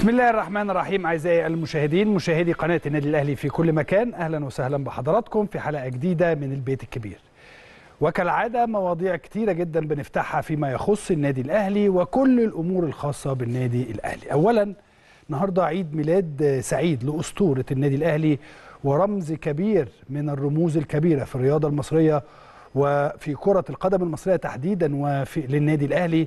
بسم الله الرحمن الرحيم اعزائي المشاهدين مشاهدي قناه النادي الاهلي في كل مكان اهلا وسهلا بحضراتكم في حلقه جديده من البيت الكبير وكالعاده مواضيع كتيره جدا بنفتحها فيما يخص النادي الاهلي وكل الامور الخاصه بالنادي الاهلي اولا النهارده عيد ميلاد سعيد لاسطوره النادي الاهلي ورمز كبير من الرموز الكبيره في الرياضه المصريه وفي كره القدم المصريه تحديدا وفي للنادي الاهلي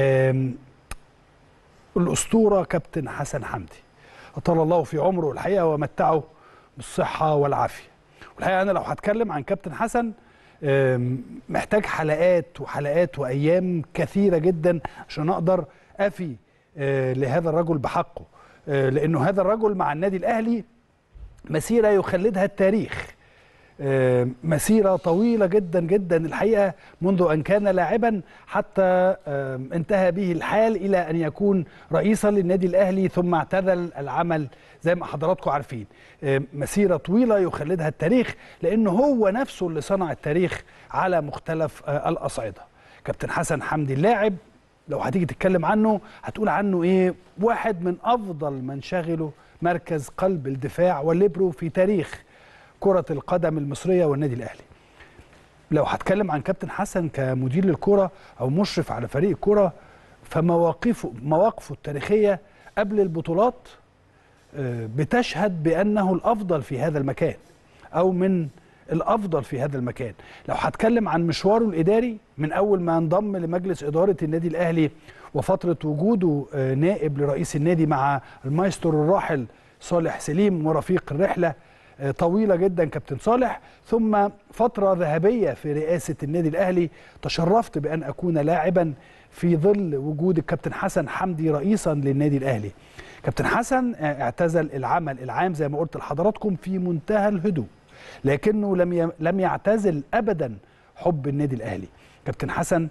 الاسطوره كابتن حسن حمدي اطال الله في عمره الحقيقه ومتعه بالصحه والعافيه والحقيقه انا لو هتكلم عن كابتن حسن محتاج حلقات وحلقات وايام كثيره جدا عشان اقدر افي لهذا الرجل بحقه لانه هذا الرجل مع النادي الاهلي مسيره يخلدها التاريخ مسيرة طويلة جدا جدا الحقيقة منذ أن كان لاعبا حتى انتهى به الحال إلى أن يكون رئيسا للنادي الأهلي ثم اعتزل العمل زي ما حضراتكم عارفين مسيرة طويلة يخلدها التاريخ لأنه هو نفسه اللي صنع التاريخ على مختلف الأصعدة كابتن حسن حمدي اللاعب لو هتيجي تتكلم عنه هتقول عنه ايه واحد من افضل من شغلوا مركز قلب الدفاع والليبرو في تاريخ كرة القدم المصرية والنادي الأهلي لو هتكلم عن كابتن حسن كمدير للكرة أو مشرف على فريق الكرة فمواقفه مواقفه التاريخية قبل البطولات بتشهد بأنه الأفضل في هذا المكان أو من الأفضل في هذا المكان لو هتكلم عن مشواره الإداري من أول ما انضم لمجلس إدارة النادي الأهلي وفترة وجوده نائب لرئيس النادي مع المايسترو الراحل صالح سليم ورفيق الرحلة طويله جدا كابتن صالح ثم فتره ذهبيه في رئاسه النادي الاهلي تشرفت بان اكون لاعبا في ظل وجود الكابتن حسن حمدي رئيسا للنادي الاهلي كابتن حسن اعتزل العمل العام زي ما قلت لحضراتكم في منتهى الهدوء لكنه لم لم يعتزل ابدا حب النادي الاهلي كابتن حسن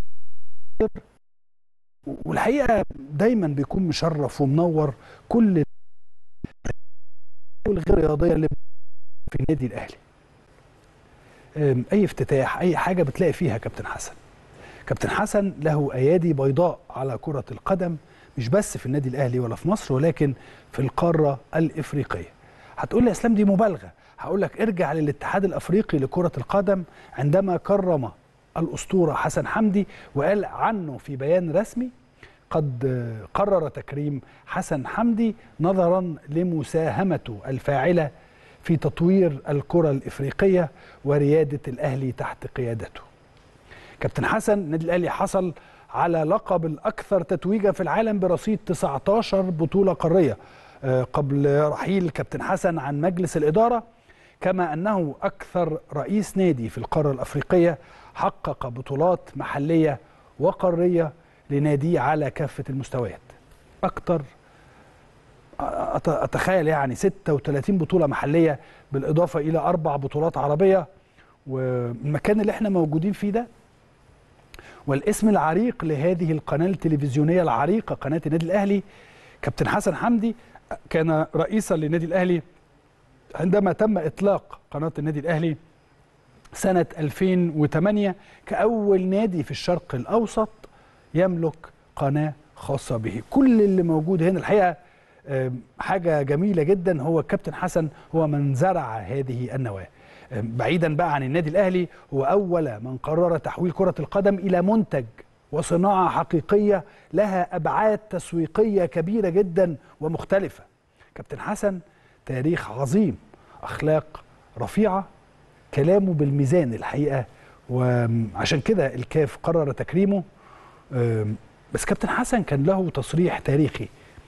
والحقيقه دايما بيكون مشرف ومنور كل الغير رياضيه اللي في النادي الاهلي اي افتتاح اي حاجه بتلاقي فيها كابتن حسن كابتن حسن له ايادي بيضاء على كره القدم مش بس في النادي الاهلي ولا في مصر ولكن في القاره الافريقيه هتقول لي اسلام دي مبالغه هقول لك ارجع للاتحاد الافريقي لكره القدم عندما كرم الاسطوره حسن حمدي وقال عنه في بيان رسمي قد قرر تكريم حسن حمدي نظرا لمساهمته الفاعله في تطوير الكره الافريقيه ورياده الاهلي تحت قيادته. كابتن حسن النادي الاهلي حصل على لقب الاكثر تتويجا في العالم برصيد 19 بطوله قاريه قبل رحيل كابتن حسن عن مجلس الاداره كما انه اكثر رئيس نادي في القاره الافريقيه حقق بطولات محليه وقاريه لناديه على كافة المستويات أكتر أتخيل يعني 36 بطولة محلية بالإضافة إلى أربع بطولات عربية والمكان اللي احنا موجودين فيه ده والاسم العريق لهذه القناة التلفزيونية العريقة قناة النادي الأهلي كابتن حسن حمدي كان رئيسا للنادي الأهلي عندما تم إطلاق قناة النادي الأهلي سنة 2008 كأول نادي في الشرق الأوسط يملك قناة خاصة به كل اللي موجود هنا الحقيقة حاجة جميلة جدا هو الكابتن حسن هو من زرع هذه النواة بعيدا بقى عن النادي الأهلي هو أول من قرر تحويل كرة القدم إلى منتج وصناعة حقيقية لها أبعاد تسويقية كبيرة جدا ومختلفة كابتن حسن تاريخ عظيم أخلاق رفيعة كلامه بالميزان الحقيقة وعشان كده الكاف قرر تكريمه بس كابتن حسن كان له تصريح تاريخي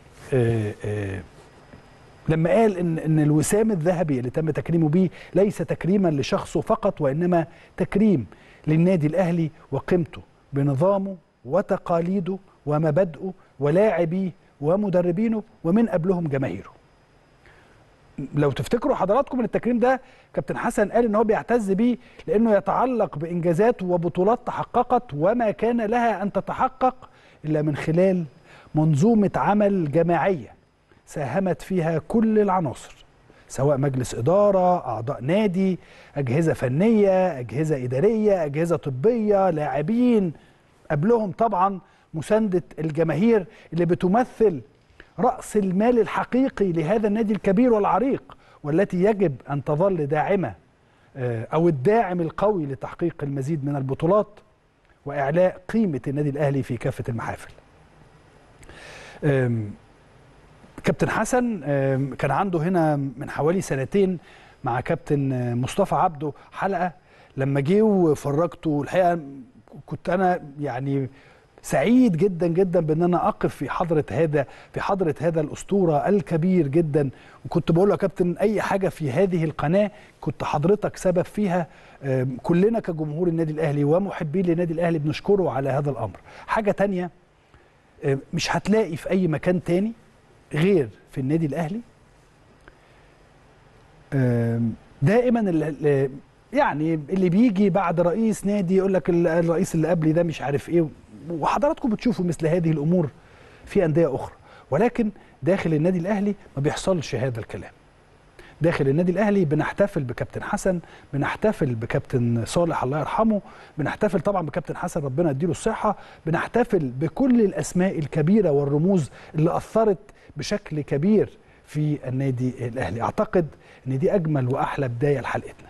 لما قال ان ان الوسام الذهبي اللي تم تكريمه به ليس تكريما لشخصه فقط وانما تكريم للنادي الاهلي وقيمته بنظامه وتقاليده ومبادئه ولاعبيه ومدربينه ومن قبلهم جماهيره. لو تفتكروا حضراتكم ان التكريم ده كابتن حسن قال ان هو بيعتز بيه لانه يتعلق بانجازات وبطولات تحققت وما كان لها ان تتحقق الا من خلال منظومه عمل جماعيه ساهمت فيها كل العناصر سواء مجلس اداره، اعضاء نادي، اجهزه فنيه، اجهزه اداريه، اجهزه طبيه، لاعبين قبلهم طبعا مسانده الجماهير اللي بتمثل راس المال الحقيقي لهذا النادي الكبير والعريق والتي يجب ان تظل داعمه آه، او الداعم القوي لتحقيق المزيد من البطولات واعلاء قيمه النادي الاهلي في كافه المحافل. آم، كابتن حسن آم، كان عنده هنا من حوالي سنتين مع كابتن آه، مصطفى عبده حلقه لما جه وفرجته الحقيقه كنت انا يعني سعيد جدا جدا بان انا اقف في حضره هذا في حضره هذا الاسطوره الكبير جدا وكنت بقول له يا كابتن اي حاجه في هذه القناه كنت حضرتك سبب فيها آم، كلنا كجمهور النادي الاهلي ومحبين للنادي الاهلي بنشكره على هذا الامر حاجه تانية آم، مش هتلاقي في اي مكان تاني غير في النادي الاهلي آم، دائما ال- ال- يعني اللي بيجي بعد رئيس نادي يقول لك ال- الرئيس اللي قبلي ده مش عارف ايه وحضراتكم بتشوفوا مثل هذه الامور في انديه اخرى ولكن داخل النادي الاهلي ما بيحصلش هذا الكلام داخل النادي الاهلي بنحتفل بكابتن حسن بنحتفل بكابتن صالح الله يرحمه بنحتفل طبعا بكابتن حسن ربنا يديله الصحه بنحتفل بكل الاسماء الكبيره والرموز اللي اثرت بشكل كبير في النادي الاهلي اعتقد ان دي اجمل واحلى بدايه لحلقتنا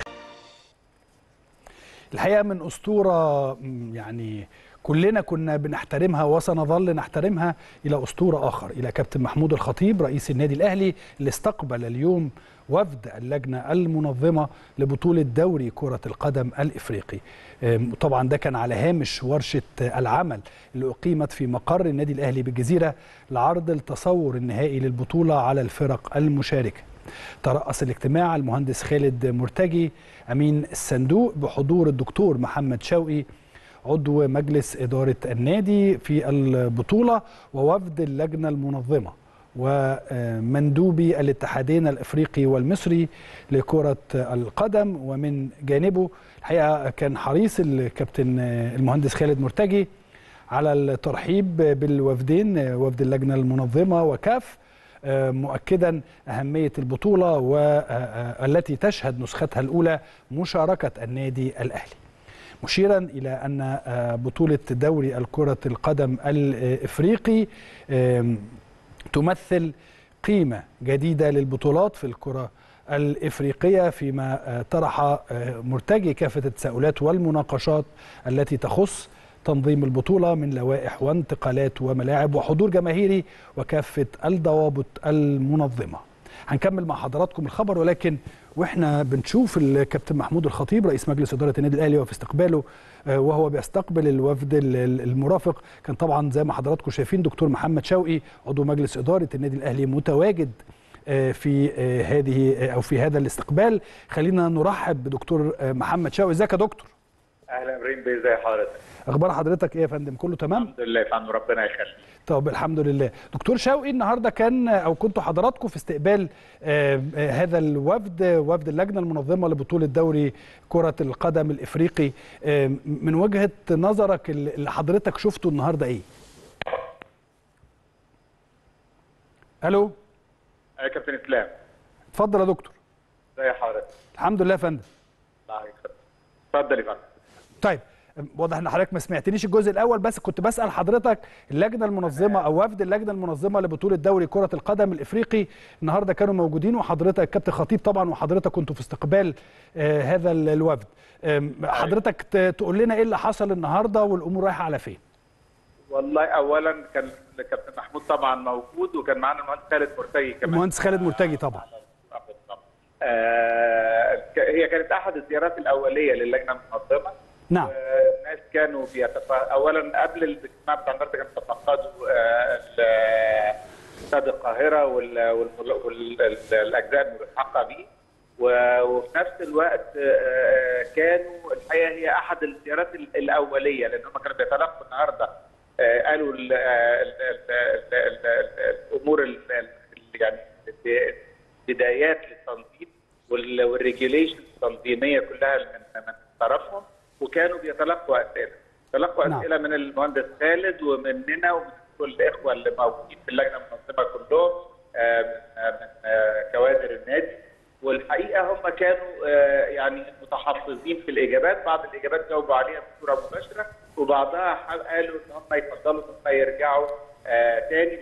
الحقيقه من اسطوره م، يعني كلنا كنا بنحترمها وسنظل نحترمها الى اسطوره اخر الى كابتن محمود الخطيب رئيس النادي الاهلي اللي استقبل اليوم وفد اللجنه المنظمه لبطوله دوري كره القدم الافريقي أم، طبعا ده كان على هامش ورشه العمل اللي اقيمت في مقر النادي الاهلي بالجزيره لعرض التصور النهائي للبطوله على الفرق المشاركه ترأس الاجتماع المهندس خالد مرتجي أمين الصندوق بحضور الدكتور محمد شوقي عضو مجلس إدارة النادي في البطولة ووفد اللجنة المنظمة ومندوبي الاتحادين الافريقي والمصري لكره القدم ومن جانبه الحقيقه كان حريص الكابتن المهندس خالد مرتجي على الترحيب بالوفدين وفد اللجنه المنظمه وكاف مؤكدا أهمية البطولة والتي تشهد نسختها الأولى مشاركة النادي الأهلي مشيرا إلى أن بطولة دوري الكرة القدم الإفريقي تمثل قيمة جديدة للبطولات في الكرة الإفريقية فيما طرح مرتجي كافة التساؤلات والمناقشات التي تخص تنظيم البطولة من لوائح وانتقالات وملاعب وحضور جماهيري وكافة الضوابط المنظمة هنكمل مع حضراتكم الخبر ولكن واحنا بنشوف الكابتن محمود الخطيب رئيس مجلس اداره النادي الاهلي وفي استقباله وهو بيستقبل الوفد المرافق كان طبعا زي ما حضراتكم شايفين دكتور محمد شوقي عضو مجلس اداره النادي الاهلي متواجد في هذه او في هذا الاستقبال خلينا نرحب بدكتور محمد شوقي ازيك يا دكتور اهلا ابراهيم بيه ازي حضرتك اخبار حضرتك ايه يا فندم كله تمام الحمد لله يا فندم ربنا يخليك طب الحمد لله دكتور شوقي النهارده كان او كنتوا حضراتكم في استقبال آه هذا الوفد وفد اللجنه المنظمه لبطوله دوري كره القدم الافريقي آه من وجهه نظرك اللي حضرتك شفته النهارده ايه الو يا كابتن اسلام اتفضل يا دكتور ازي حضرتك الحمد لله يا فندم الله يخليك اتفضل يا فندم طيب واضح ان حضرتك ما سمعتنيش الجزء الاول بس كنت بسال حضرتك اللجنه المنظمه او وفد اللجنه المنظمه لبطوله دوري كره القدم الافريقي النهارده كانوا موجودين وحضرتك الكابتن خطيب طبعا وحضرتك كنتوا في استقبال آه هذا الوفد آه حضرتك تقول لنا ايه اللي حصل النهارده والامور رايحه على فين والله اولا كان الكابتن محمود طبعا موجود وكان معانا المهندس خالد مرتجي كمان المهندس خالد مرتجي طبعا آه هي كانت احد الزيارات الاوليه للجنه المنظمه نعم الناس كانوا بيتف... اولا قبل الاجتماع بتاع النهارده كانوا بيتفقدوا استاد القاهره وال... وال... والاجزاء الملحقه به وفي نفس الوقت كانوا الحقيقه هي احد الزيارات الاوليه لان هم كانوا بيتلقوا النهارده قالوا ال ال ال الامور يعني بدايات للتنظيم والريجيليشن التنظيميه كلها من من طرفهم وكانوا بيتلقوا اسئله تلقوا نعم. اسئله من المهندس خالد ومننا ومن كل الاخوه اللي موجودين في اللجنه المنظمه كلهم من كوادر النادي والحقيقه هم كانوا يعني متحفظين في الاجابات بعض الاجابات جاوبوا عليها بصوره مباشره وبعضها قالوا ان هم يفضلوا ان هم يرجعوا تاني لان دي مش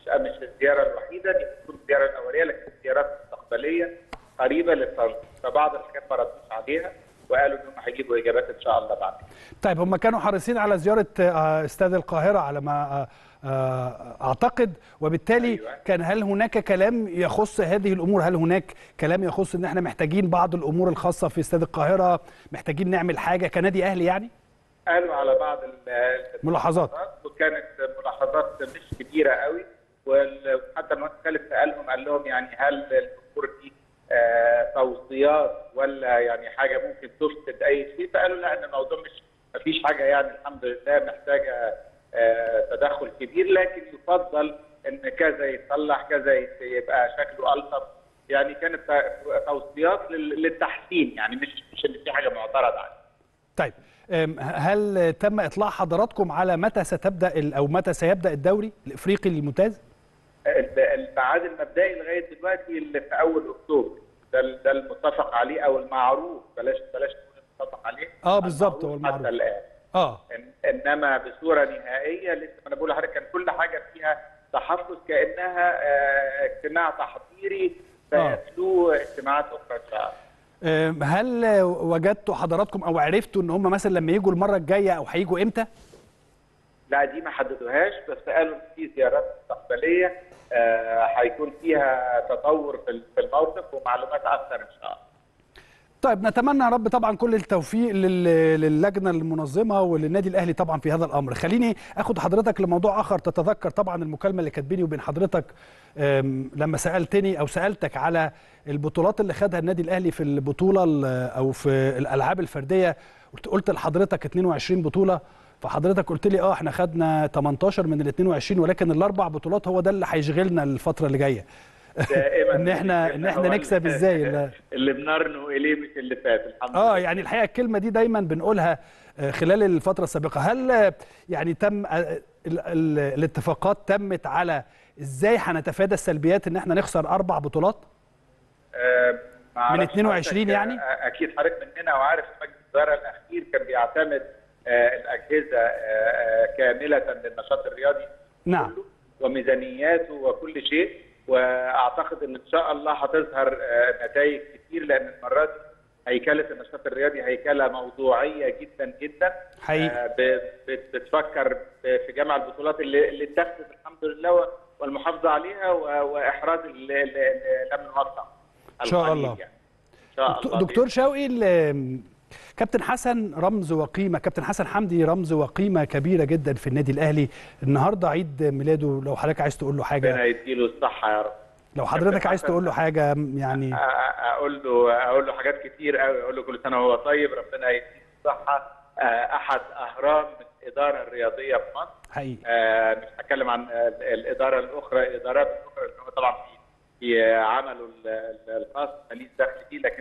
مش الزياره الوحيده دي بتكون الزياره الاوليه لكن زيارات مستقبليه قريبه للتنظيم فبعض الحاجات ما ردوش عليها وقالوا انهم هيجيبوا اجابات ان شاء الله بعد طيب هم كانوا حريصين على زياره آه، استاد القاهره على ما آه، آه، اعتقد وبالتالي أيوة. كان هل هناك كلام يخص هذه الامور هل هناك كلام يخص ان احنا محتاجين بعض الامور الخاصه في استاد القاهره محتاجين نعمل حاجه كنادي اهلي يعني قالوا على بعض ال- ملاحظات وكانت ملاحظات مش كبيره قوي وال- وحتى المهندس خالد سالهم قال لهم يعني هل الامور دي آه، توصيات ولا يعني حاجه ممكن تفسد اي شيء فقالوا لا ان الموضوع مش ما فيش حاجه يعني الحمد لله محتاجه آه، تدخل كبير لكن يفضل ان كذا يتصلح كذا يت- يبقى شكله الطف يعني كانت ت- توصيات لل- للتحسين يعني مش مش ان في حاجه معترض عليها طيب أم، هل تم اطلاع حضراتكم على متى ستبدا ال- او متى سيبدا الدوري الافريقي الممتاز ال- الميعاد المبدئي لغايه دلوقتي اللي في اول اكتوبر ده ال- ده المتفق عليه او المعروف بلاش بلاش نقول المتفق عليه اه بالظبط هو المعروف المعروف حتى الان اه إن- انما بصوره نهائيه لسه ما انا بقول لحضرتك كان كل حاجه فيها تحفظ كانها آه، اجتماع تحضيري آه. سيتلوه اجتماعات اخرى ان شاء الله أم، هل وجدتوا حضراتكم او عرفتوا ان هم مثلا لما يجوا المره الجايه او هيجوا امتى لا دي ما حددوهاش بس قالوا إن في زيارات مستقبليه آه، هيكون فيها تطور في في الموقف ومعلومات اكثر ان شاء الله طيب نتمنى يا رب طبعا كل التوفيق لل- للجنه المنظمه وللنادي الاهلي طبعا في هذا الامر خليني اخد حضرتك لموضوع اخر تتذكر طبعا المكالمه اللي كانت بيني وبين حضرتك أم، لما سالتني او سالتك على البطولات اللي خدها النادي الاهلي في البطوله ال- او في الالعاب الفرديه قلت قلت لحضرتك 22 بطوله فحضرتك قلت لي اه احنا خدنا 18 من ال 22 ولكن الاربع بطولات هو ده اللي هيشغلنا الفتره اللي جايه دائما ان احنا ان احنا هو نكسب ال- ازاي ال- اللي بنرنو اليه مش اللي فات الحمد اه لله يعني الحقيقه الكلمه دي دايما بنقولها آه، خلال الفتره السابقه هل آه، يعني تم آه، ال- ال- الاتفاقات تمت على ازاي هنتفادى السلبيات ان احنا نخسر اربع بطولات آه، ما أعرفش 22 حضرتك، يعني؟ آه، اكيد حضرتك مننا وعارف مجلس الاداره الاخير كان بيعتمد آه، الاجهزه آه، آه، كامله للنشاط الرياضي نعم. كله وميزانياته وكل شيء واعتقد ان ان شاء الله هتظهر آه، نتائج كتير لان المره دي هيكله النشاط الرياضي هيكله موضوعيه جدا جدا حقيقي. آه، ب- بت- بتفكر ب- في جمع البطولات اللي اللي اتخذت الحمد لله و- والمحافظه عليها و- واحراز اللي اللي- اللي لم نوفق إن شاء القليل الله. يعني. ان شاء الله دكتور شوقي ال- كابتن حسن رمز وقيمه كابتن حسن حمدي رمز وقيمه كبيره جدا في النادي الاهلي النهارده عيد ميلاده لو حضرتك عايز تقول له ربنا حاجه يديله الصحه يا رب لو حضرتك عايز تقول له حاجه يعني أ- أ- اقول له اقول له حاجات كتير قوي اقول له كل سنه وهو طيب ربنا يديله الصحه آه، احد اهرام الاداره الرياضيه في مصر حقيقي آه، مش هتكلم عن ال- الاداره الاخرى الادارات الاخرى اللي هو طبعا في في عمله ال- ال- الخاص ماليش دخل فيه لكن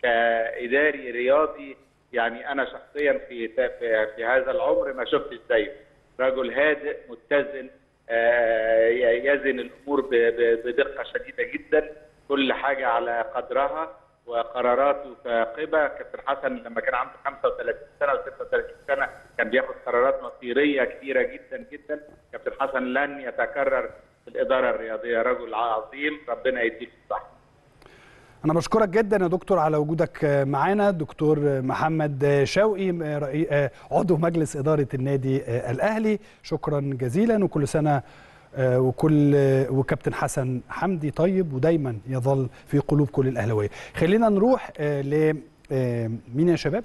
كاداري رياضي يعني انا شخصيا في في, في هذا العمر ما شفتش زيه رجل هادئ متزن آه، يزن الامور ب- ب- بدقه شديده جدا كل حاجه على قدرها وقراراته ثاقبه كابتن حسن لما كان عنده 35 سنه و36 سنه كان بياخد قرارات مصيريه كبيره جدا جدا كابتن حسن لن يتكرر في الاداره الرياضيه رجل عظيم ربنا يديله الصحه أنا بشكرك جدا يا دكتور على وجودك معانا دكتور محمد شوقي رئي- عضو مجلس إدارة النادي الأهلي شكرا جزيلا وكل سنة وكل وكابتن حسن حمدي طيب ودايما يظل في قلوب كل الأهلاوية خلينا نروح ل مين يا شباب؟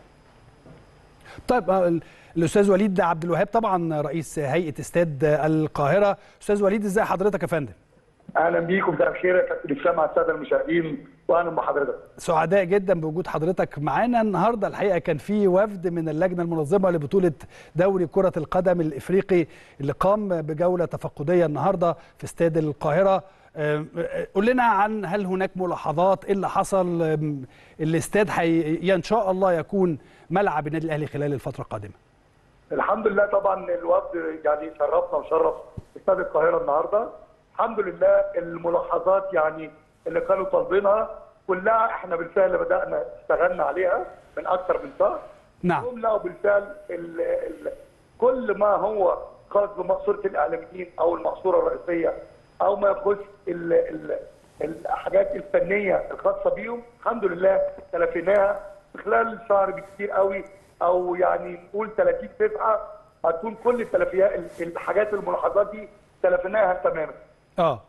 طيب آه، الأستاذ وليد عبد الوهاب طبعا رئيس هيئة استاد القاهرة أستاذ وليد ازاي حضرتك يا فندم؟ اهلا بيكم مساء الخير يا كابتن اسلام مع الساده المشاهدين واهلا بحضرتك سعداء جدا بوجود حضرتك معانا النهارده الحقيقه كان في وفد من اللجنه المنظمه لبطوله دوري كره القدم الافريقي اللي قام بجوله تفقديه النهارده في استاد القاهره آم، آه، قول لنا عن هل هناك ملاحظات ايه اللي حصل آم، الاستاد حي... ان شاء الله يكون ملعب النادي الاهلي خلال الفتره القادمه الحمد لله طبعا الوفد يعني شرفنا وشرف استاد القاهره النهارده الحمد لله الملاحظات يعني اللي كانوا طالبينها كلها احنا بالفعل بدانا اشتغلنا عليها من اكثر من شهر نعم هم لقوا بالفعل ال ال كل ما هو خاص بمقصوره الاعلاميين او المقصوره الرئيسيه او ما يخص ال ال الحاجات الفنيه الخاصه بيهم الحمد لله تلافيناها في خلال شهر بكتير قوي او يعني نقول 30 صفحه هتكون كل التلافيات الحاجات الملاحظات دي تلافيناها تماما اه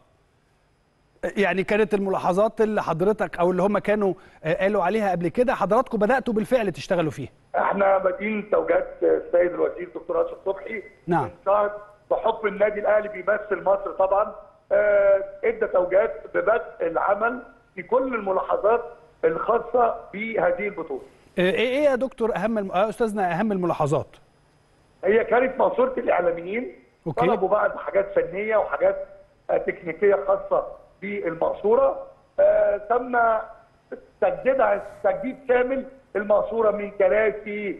يعني كانت الملاحظات اللي حضرتك او اللي هم كانوا آه، قالوا عليها قبل كده حضراتكم بداتوا بالفعل تشتغلوا فيها احنا بادئين توجيهات السيد الوزير دكتور اشرف صبحي نعم. من شهر بحكم النادي الاهلي بيمثل مصر طبعا آه، ادى توجيهات ببدء العمل في كل الملاحظات الخاصه بهذه البطوله. آه، ايه ايه يا دكتور اهم الم... آه، استاذنا اهم الملاحظات هي كانت منصوره الاعلاميين أوكي. طلبوا بعض حاجات فنيه وحاجات آه، تكنيكيه خاصه بالمقصوره آه، تم تجديدها تجديد كامل المقصوره من كراسي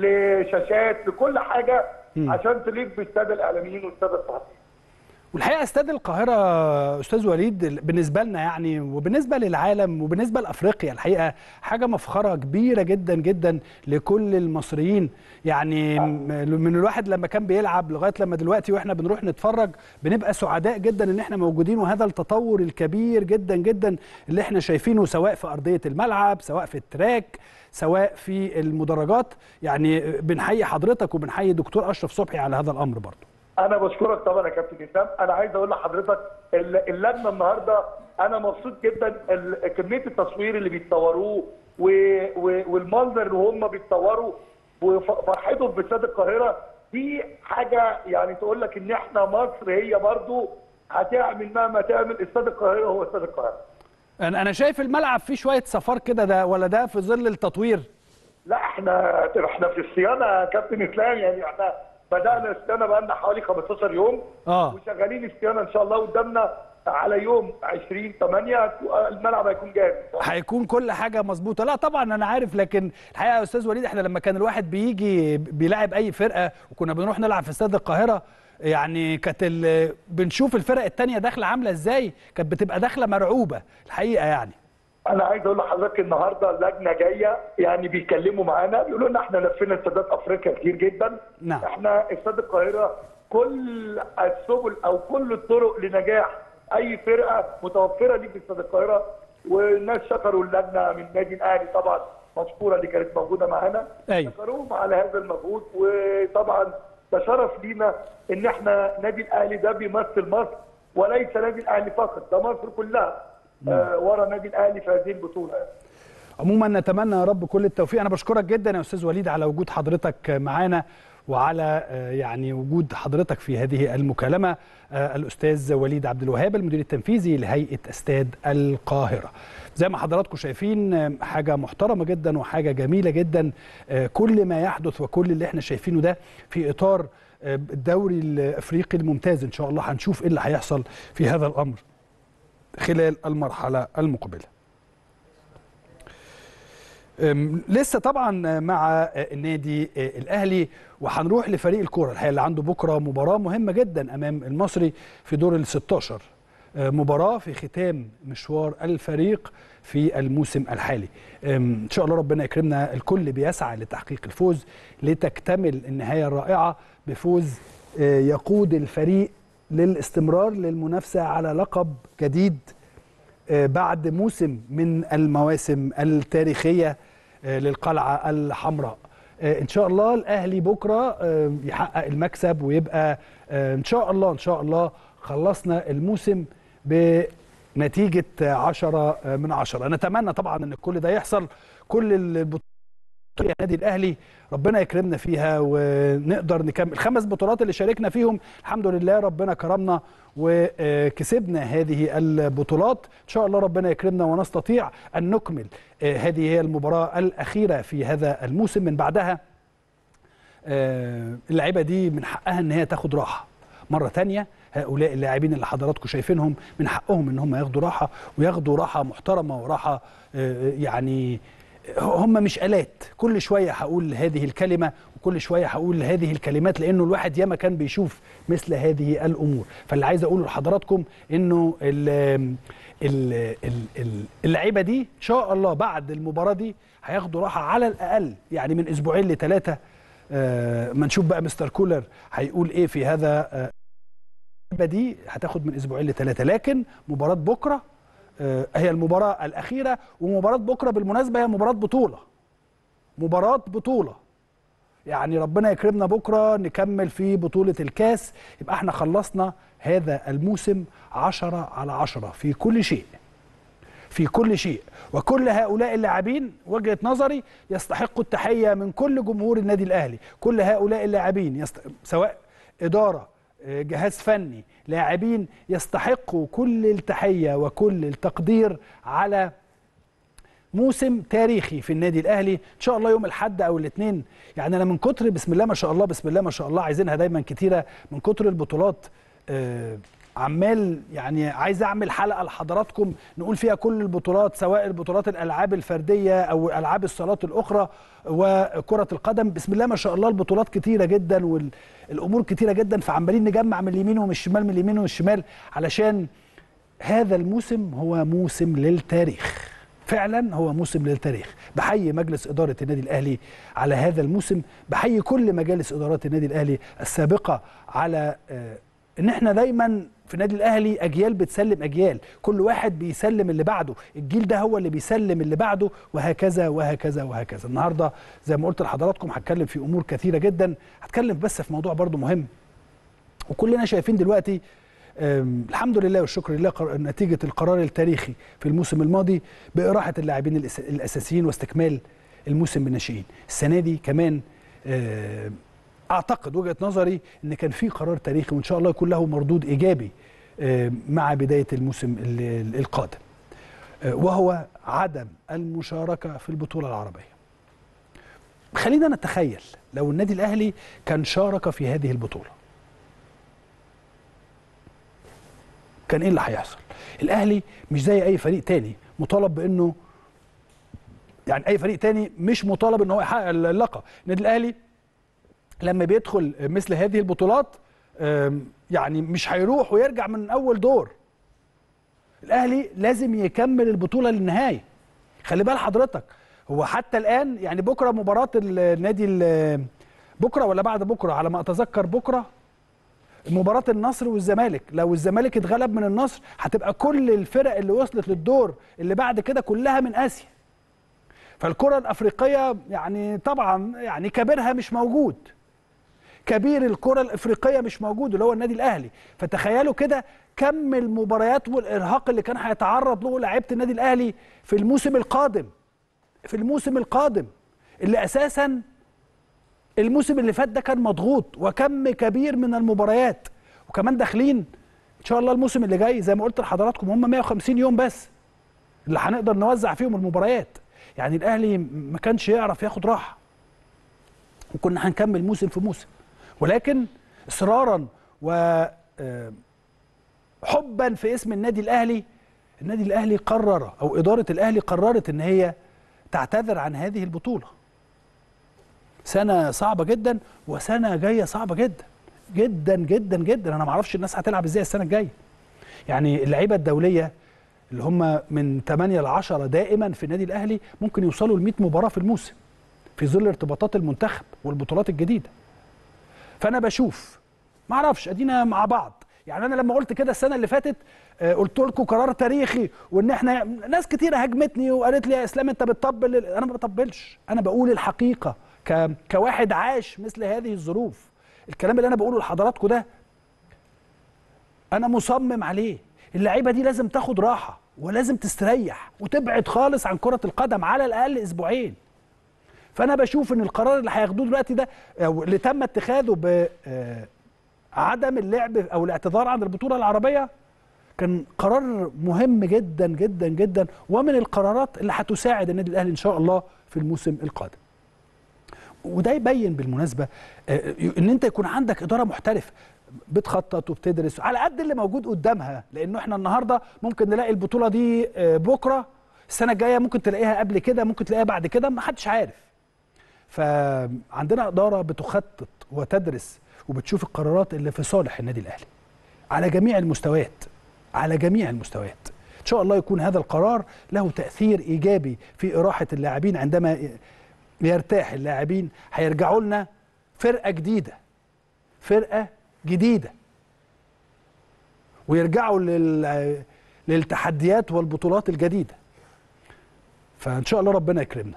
لشاشات لكل حاجه عشان تليق بالساده الاعلاميين والساده الصحفيين والحقيقه استاد القاهره استاذ وليد بالنسبه لنا يعني وبالنسبه للعالم وبالنسبه لافريقيا الحقيقه حاجه مفخره كبيره جدا جدا لكل المصريين يعني من الواحد لما كان بيلعب لغايه لما دلوقتي واحنا بنروح نتفرج بنبقى سعداء جدا ان احنا موجودين وهذا التطور الكبير جدا جدا اللي احنا شايفينه سواء في ارضيه الملعب سواء في التراك سواء في المدرجات يعني بنحيي حضرتك وبنحيي دكتور اشرف صبحي على هذا الامر برضه انا بشكرك طبعا يا كابتن اسلام انا عايز اقول لحضرتك ال- اللجنه النهارده انا مبسوط جدا ال- كميه التصوير اللي بيتصوروه و- و- والمنظر اللي هم بيتصوروا وفرحتهم باستاد القاهره دي حاجه يعني تقول لك ان احنا مصر هي برضو هتعمل مهما تعمل استاد القاهره هو استاد القاهره انا انا شايف الملعب فيه شويه صفار كده ده ولا ده في ظل التطوير لا احنا احنا في الصيانه يا كابتن اسلام يعني احنا بدانا الصيانه بقى لنا حوالي 15 يوم اه وشغالين الصيانه ان شاء الله قدامنا على يوم 20 8 الملعب هيكون جاهز هيكون كل حاجه مظبوطه لا طبعا انا عارف لكن الحقيقه يا استاذ وليد احنا لما كان الواحد بيجي بيلاعب اي فرقه وكنا بنروح نلعب في استاد القاهره يعني كانت ال- بنشوف الفرق التانية داخله عامله ازاي كانت بتبقى داخله مرعوبه الحقيقه يعني انا عايز اقول لحضرتك النهارده اللجنه جايه يعني بيتكلموا معانا بيقولوا لنا احنا لفينا استادات افريقيا كتير جدا نعم. احنا استاد القاهره كل السبل او كل الطرق لنجاح اي فرقه متوفره ليك في استاد القاهره والناس شكروا اللجنه من النادي الاهلي طبعا مشكوره اللي كانت موجوده معانا أيوة. شكروهم على هذا المجهود وطبعا ده شرف لينا ان احنا نادي الاهلي ده بيمثل مصر وليس نادي الاهلي فقط ده مصر كلها آه ورا نادي الاهلي في هذه البطوله عموما نتمنى يا رب كل التوفيق انا بشكرك جدا يا استاذ وليد على وجود حضرتك معانا وعلى آه، يعني وجود حضرتك في هذه المكالمه آه، الاستاذ وليد عبد الوهاب المدير التنفيذي لهيئه استاد القاهره زي ما حضراتكم شايفين آه، حاجه محترمه جدا وحاجه جميله جدا آه، كل ما يحدث وكل اللي احنا شايفينه ده في اطار آه، الدوري الافريقي الممتاز ان شاء الله هنشوف ايه اللي هيحصل في هذا الامر خلال المرحله المقبله أم، لسه طبعا مع النادي الاهلي وهنروح لفريق الكوره الحقيقه اللي عنده بكره مباراه مهمه جدا امام المصري في دور ال 16 أه، مباراه في ختام مشوار الفريق في الموسم الحالي أم، ان شاء الله ربنا يكرمنا الكل بيسعى لتحقيق الفوز لتكتمل النهايه الرائعه بفوز أه، يقود الفريق للاستمرار للمنافسه على لقب جديد آه، بعد موسم من المواسم التاريخية آه، للقلعة الحمراء آه، إن شاء الله الأهلي بكرة آه، يحقق المكسب ويبقى آه، إن شاء الله إن شاء الله خلصنا الموسم بنتيجة آه، عشرة آه، من عشرة نتمنى طبعا أن كل ده يحصل كل البطولات يا النادي الاهلي ربنا يكرمنا فيها ونقدر نكمل الخمس بطولات اللي شاركنا فيهم الحمد لله ربنا كرمنا وكسبنا هذه البطولات ان شاء الله ربنا يكرمنا ونستطيع ان نكمل آه، هذه هي المباراه الاخيره في هذا الموسم من بعدها آه، اللعيبه دي من حقها ان هي تاخد راحه مره تانية هؤلاء اللاعبين اللي حضراتكم شايفينهم من حقهم ان هم ياخدوا راحه وياخدوا راحه محترمه وراحه آه، يعني هم مش آلات كل شوية هقول هذه الكلمة وكل شوية هقول هذه الكلمات لأنه الواحد ياما كان بيشوف مثل هذه الأمور فاللي عايز أقوله لحضراتكم إنه ال- ال- ال- ال- اللعيبة دي إن شاء الله بعد المباراة دي هياخدوا راحة على الأقل يعني من أسبوعين لثلاثة آه، ما نشوف بقى مستر كولر هيقول ايه في هذا آه، اللعبه دي هتاخد من اسبوعين لثلاثه لكن مباراه بكره آه، هي المباراه الاخيره ومباراه بكره بالمناسبه هي مباراه بطوله مباراه بطوله يعني ربنا يكرمنا بكره نكمل في بطوله الكاس يبقى احنا خلصنا هذا الموسم عشرة على عشرة في كل شيء في كل شيء وكل هؤلاء اللاعبين وجهة نظري يستحقوا التحية من كل جمهور النادي الأهلي كل هؤلاء اللاعبين يست... سواء إدارة آه، جهاز فني لاعبين يستحقوا كل التحية وكل التقدير على موسم تاريخي في النادي الاهلي ان شاء الله يوم الاحد او الاثنين يعني انا من كتر بسم الله ما شاء الله بسم الله ما شاء الله عايزينها دايما كتيره من كتر البطولات آه، عمال يعني عايز اعمل حلقه لحضراتكم نقول فيها كل البطولات سواء البطولات الالعاب الفرديه او العاب الصالات الاخرى وكره القدم بسم الله ما شاء الله البطولات كتيره جدا والامور كتيره جدا فعمالين نجمع من اليمين ومن الشمال من اليمين والشمال علشان هذا الموسم هو موسم للتاريخ فعلا هو موسم للتاريخ بحيي مجلس إدارة النادي الأهلي على هذا الموسم بحيي كل مجالس إدارات النادي الأهلي السابقة على آه، إن إحنا دايما في النادي الأهلي أجيال بتسلم أجيال كل واحد بيسلم اللي بعده الجيل ده هو اللي بيسلم اللي بعده وهكذا وهكذا وهكذا النهاردة زي ما قلت لحضراتكم هتكلم في أمور كثيرة جدا هتكلم بس في موضوع برضو مهم وكلنا شايفين دلوقتي أم، الحمد لله والشكر لله قر- نتيجة القرار التاريخي في الموسم الماضي بإراحة اللاعبين الأس- الأساسيين واستكمال الموسم بالناشئين السنة دي كمان أم، أعتقد وجهة نظري إن كان في قرار تاريخي وإن شاء الله يكون له مردود إيجابي أم، مع بداية الموسم ال- ال- القادم أه، وهو عدم المشاركة في البطولة العربية خلينا نتخيل لو النادي الأهلي كان شارك في هذه البطولة كان ايه اللي هيحصل الاهلي مش زي اي فريق تاني مطالب بانه يعني اي فريق تاني مش مطالب ان هو يحقق اللقب النادي الاهلي لما بيدخل مثل هذه البطولات آم، يعني مش هيروح ويرجع من اول دور الاهلي لازم يكمل البطوله للنهايه خلي بال حضرتك هو حتى الان يعني بكره مباراه النادي ال- بكره ولا بعد بكره على ما اتذكر بكره مباراة النصر والزمالك لو الزمالك اتغلب من النصر هتبقى كل الفرق اللي وصلت للدور اللي بعد كده كلها من آسيا فالكرة الأفريقية يعني طبعا يعني كبيرها مش موجود كبير الكرة الأفريقية مش موجود اللي هو النادي الأهلي فتخيلوا كده كم المباريات والإرهاق اللي كان هيتعرض له لعيبة النادي الأهلي في الموسم القادم في الموسم القادم اللي أساساً الموسم اللي فات ده كان مضغوط وكم كبير من المباريات وكمان داخلين ان شاء الله الموسم اللي جاي زي ما قلت لحضراتكم هم 150 يوم بس اللي هنقدر نوزع فيهم المباريات يعني الاهلي ما كانش يعرف ياخد راحه وكنا هنكمل موسم في موسم ولكن اصرارا و آه، حبا في اسم النادي الاهلي النادي الاهلي قرر او اداره الاهلي قررت ان هي تعتذر عن هذه البطوله سنه صعبه جدا وسنه جايه صعبه جدا جدا جدا جدا انا ما اعرفش الناس هتلعب ازاي السنه الجايه يعني اللعيبه الدوليه اللي هم من 8 ل 10 دائما في النادي الاهلي ممكن يوصلوا ل 100 مباراه في الموسم في ظل ارتباطات المنتخب والبطولات الجديده فانا بشوف ما اعرفش ادينا مع بعض يعني انا لما قلت كده السنه اللي فاتت آه، قلت لكم قرار تاريخي وان احنا ناس كتير هاجمتني وقالت لي يا اسلام انت بتطبل انا ما بطبلش انا بقول الحقيقه ك... كواحد عاش مثل هذه الظروف الكلام اللي انا بقوله لحضراتكم ده انا مصمم عليه اللعيبه دي لازم تاخد راحه ولازم تستريح وتبعد خالص عن كره القدم على الاقل اسبوعين فانا بشوف ان القرار اللي هياخدوه دلوقتي ده أو اللي تم اتخاذه ب آه، عدم اللعب او الاعتذار عن البطوله العربيه كان قرار مهم جدا جدا جدا ومن القرارات اللي هتساعد النادي الاهلي ان شاء الله في الموسم القادم وده يبين بالمناسبه آه، ان انت يكون عندك اداره محترفه بتخطط وبتدرس على قد اللي موجود قدامها لانه احنا النهارده ممكن نلاقي البطوله دي آه، بكره السنه الجايه ممكن تلاقيها قبل كده ممكن تلاقيها بعد كده ما حدش عارف فعندنا اداره بتخطط وتدرس وبتشوف القرارات اللي في صالح النادي الاهلي على جميع المستويات على جميع المستويات ان شاء الله يكون هذا القرار له تاثير ايجابي في اراحه اللاعبين عندما يرتاح اللاعبين هيرجعوا لنا فرقه جديده فرقه جديده ويرجعوا لل... للتحديات والبطولات الجديده فان شاء الله ربنا يكرمنا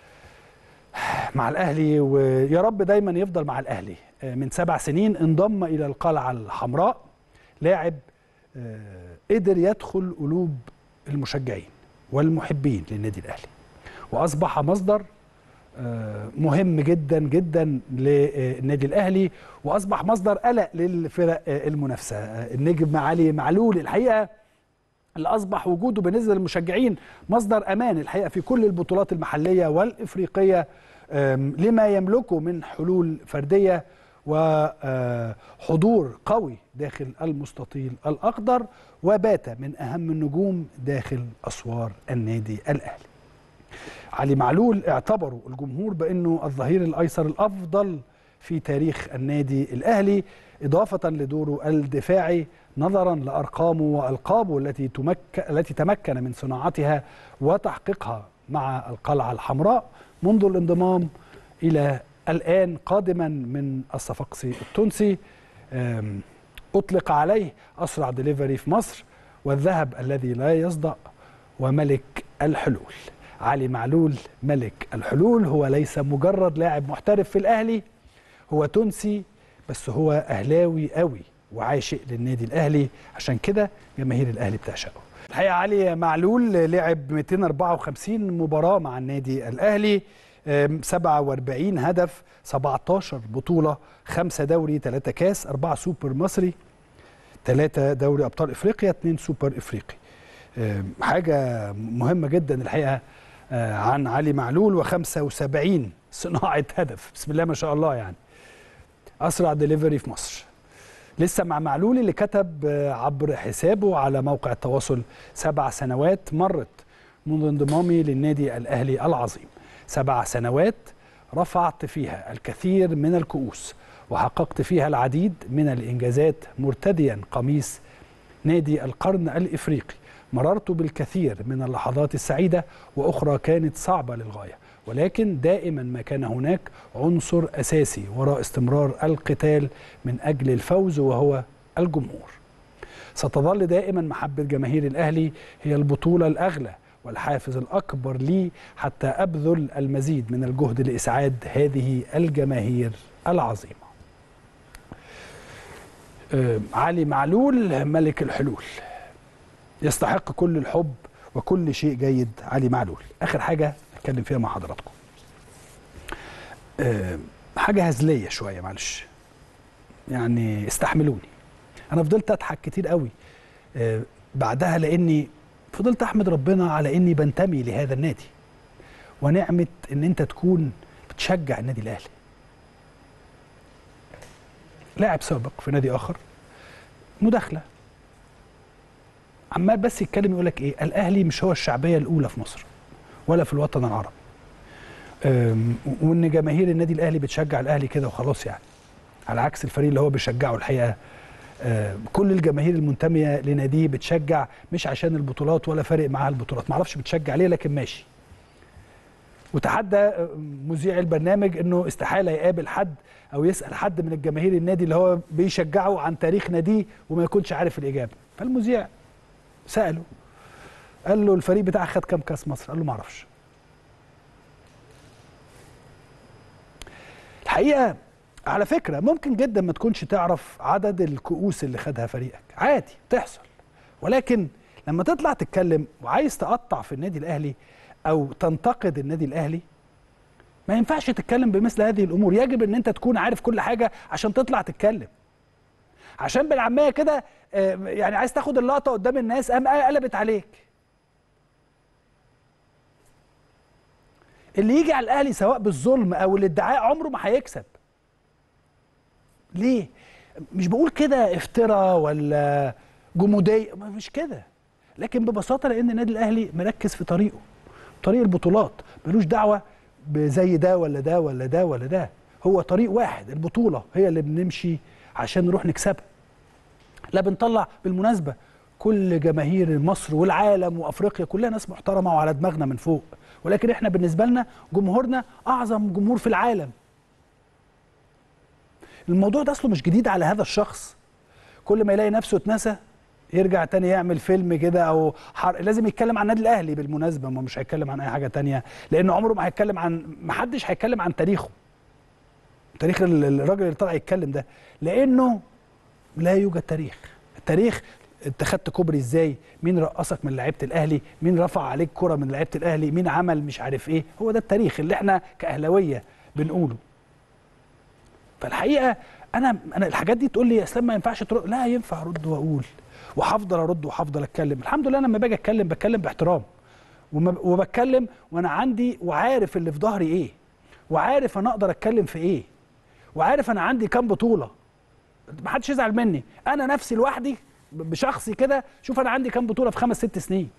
مع الاهلي ويا رب دايما يفضل مع الاهلي من سبع سنين انضم الى القلعه الحمراء لاعب قدر يدخل قلوب المشجعين والمحبين للنادي الاهلي واصبح مصدر مهم جدا جدا للنادي الاهلي واصبح مصدر قلق للفرق المنافسه النجم علي معلول الحقيقه اللي اصبح وجوده بالنسبه للمشجعين مصدر امان الحقيقه في كل البطولات المحليه والافريقيه لما يملكه من حلول فرديه وحضور قوي داخل المستطيل الاخضر وبات من اهم النجوم داخل اسوار النادي الاهلي. علي معلول اعتبروا الجمهور بانه الظهير الايسر الافضل في تاريخ النادي الاهلي اضافه لدوره الدفاعي نظرا لارقامه والقابه التي تمك... التي تمكن من صناعتها وتحقيقها مع القلعه الحمراء منذ الانضمام الى الان قادما من الصفاقسي التونسي اطلق عليه اسرع دليفري في مصر والذهب الذي لا يصدأ وملك الحلول علي معلول ملك الحلول هو ليس مجرد لاعب محترف في الاهلي هو تونسي بس هو اهلاوي قوي وعاشق للنادي الاهلي عشان كده جماهير الاهلي بتعشقه الحقيقه علي معلول لعب 254 مباراه مع النادي الاهلي 47 هدف 17 بطوله 5 دوري 3 كاس 4 سوبر مصري 3 دوري ابطال افريقيا 2 سوبر افريقي حاجه مهمه جدا الحقيقه عن علي معلول و75 صناعه هدف بسم الله ما شاء الله يعني اسرع دليفري في مصر لسه مع معلول اللي كتب عبر حسابه على موقع التواصل سبع سنوات مرت منذ انضمامي للنادي الاهلي العظيم سبع سنوات رفعت فيها الكثير من الكؤوس وحققت فيها العديد من الانجازات مرتديا قميص نادي القرن الافريقي مررت بالكثير من اللحظات السعيده واخرى كانت صعبه للغايه ولكن دائما ما كان هناك عنصر اساسي وراء استمرار القتال من اجل الفوز وهو الجمهور. ستظل دائما محبه جماهير الاهلي هي البطوله الاغلى والحافز الاكبر لي حتى ابذل المزيد من الجهد لاسعاد هذه الجماهير العظيمه. علي معلول ملك الحلول يستحق كل الحب وكل شيء جيد علي معلول. اخر حاجه اتكلم فيها مع حضراتكم أه حاجه هزليه شويه معلش يعني استحملوني انا فضلت اضحك كتير قوي أه بعدها لاني فضلت احمد ربنا على اني بنتمي لهذا النادي ونعمه ان انت تكون بتشجع النادي الاهلي لاعب سابق في نادي اخر مداخله عمال بس يتكلم يقول لك ايه الاهلي مش هو الشعبيه الاولى في مصر ولا في الوطن العربي وان جماهير النادي الاهلي بتشجع الاهلي كده وخلاص يعني على عكس الفريق اللي هو بيشجعه الحقيقه كل الجماهير المنتميه لناديه بتشجع مش عشان البطولات ولا فارق معاها البطولات معرفش بتشجع ليه لكن ماشي وتحدى مذيع البرنامج انه استحاله يقابل حد او يسال حد من الجماهير النادي اللي هو بيشجعه عن تاريخ ناديه وما يكونش عارف الاجابه فالمذيع ساله قال له الفريق بتاعك خد كام كاس مصر؟ قال له ما اعرفش. الحقيقه على فكره ممكن جدا ما تكونش تعرف عدد الكؤوس اللي خدها فريقك، عادي تحصل. ولكن لما تطلع تتكلم وعايز تقطع في النادي الاهلي او تنتقد النادي الاهلي ما ينفعش تتكلم بمثل هذه الامور، يجب ان انت تكون عارف كل حاجه عشان تطلع تتكلم. عشان بالعاميه كده يعني عايز تاخد اللقطه قدام الناس قام قلبت عليك. اللي يجي على الاهلي سواء بالظلم او الادعاء عمره ما هيكسب ليه مش بقول كده افتراء ولا جموديه مش كده لكن ببساطه لان النادي الاهلي مركز في طريقه طريق البطولات ملوش دعوه بزي ده ولا ده ولا ده ولا ده هو طريق واحد البطوله هي اللي بنمشي عشان نروح نكسبها لا بنطلع بالمناسبه كل جماهير مصر والعالم وافريقيا كلها ناس محترمه وعلى دماغنا من فوق ولكن احنا بالنسبه لنا جمهورنا اعظم جمهور في العالم الموضوع ده اصله مش جديد على هذا الشخص كل ما يلاقي نفسه اتنسى يرجع تاني يعمل فيلم كده او حر... لازم يتكلم عن النادي الاهلي بالمناسبه ما مش هيتكلم عن اي حاجه تانية لانه عمره ما هيتكلم عن ما حدش هيتكلم عن تاريخه تاريخ ال- الراجل اللي طلع يتكلم ده لانه لا يوجد تاريخ التاريخ انت خدت كوبري ازاي مين رقصك من لعيبه الاهلي مين رفع عليك كره من لعيبه الاهلي مين عمل مش عارف ايه هو ده التاريخ اللي احنا كاهلاويه بنقوله فالحقيقه انا انا الحاجات دي تقول لي يا اسلام ما ينفعش ترد لا ينفع ارد واقول وهفضل ارد وهفضل اتكلم الحمد لله أنا لما باجي اتكلم بتكلم باحترام وما- وبتكلم وانا عندي وعارف اللي في ظهري ايه وعارف انا اقدر اتكلم في ايه وعارف انا عندي كام بطوله ما حدش يزعل مني انا نفسي لوحدي ب- بشخصي كده شوف انا عندي كام بطوله في خمس ست سنين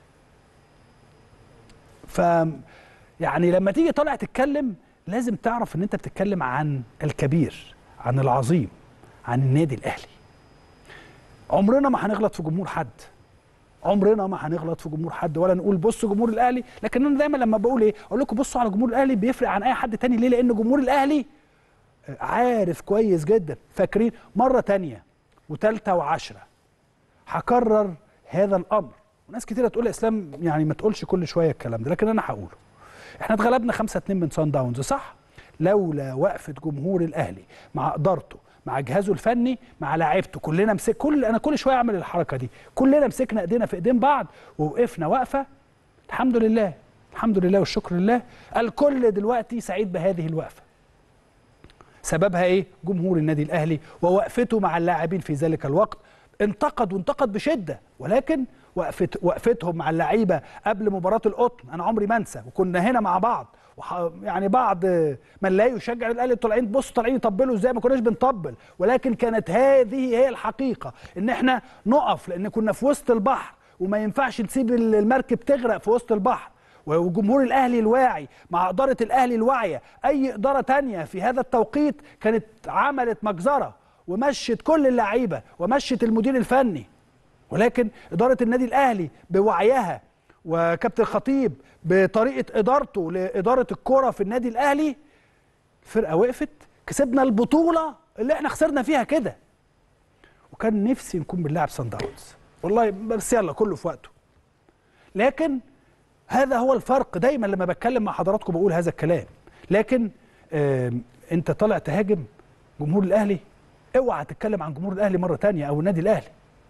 ف يعني لما تيجي طالع تتكلم لازم تعرف ان انت بتتكلم عن الكبير عن العظيم عن النادي الاهلي عمرنا ما هنغلط في جمهور حد عمرنا ما هنغلط في جمهور حد ولا نقول بصوا جمهور الاهلي لكن انا دايما لما بقول ايه اقول لكم بصوا على جمهور الاهلي بيفرق عن اي حد تاني ليه لان جمهور الاهلي عارف كويس جدا فاكرين مره تانية وتالتة وعشرة هكرر هذا الامر وناس كتيره تقول يا اسلام يعني ما تقولش كل شويه الكلام ده لكن انا هقوله احنا اتغلبنا 5 2 من سان داونز صح لولا وقفه جمهور الاهلي مع ادارته مع جهازه الفني مع لاعيبته كلنا مسك كل انا كل شويه اعمل الحركه دي كلنا مسكنا ايدينا في ايدين بعض ووقفنا وقفه الحمد لله الحمد لله والشكر لله الكل دلوقتي سعيد بهذه الوقفه سببها ايه جمهور النادي الاهلي ووقفته مع اللاعبين في ذلك الوقت انتقد وانتقد بشده ولكن وقفت وقفتهم مع اللعيبه قبل مباراه القطن انا عمري ما انسى وكنا هنا مع بعض وح... يعني بعض من لا يشجع الاهلي طالعين بصوا طالعين يطبلوا ازاي ما كناش بنطبل ولكن كانت هذه هي الحقيقه ان احنا نقف لان كنا في وسط البحر وما ينفعش نسيب المركب تغرق في وسط البحر وجمهور الاهلي الواعي مع اداره الاهلي الواعيه اي اداره تانية في هذا التوقيت كانت عملت مجزره ومشت كل اللعيبه ومشت المدير الفني ولكن اداره النادي الاهلي بوعيها وكابتن خطيب بطريقه ادارته لاداره الكره في النادي الاهلي الفرقه وقفت كسبنا البطوله اللي احنا خسرنا فيها كده وكان نفسي نكون بنلعب سان داونز والله بس يلا كله في وقته لكن هذا هو الفرق دايما لما بتكلم مع حضراتكم بقول هذا الكلام لكن آه انت طالع تهاجم جمهور الاهلي اوعى تتكلم عن جمهور الاهلي مره تانية او النادي الاهلي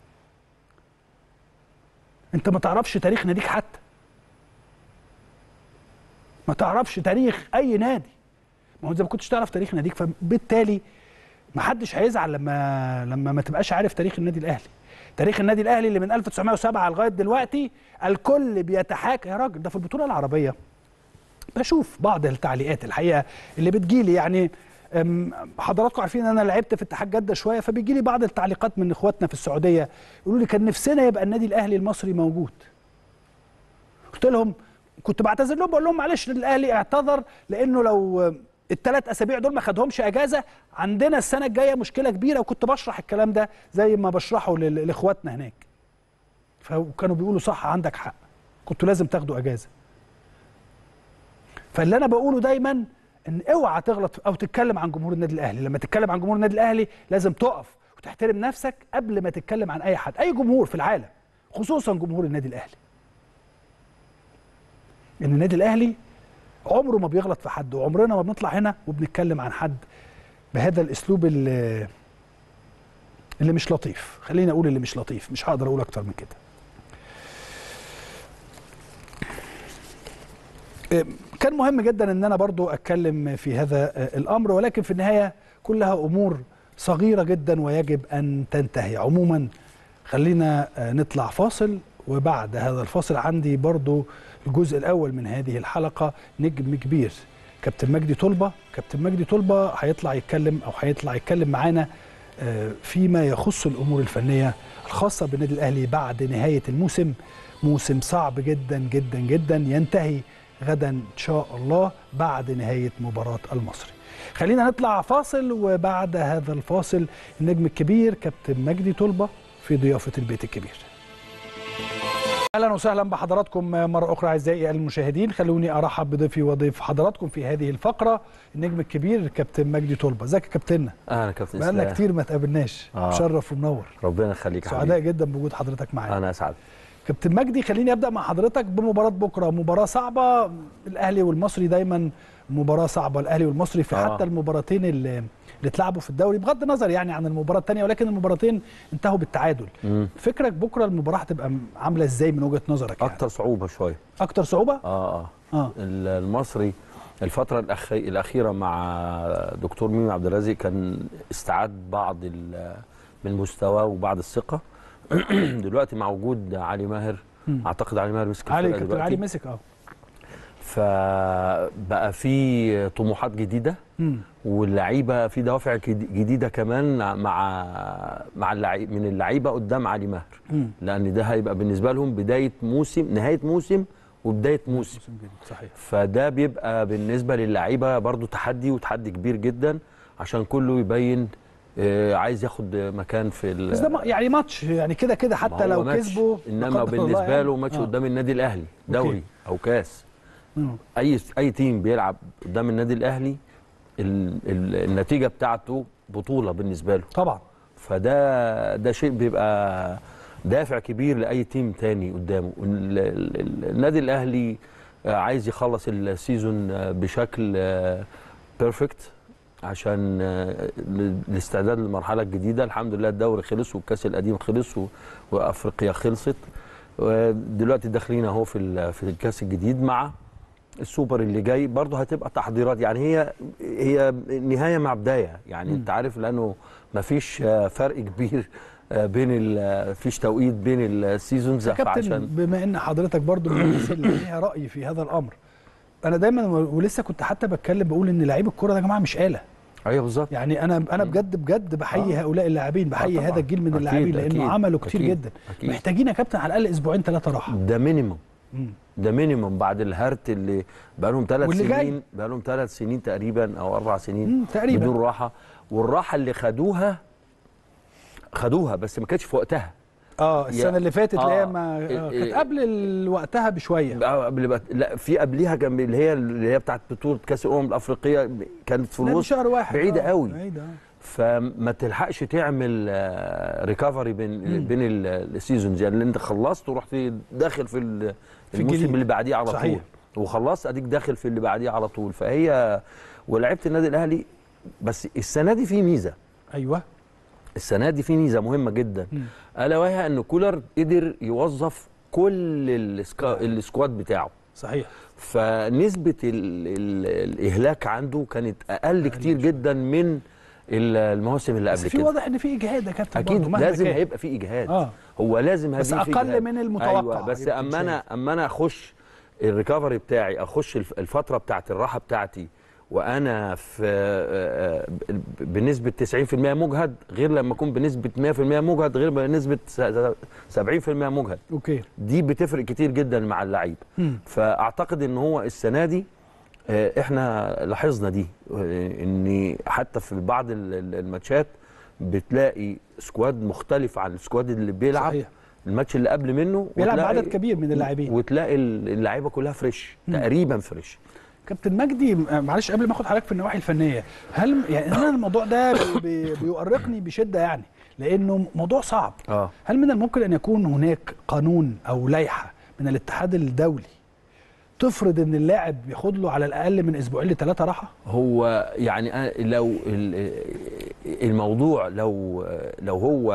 انت ما تعرفش تاريخ ناديك حتى ما تعرفش تاريخ اي نادي ما هو اذا ما كنتش تعرف تاريخ ناديك فبالتالي ما حدش هيزعل لما لما ما تبقاش عارف تاريخ النادي الاهلي تاريخ النادي الاهلي اللي من 1907 لغايه دلوقتي الكل بيتحاكى يا راجل ده في البطوله العربيه بشوف بعض التعليقات الحقيقه اللي بتجيلي يعني حضراتكم عارفين ان انا لعبت في اتحاد جده شويه فبيجي لي بعض التعليقات من اخواتنا في السعوديه يقولوا لي كان نفسنا يبقى النادي الاهلي المصري موجود قلت لهم كنت بعتذر لهم بقول لهم معلش الاهلي اعتذر لانه لو الثلاث اسابيع دول ما خدهمش اجازه عندنا السنه الجايه مشكله كبيره وكنت بشرح الكلام ده زي ما بشرحه لاخواتنا هناك فكانوا بيقولوا صح عندك حق كنتوا لازم تاخدوا اجازه فاللي انا بقوله دايما ان اوعى تغلط او تتكلم عن جمهور النادي الاهلي لما تتكلم عن جمهور النادي الاهلي لازم تقف وتحترم نفسك قبل ما تتكلم عن اي حد اي جمهور في العالم خصوصا جمهور النادي الاهلي ان النادي الاهلي عمره ما بيغلط في حد وعمرنا ما بنطلع هنا وبنتكلم عن حد بهذا الاسلوب اللي اللي مش لطيف خليني اقول اللي مش لطيف مش هقدر اقول اكتر من كده كان مهم جدا ان انا برضو اتكلم في هذا الامر ولكن في النهايه كلها امور صغيره جدا ويجب ان تنتهي عموما خلينا نطلع فاصل وبعد هذا الفاصل عندي برضو الجزء الاول من هذه الحلقه نجم كبير كابتن مجدي طلبه كابتن مجدي طلبه هيطلع يتكلم او هيطلع يتكلم معانا فيما يخص الامور الفنيه الخاصه بالنادي الاهلي بعد نهايه الموسم موسم صعب جدا جدا جدا ينتهي غدا ان شاء الله بعد نهايه مباراه المصري خلينا نطلع فاصل وبعد هذا الفاصل النجم الكبير كابتن مجدي طلبه في ضيافه البيت الكبير اهلا وسهلا بحضراتكم مره اخرى اعزائي المشاهدين خلوني ارحب بضيفي وضيف حضراتكم في هذه الفقره النجم الكبير كابتن مجدي طلبه ازيك يا كابتننا اهلا كابتن بقالنا اسلام كتير ما تقابلناش آه. مشرف ومنور ربنا يخليك يا سعداء حبيبي جدا بوجود حضرتك معانا انا اسعد كابتن مجدي خليني ابدا مع حضرتك بمباراه بكره مباراه صعبه الاهلي والمصري دايما مباراه صعبه الاهلي والمصري في آه. حتى المباراتين اللي اللي اتلعبوا في الدوري بغض النظر يعني عن المباراه الثانيه ولكن المباراتين انتهوا بالتعادل مم. فكرك بكره المباراه هتبقى عامله ازاي من وجهه نظرك يعني؟ اكتر صعوبه شويه اكتر صعوبه اه اه اه ال- المصري الفترة الأخ... الأخيرة مع دكتور ميمي عبد الرازق كان استعاد بعض ال- من المستوى وبعض الثقة دلوقتي مع وجود علي ماهر مم. أعتقد علي ماهر مسك علي الفرقة كابتن دلوقتي علي مسك اه فبقى في طموحات جديدة مم. واللعيبه في دوافع جدي- جديده كمان مع مع اللعيب من اللعيبه قدام علي ماهر مم. لان ده هيبقى بالنسبه لهم بدايه موسم نهايه موسم وبدايه موسم صحيح فده بيبقى بالنسبه للعيبه برضو تحدي وتحدي كبير جدا عشان كله يبين آه، عايز ياخد مكان في ال- بس ده ما- يعني ماتش يعني كده كده ما حتى هو لو ماتش. كسبوا انما لا قدر الله بالنسبه يعني. له ماتش آه. قدام النادي الاهلي دوري او كاس مم. اي اي تيم بيلعب قدام النادي الاهلي ال ال النتيجه بتاعته بطوله بالنسبه له طبعا فده ده شيء بيبقى دافع كبير لاي تيم تاني قدامه ال- ال- ال- النادي الاهلي آه، عايز يخلص السيزون آه، بشكل بيرفكت عشان آه، الاستعداد للمرحله الجديده الحمد لله الدوري خلص والكاس القديم خلص و- وافريقيا خلصت ودلوقتي داخلين اهو في ال- في الكاس الجديد مع السوبر اللي جاي برضه هتبقى تحضيرات يعني هي هي نهايه مع بدايه يعني انت عارف لانه مفيش آه، فرق كبير آه، بين ال- فيش توقيت بين السيزونز يا كابتن فعشان بما ان حضرتك برضو من الناس اللي ليها راي في هذا الامر انا دايما و- ولسه كنت حتى بتكلم بقول ان لعيب الكوره ده يا جماعه مش آلة ايوه بالظبط يعني انا انا بجد بجد بحيي آه. هؤلاء اللاعبين بحيي طبعاً. هذا الجيل من أكيد، اللاعبين لانه أكيد، عملوا كتير أكيد، جدا أكيد. محتاجين يا كابتن على الاقل اسبوعين ثلاثه راحه ده مينيمم مم. ده مينيمم بعد الهرت اللي بقى لهم ثلاث واللي جاي. سنين بقى لهم ثلاث سنين تقريبا او اربع سنين مم، تقريباً. بدون راحه والراحه اللي خدوها خدوها بس ما كانتش في وقتها اه السنه يا- اللي فاتت اللي هي آه. ما آه، إيه- كانت إيه. قبل ال- وقتها بشويه بقى قبل بقى لا في قبليها كان اللي هي اللي هي بتاعت بطوله كاس الامم الافريقيه كانت في لا، دي الوسط شهر واحد بعيده آه، قوي بعيده آه. فما تلحقش تعمل ريكفري بين بين ال- السيزونز يعني اللي انت خلصت ورحت داخل في ال- في الموسم الجديد. اللي بعديه على صحيح. طول وخلصت اديك داخل في اللي بعديه على طول فهي ولعبت النادي الاهلي بس السنه دي في ميزه ايوه السنه دي في ميزه مهمه جدا مم. الا وهي ان كولر قدر يوظف كل السكا- السكواد بتاعه صحيح فنسبه ال ال الاهلاك عنده كانت اقل كتير جدا من ال- المواسم اللي بس قبل في كده واضح ان في اجهاد يا كابتن برضه اكيد مهما لازم كان. هيبقى في اجهاد اه هو لازم بس هيبقى في أقل إجهاد. من المتوقع ايوه بس يمكن اما انا اما انا اخش الريكفري بتاعي اخش الف- الفتره بتاعت الراحه بتاعتي وانا في آه، آه، بنسبه 90% مجهد غير لما اكون بنسبه 100% مجهد غير بنسبه س- 70% مجهد اوكي دي بتفرق كتير جدا مع اللعيب مم. فاعتقد ان هو السنه دي آه، احنا لاحظنا دي آه، ان حتى في بعض ال- ال- الماتشات بتلاقي سكواد مختلف عن السكواد اللي بيلعب صحيح. الماتش اللي قبل منه بيلعب وتلاقي- عدد كبير من اللاعبين. وتلاقي ال- اللعيبه كلها فريش تقريبا فريش كابتن مجدي آه، معلش قبل ما اخد حضرتك في النواحي الفنيه هل يعني انا الموضوع ده بي- بي- بيؤرقني بشده يعني لانه موضوع صعب اه هل من الممكن ان يكون هناك قانون او لائحه من الاتحاد الدولي تفرض ان اللاعب ياخد له على الاقل من اسبوعين لثلاثه راحه هو يعني أنا لو ال- الموضوع لو لو هو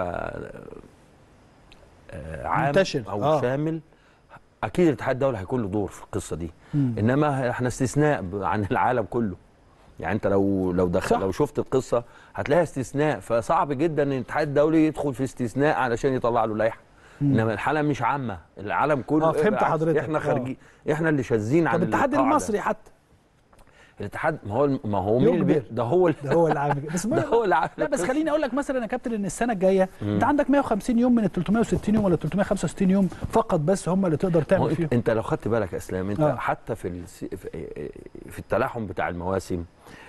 آه، عام منتشر، او آه. شامل اكيد الاتحاد الدولي هيكون له دور في القصه دي مم. انما احنا استثناء ب- عن العالم كله يعني انت لو لو صح. دخل لو شفت القصه هتلاقيها استثناء فصعب جدا ان الاتحاد الدولي يدخل في استثناء علشان يطلع له لائحه انما الحاله مش عامه العالم كله آه، فهمت بالعكس، حضرتك. احنا آه. خارجين احنا اللي شاذين عن طب الاتحاد القاعدة. المصري حتى الاتحاد ما هو ما هو مين اللي بي- يجبر. ده هو ال- ده هو اللي عامل كده. بس ما ده هو اللي عامل لا بس القصة. خليني اقول لك مثلا يا كابتن ان السنه الجايه انت عندك 150 يوم من ال 360 يوم ولا 365 يوم فقط بس هم اللي تقدر ما هو تعمل فيهم انت, انت لو خدت بالك يا اسلام انت آه. آه. حتى في الس- في- في التلاحم بتاع المواسم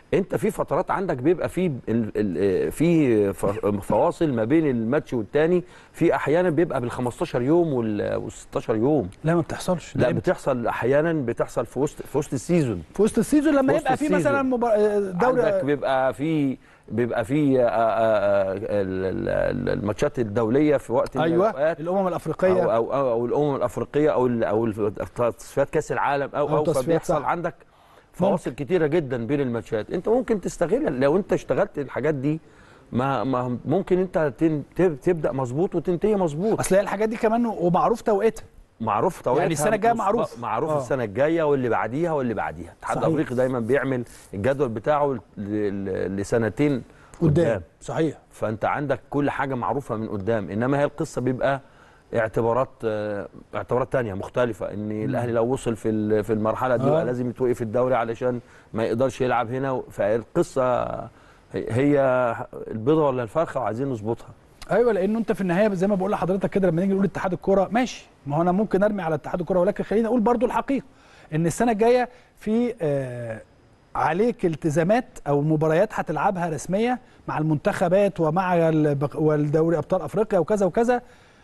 انت في فترات عندك بيبقى في ال- ال- في ف- فواصل ما بين الماتش والتاني في احيانا بيبقى بال 15 يوم وال 16 يوم لا ما بتحصلش لا ده إمتى؟ بتحصل احيانا بتحصل في وسط في وسط السيزون في وسط السيزون لما في وسط يبقى في السيزون. مثلا مبار... دوري عندك بيبقى في بيبقى في آه، آه، آه، ال- ال- الماتشات الدوليه في وقت من ايوه الأوقات. الامم الافريقيه أو, أو, أو, او الامم الافريقيه او ال- او ال- تصفيات كاس العالم او أو او, تصفيات فبيحصل صح. عندك فواصل كتيره جدا بين الماتشات انت ممكن تستغل لو انت اشتغلت الحاجات دي ما, ما ممكن انت تن- تب- تبدا مظبوط وتنتهي مظبوط اصل هي الحاجات دي كمان ومعروف توقيتها معروف توقيتها يعني السنة الجاية معروف. معروف آه. السنه الجايه واللي بعديها واللي بعديها الاتحاد صحيح. الافريقي دايما بيعمل الجدول بتاعه ل- ل- لسنتين قدام صحيح فانت عندك كل حاجه معروفه من قدام انما هي القصه بيبقى اعتبارات آه، اعتبارات تانية مختلفة ان الاهلي لو وصل في ال- في المرحلة دي آه. بقى لازم يتوقف الدوري علشان ما يقدرش يلعب هنا فالقصة هي- هي البيضة ولا الفرخة وعايزين نظبطها ايوه لانه انت في النهايه زي ما بقول لحضرتك كده لما نيجي نقول اتحاد الكوره ماشي ما هو انا ممكن ارمي على اتحاد الكوره ولكن خليني اقول برضو الحقيقه ان السنه الجايه في آه عليك التزامات او مباريات هتلعبها رسميه مع المنتخبات ومع البق- والدوري ابطال افريقيا وكذا وكذا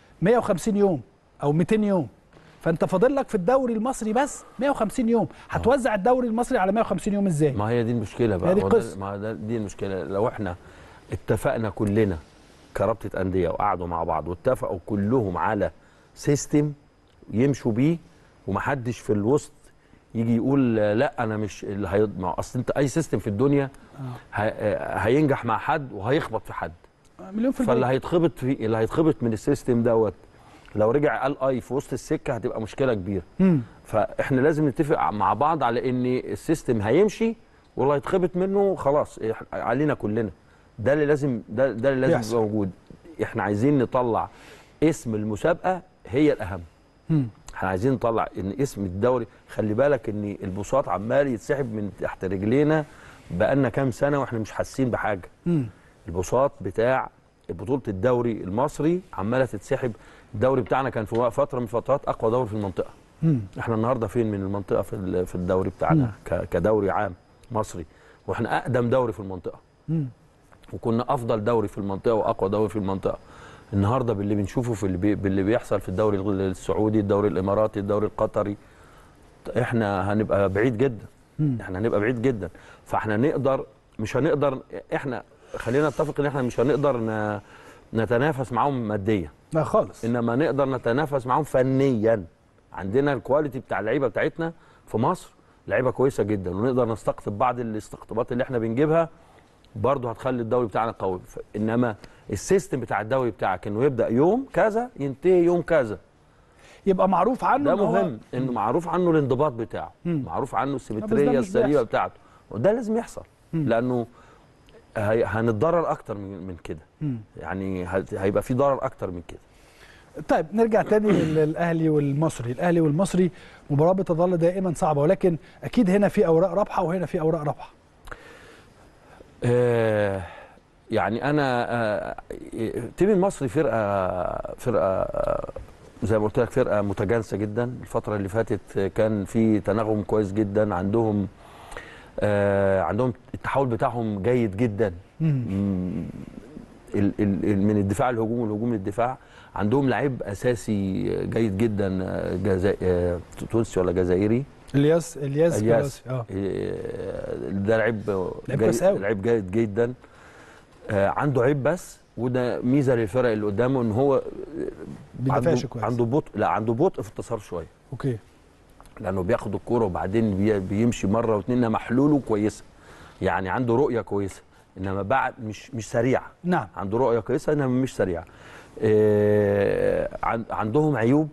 150 يوم او 200 يوم فانت فاضل لك في الدوري المصري بس 150 يوم هتوزع الدوري المصري على 150 يوم ازاي ما هي دي المشكلة بقى هي دي ما هو ده- القصة. ما ده دي المشكلة لو احنا اتفقنا كلنا كرابطة أندية وقعدوا مع بعض واتفقوا كلهم على سيستم يمشوا بيه ومحدش في الوسط يجي يقول آه، لا انا مش اللي هي... ما هو اصل انت اي سيستم في الدنيا ه... آه، هينجح مع حد وهيخبط في حد مليون في فاللي المية هيتخبط في اللي هيتخبط من السيستم دوت لو رجع قال اي في وسط السكه هتبقى مشكله كبيره مم. فاحنا لازم نتفق مع بعض على ان السيستم هيمشي واللي هيتخبط منه خلاص إح- علينا كلنا ده اللي لازم ده, ده اللي لازم يحصل. يبقى موجود احنا عايزين نطلع اسم المسابقه هي الاهم مم. احنا عايزين نطلع ان اسم الدوري خلي بالك ان البساط عمال يتسحب من تحت رجلينا بقالنا كام سنه واحنا مش حاسين بحاجه مم. البساط بتاع بطوله الدوري المصري عماله تتسحب الدوري بتاعنا كان في فتره من الفترات اقوى دوري في المنطقه مم. احنا النهارده فين من المنطقه في ال- في الدوري بتاعنا ك- كدوري عام مصري واحنا اقدم دوري في المنطقه مم. وكنا افضل دوري في المنطقه واقوى دوري في المنطقه النهارده باللي بنشوفه في اللي, بي باللي بيحصل في الدوري السعودي الدوري الاماراتي الدوري القطري احنا هنبقى بعيد جدا مم. احنا هنبقى بعيد جدا فاحنا نقدر مش هنقدر احنا خلينا نتفق ان احنا مش هنقدر ن- نتنافس معاهم ماديا لا خالص انما نقدر نتنافس معاهم فنيا عندنا الكواليتي بتاع اللعيبه بتاعتنا في مصر لعيبه كويسه جدا ونقدر نستقطب بعض الاستقطابات اللي احنا بنجيبها برضه هتخلي الدوري بتاعنا قوي ف- انما السيستم بتاع الدوري بتاعك انه يبدا يوم كذا ينتهي يوم كذا يبقى معروف عنه ده إن هو- مهم انه معروف عنه الانضباط بتاعه مم. معروف عنه بس ده السيمتريه مش السليمه بيحصل. بتاعته وده لازم يحصل مم. لانه هي- هنتضرر اكتر من من كده مم. يعني هت- هيبقى في ضرر اكتر من كده طيب نرجع تاني للاهلي والمصري الاهلي والمصري مباراه بتظل دائما صعبه ولكن اكيد هنا في اوراق رابحه وهنا في اوراق رابحه آه، يعني انا آه، تيم المصري فرقه فرقه آه، زي ما قلت لك فرقه متجانسه جدا الفتره اللي فاتت كان في تناغم كويس جدا عندهم آه، عندهم التحول بتاعهم جيد جدا مم، ال- ال- ال- من الدفاع للهجوم والهجوم للدفاع عندهم لعيب اساسي جيد جدا آه، جزا... آه، تونسي ولا جزائري الياس الياس الياس كلاسي، اه آه، ده لعيب لعيب جيد- كويس أوي. لعيب جيد جدا آه، عنده عيب بس وده ميزه للفرق اللي قدامه ان هو بيدافعش عنده كويس عنده بطء لا عنده بطء في التصرف شويه اوكي لانه بياخد الكوره وبعدين بي- بيمشي مره واثنين إنما حلوله كويسه يعني عنده رؤيه كويسه انما بعد مش مش سريع نعم عنده رؤيه كويسه انما مش سريع آه، عن- عندهم عيوب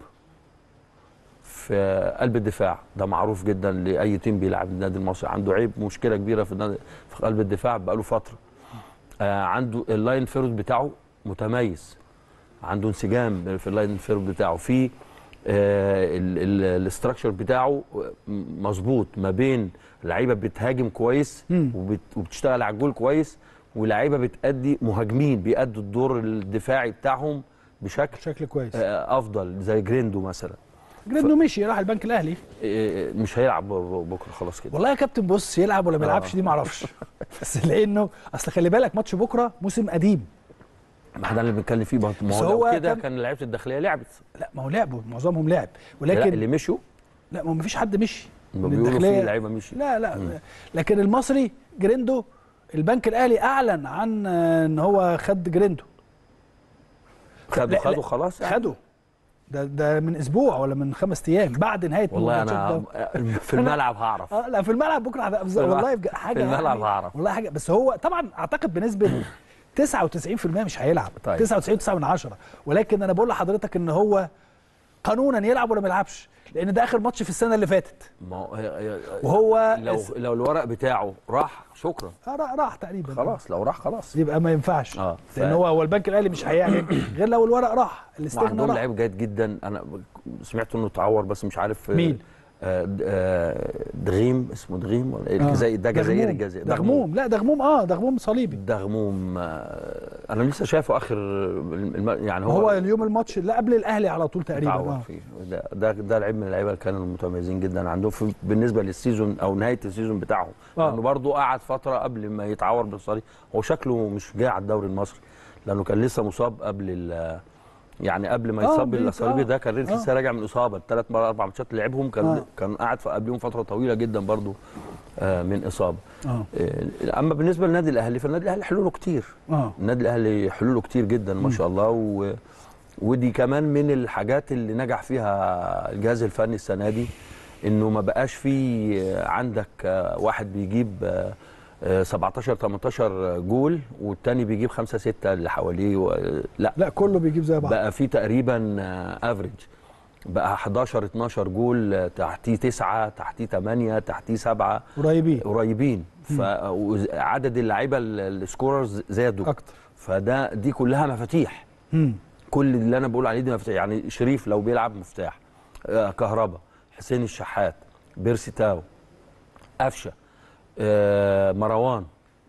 في قلب الدفاع ده معروف جدا لاي تيم بيلعب النادي المصري عنده عيب مشكله كبيره في النادي في قلب الدفاع بقاله فتره آه، عنده اللاين فيرود بتاعه متميز عنده انسجام في اللاين فيرود بتاعه في الاستراكشر بتاعه مظبوط ما بين لعيبه بتهاجم كويس مم. وبت وبتشتغل على الجول كويس ولاعيبه بتأدي مهاجمين بيأدوا الدور الدفاعي بتاعهم بشكل بشكل كويس آه، افضل زي جريندو مثلا جريندو مشي راح البنك الاهلي إيه، مش هيلعب ب- ب- بكره خلاص كده والله يا كابتن بص يلعب ولا ما يلعبش آه. دي ما اعرفش بس لانه اصل خلي بالك ماتش بكره موسم قديم ما احنا اللي بنتكلم فيه برضه ما بس هو هو لو كده كان- كان لعيبه الداخليه لعبت لا ما هو لعبوا معظمهم لعب لا ولكن اللي مشوا لا ما فيش حد مشي ما من بيقولوا الداخلية. في لعيبه مشي لا لا لكن المصري جريندو البنك الاهلي اعلن عن آه، ان هو خد جريندو خدوا لا، لا. خدوا خلاص يعني. خده ده ده من اسبوع ولا من خمس ايام بعد نهايه والله الماتشات انا ده. في الملعب هعرف اه لا في الملعب بكره هت- الملعب- والله بج- حاجه في الملعب يعني هعرف. والله حاجه بس هو طبعا اعتقد بنسبه 99% مش هيلعب طيب. 99 9 من 10 ولكن انا بقول لحضرتك ان هو قانونا يلعب ولا ما يلعبش لان ده اخر ماتش في السنه اللي فاتت ما هو هي- هي- وهو لو اس- لو الورق بتاعه راح شكرا آه، را- راح تقريبا خلاص لو راح خلاص يبقى ما ينفعش اه لان هو هو البنك الاهلي مش هيعلن غير لو الورق راح الاستغنى وعندهم راح لعيب جيد جدا انا سمعت انه اتعور بس مش عارف مين؟ آه، د- آه، دغيم اسمه دغيم ولا ايه الجزائري ده جزائري دغموم. الجزائري دغموم لا دغموم اه دغموم صليبي دغموم آه، انا لسه شايفه اخر الم- يعني هو هو اليوم الماتش اللي قبل الاهلي على طول تقريبا اتعور اه فيه ده ده, ده لعيب من اللعيبه اللي كانوا متميزين جدا عندهم في بالنسبه للسيزون او نهايه السيزون بتاعهم آه. لانه برضه قعد فتره قبل ما يتعور بالصليب هو شكله مش جاي على الدوري المصري لانه كان لسه مصاب قبل ال يعني قبل ما آه، يصاب بيت- بالصليبي آه. ده كان آه. لسه راجع من اصابه الثلاث مرات اربع ماتشات اللي لعبهم كان آه. كان قاعد في- قبلهم فتره طويله جدا برضه آه، من اصابه اه آه، اما بالنسبه للنادي الاهلي فالنادي الاهلي حلوله كتير اه النادي الاهلي حلوله كتير جدا ما شاء الله و... ودي كمان من الحاجات اللي نجح فيها الجهاز الفني السنه دي انه ما بقاش في عندك آه، واحد بيجيب آه، آه، 17 18 جول والتاني بيجيب 5 6 اللي حواليه و... لا لا كله بيجيب زي بعض بقى في تقريبا افريج بقى 11 12 جول آه، تحتيه 9 تحتيه 8 تحتيه 7 قريبين قريبين فعدد اللعيبه ال- السكوررز زادوا اكتر فده دي كلها مفاتيح مم. كل اللي انا بقول عليه دي مفاتيح يعني شريف لو بيلعب مفتاح آه كهربا حسين الشحات بيرسي تاو قفشه آه مروان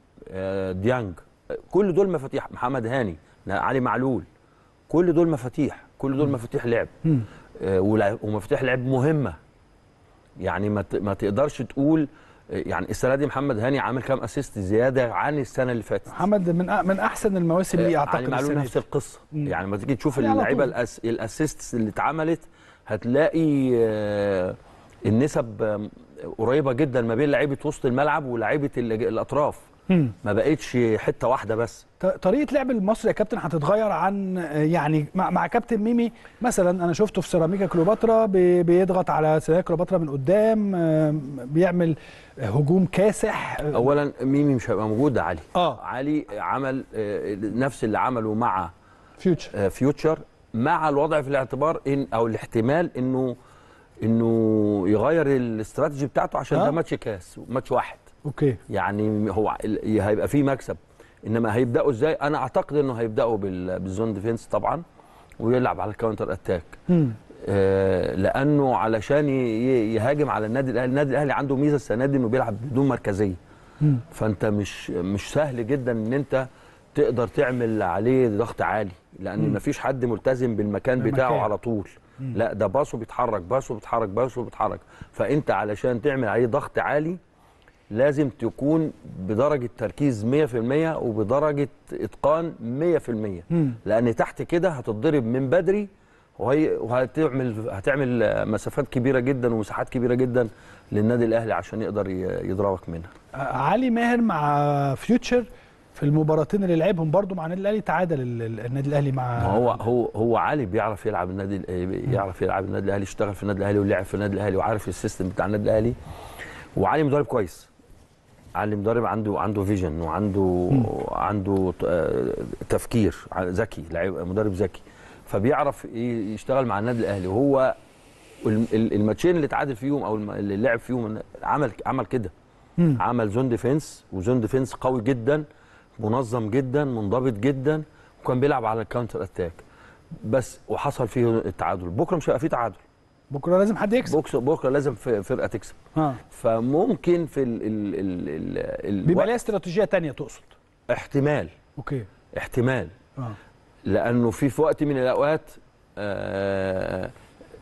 آه ديانج آه، كل دول مفاتيح محمد هاني علي معلول كل دول مفاتيح كل دول مفاتيح لعب مم. آه، ولع- ومفاتيح لعب مهمه يعني ما ت- ما تقدرش تقول آه، يعني السنه دي محمد هاني عامل كام اسيست زياده عن السنه اللي فاتت محمد من أ- من احسن المواسم ليه علي اعتقد معلول السنة نفس دي. القصه مم. يعني لما تيجي تشوف علي على اللعيبه طول. الأس... الاسيستس اللي اتعملت هتلاقي آه، النسب آه، قريبه جدا ما بين لعيبه وسط الملعب ولاعيبه ال- الاطراف مم. ما بقتش حته واحده بس ط- طريقه لعب المصري يا كابتن هتتغير عن آه، يعني مع, مع كابتن ميمي مثلا انا شفته في سيراميكا كليوباترا بي- بيضغط على سيراميكا كليوباترا من قدام آه، بيعمل هجوم كاسح آه، اولا ميمي مش هيبقى موجود ده علي اه علي عمل آه، نفس اللي عمله مع فيوتشر آه، فيوتشر مع الوضع في الاعتبار ان او الاحتمال انه انه يغير الاستراتيجي بتاعته عشان آه. ده ماتش كاس ماتش واحد اوكي يعني هو ال- هيبقى فيه مكسب انما هيبداوا ازاي انا اعتقد انه هيبداوا بال- بالزون ديفينس طبعا ويلعب على الكاونتر اتاك مم. آه، لانه علشان ي- ي- يهاجم على النادي الاهلي النادي الاهلي عنده ميزه السنه دي انه بيلعب بدون مركزيه مم. فانت مش مش سهل جدا ان انت تقدر تعمل عليه ضغط عالي لان مم. مفيش حد ملتزم بالمكان بالمكان. بتاعه على طول لا ده باصه بيتحرك باصه بيتحرك باصه بيتحرك فانت علشان تعمل عليه ضغط عالي لازم تكون بدرجه تركيز 100% وبدرجه اتقان 100% مم. لان تحت كده هتتضرب من بدري وهي وهتعمل هتعمل مسافات كبيره جدا ومساحات كبيره جدا للنادي الاهلي عشان يقدر ي- يضربك منها آه، علي ماهر مع فيوتشر في المباراتين اللي لعبهم برضو مع النادي الاهلي تعادل ال- ال- النادي الاهلي مع ما هو هو هو علي بيعرف يلعب النادي ال- يعرف يلعب النادي الاهلي اشتغل في النادي الاهلي ولعب في النادي الاهلي وعارف السيستم بتاع النادي الاهلي وعلي مدرب كويس علي مدرب عنده عنده فيجن وعنده عنده ت- آه، تفكير ع- ذكي لعيب مدرب ذكي فبيعرف ي- يشتغل مع النادي الاهلي وهو الم- ال- الماتشين اللي اتعادل فيهم او الم- اللي لعب فيهم عمل عمل كده مم. عمل زون ديفense وزون ديفنس قوي جدا منظم جدا منضبط جدا وكان بيلعب على الكاونتر اتاك بس وحصل فيه التعادل بكره مش هيبقى فيه تعادل بكره لازم حد يكسب بكره بكره لازم ف- فرقه تكسب اه فممكن في ال ال ال ال بيبقى الوقت ليها استراتيجيه تانية تقصد احتمال اوكي احتمال اه لانه في في وقت من الاوقات آه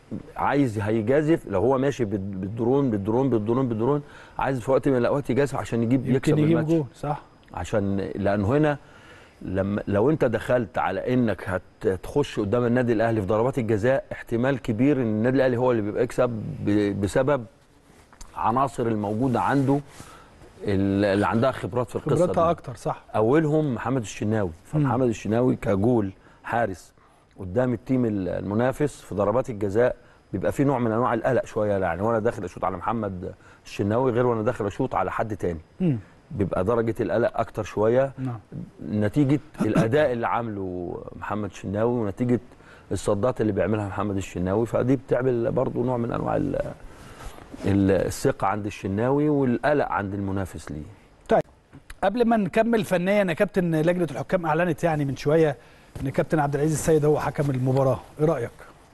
عايز هيجازف لو هو ماشي بال- بالدرون بالدرون بالدرون بالدرون عايز في وقت من الاوقات يجازف عشان يجيب يمكن يكسب يجيب الماتش جول صح عشان لان هنا لما لو انت دخلت على انك هتخش قدام النادي الاهلي في ضربات الجزاء احتمال كبير ان النادي الاهلي هو اللي بيبقى يكسب ب- بسبب عناصر الموجوده عنده اللي عندها خبرات في القصه خبرتها دي. اكتر صح اولهم محمد الشناوي فمحمد الشناوي كجول حارس قدام التيم المنافس في ضربات الجزاء بيبقى في نوع من انواع القلق شويه يعني وانا داخل اشوط على محمد الشناوي غير وانا داخل اشوط على حد تاني مم. بيبقى درجه القلق اكتر شويه نعم نتيجه الاداء اللي عامله محمد الشناوي ونتيجه الصدات اللي بيعملها محمد الشناوي فدي بتعمل برضو نوع من انواع ال- ال- الثقه عند الشناوي والقلق عند المنافس ليه قبل ما نكمل فنيا يا كابتن لجنه الحكام اعلنت يعني من شويه ان كابتن عبد العزيز السيد هو حكم المباراه ايه رايك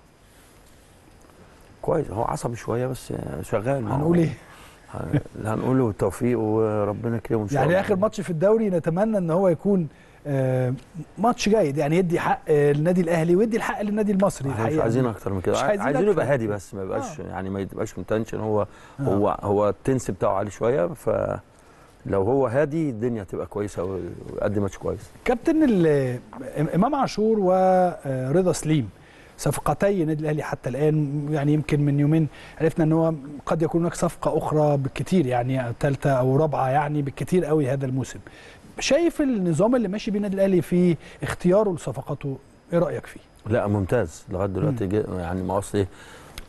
كويس هو عصبي شويه بس شغال ما هو- هنقول ايه هن- هنقول له التوفيق وربنا يكرمه ان شاء الله يعني اخر ماتش في الدوري نتمنى ان هو يكون آه، ماتش جيد يعني يدي حق آه، النادي الاهلي ويدي الحق للنادي المصري احنا مش الحقيقه عايزين اكتر من كده مش عايزين عايزين يبقى أكتر. هادي بس ما يبقاش يعني ما يبقاش متنشن هو هو هو التنس بتاعه عالي شويه فلو هو هادي الدنيا تبقى كويسه ويقدم ماتش كويس كابتن ال- امام عاشور ورضا سليم صفقتي النادي الاهلي حتى الان يعني يمكن من يومين عرفنا ان هو قد يكون هناك صفقه اخرى بالكثير يعني ثالثه او رابعه يعني بالكثير قوي هذا الموسم شايف النظام اللي ماشي بيه النادي الاهلي في اختياره لصفقاته ايه رايك فيه لا ممتاز لغايه دلوقتي جي- يعني ما اصل إيه،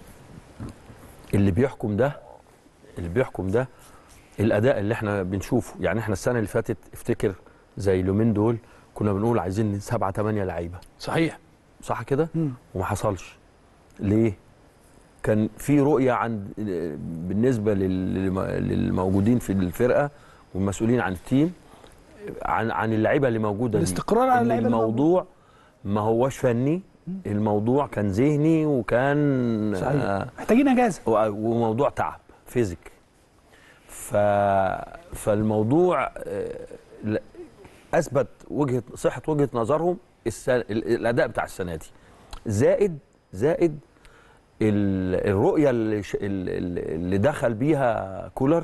اللي بيحكم ده اللي بيحكم ده الاداء اللي احنا بنشوفه يعني احنا السنه اللي فاتت افتكر زي اليومين دول كنا بنقول عايزين سبعة ثمانية لعيبه صحيح صح كده مم. وما حصلش ليه كان في رؤيه عند بالنسبه لل- للموجودين في الفرقه والمسؤولين عن التيم عن عن اللعيبه اللي موجوده دي. الاستقرار على إن اللعيبه اللي الموضوع ما هوش فني الموضوع كان ذهني وكان صحيح. آه محتاجين اجازه و- وموضوع تعب فيزيك ف فالموضوع آه، ل- اثبت وجهه صحه وجهه نظرهم السنة ال- الاداء بتاع السنه دي زائد زائد ال- الرؤيه اللي, ش- ال- ال- اللي دخل بيها كولر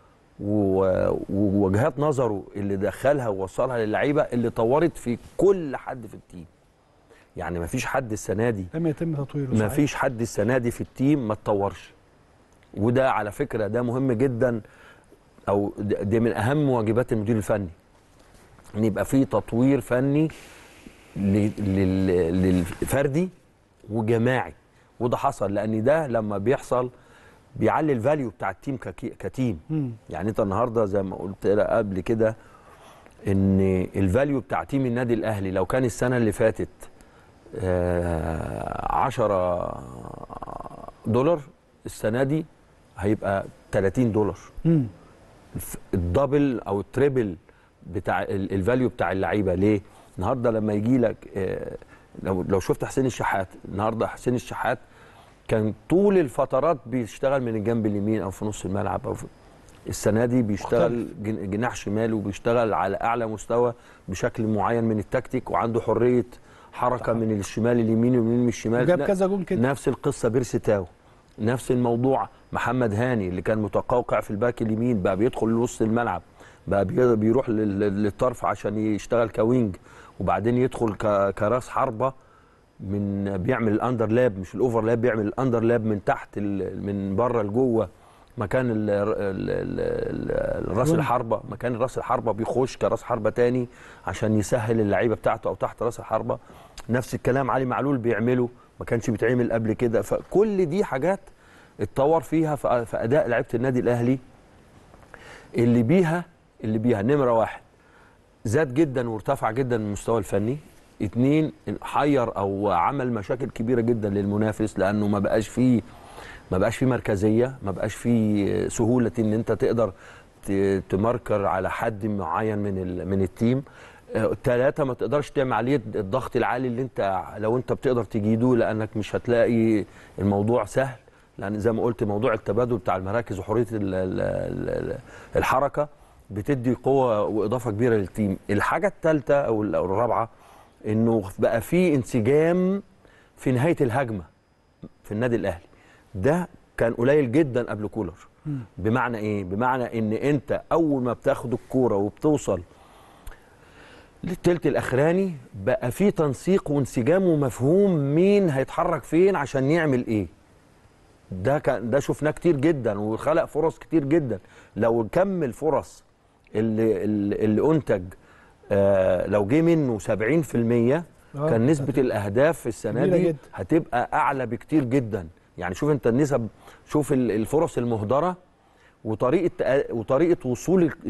و- ووجهات نظره اللي دخلها ووصلها للعيبه اللي طورت في كل حد في التيم يعني ما فيش حد السنه دي لم يتم تطويره ما صحيح. فيش حد السنه دي في التيم ما اتطورش وده على فكره ده مهم جدا او ده ده من اهم واجبات المدير الفني ان يبقى في تطوير فني ل- لل- للفردي وجماعي وده حصل لان ده لما بيحصل بيعلي الفاليو بتاع التيم ككي- كتيم مم. يعني انت النهارده زي ما قلت لك قبل كده ان الفاليو بتاع تيم النادي الاهلي لو كان السنه اللي فاتت آه، 10 دولار السنه دي هيبقى 30 دولار مم. الف- الدبل او التريبل بتاع ال- الفاليو بتاع اللعيبه ليه النهارده لما يجي لك آه، لو لو شفت حسين الشحات النهارده حسين الشحات كان طول الفترات بيشتغل من الجنب اليمين او في نص الملعب او في السنه دي بيشتغل جن- جناح شمال وبيشتغل على اعلى مستوى بشكل معين من التكتيك وعنده حريه حركه من الشمال اليمين واليمين من الشمال جاب لا- كذا جون كده نفس القصه بيرسي تاو نفس الموضوع محمد هاني اللي كان متقوقع في الباك اليمين بقى بيدخل لوسط الملعب بقى بي- بيروح لل- للطرف عشان يشتغل كوينج وبعدين يدخل ك- كراس حربه من بيعمل الاندر لاب مش الاوفر لاب بيعمل الاندر لاب من تحت ال- من بره لجوه مكان ال- ال- ال- ال- راس جون. الحربه مكان راس الحربه بيخش كراس حربه تاني عشان يسهل اللعيبه بتاعته او تحت راس الحربه نفس الكلام علي معلول بيعمله ما كانش بيتعمل قبل كده فكل دي حاجات اتطور فيها في في اداء لعيبه النادي الاهلي اللي بيها اللي بيها نمره واحد زاد جدا وارتفع جدا المستوى الفني اتنين حير او عمل مشاكل كبيره جدا للمنافس لانه ما بقاش فيه ما بقاش فيه مركزيه ما بقاش فيه سهوله ان انت تقدر ت- تماركر على حد معين من ال- من التيم ثلاثة ما تقدرش تعمل عليه الضغط العالي اللي انت لو انت بتقدر تجيده لانك مش هتلاقي الموضوع سهل لان زي ما قلت موضوع التبادل بتاع المراكز وحريه ال- ال- ال- الحركه بتدي قوه واضافه كبيره للتيم الحاجه الثالثه او ال- أو الرابعه انه بقى في انسجام في نهايه الهجمه في النادي الاهلي ده كان قليل جدا قبل كولر بمعنى ايه بمعنى ان انت اول ما بتاخد الكوره وبتوصل للتلت الاخراني بقى في تنسيق وانسجام ومفهوم مين هيتحرك فين عشان يعمل ايه ده كان ده شفناه كتير جدا وخلق فرص كتير جدا لو كم الفرص اللي اللي, اللي انتج آه لو جه منه 70% آه، كان نسبه الاهداف السنه كبيرة دي جدا. هتبقى اعلى بكتير جدا يعني شوف انت النسب شوف ال- الفرص المهدره وطريقه تق- وطريقه وصول ال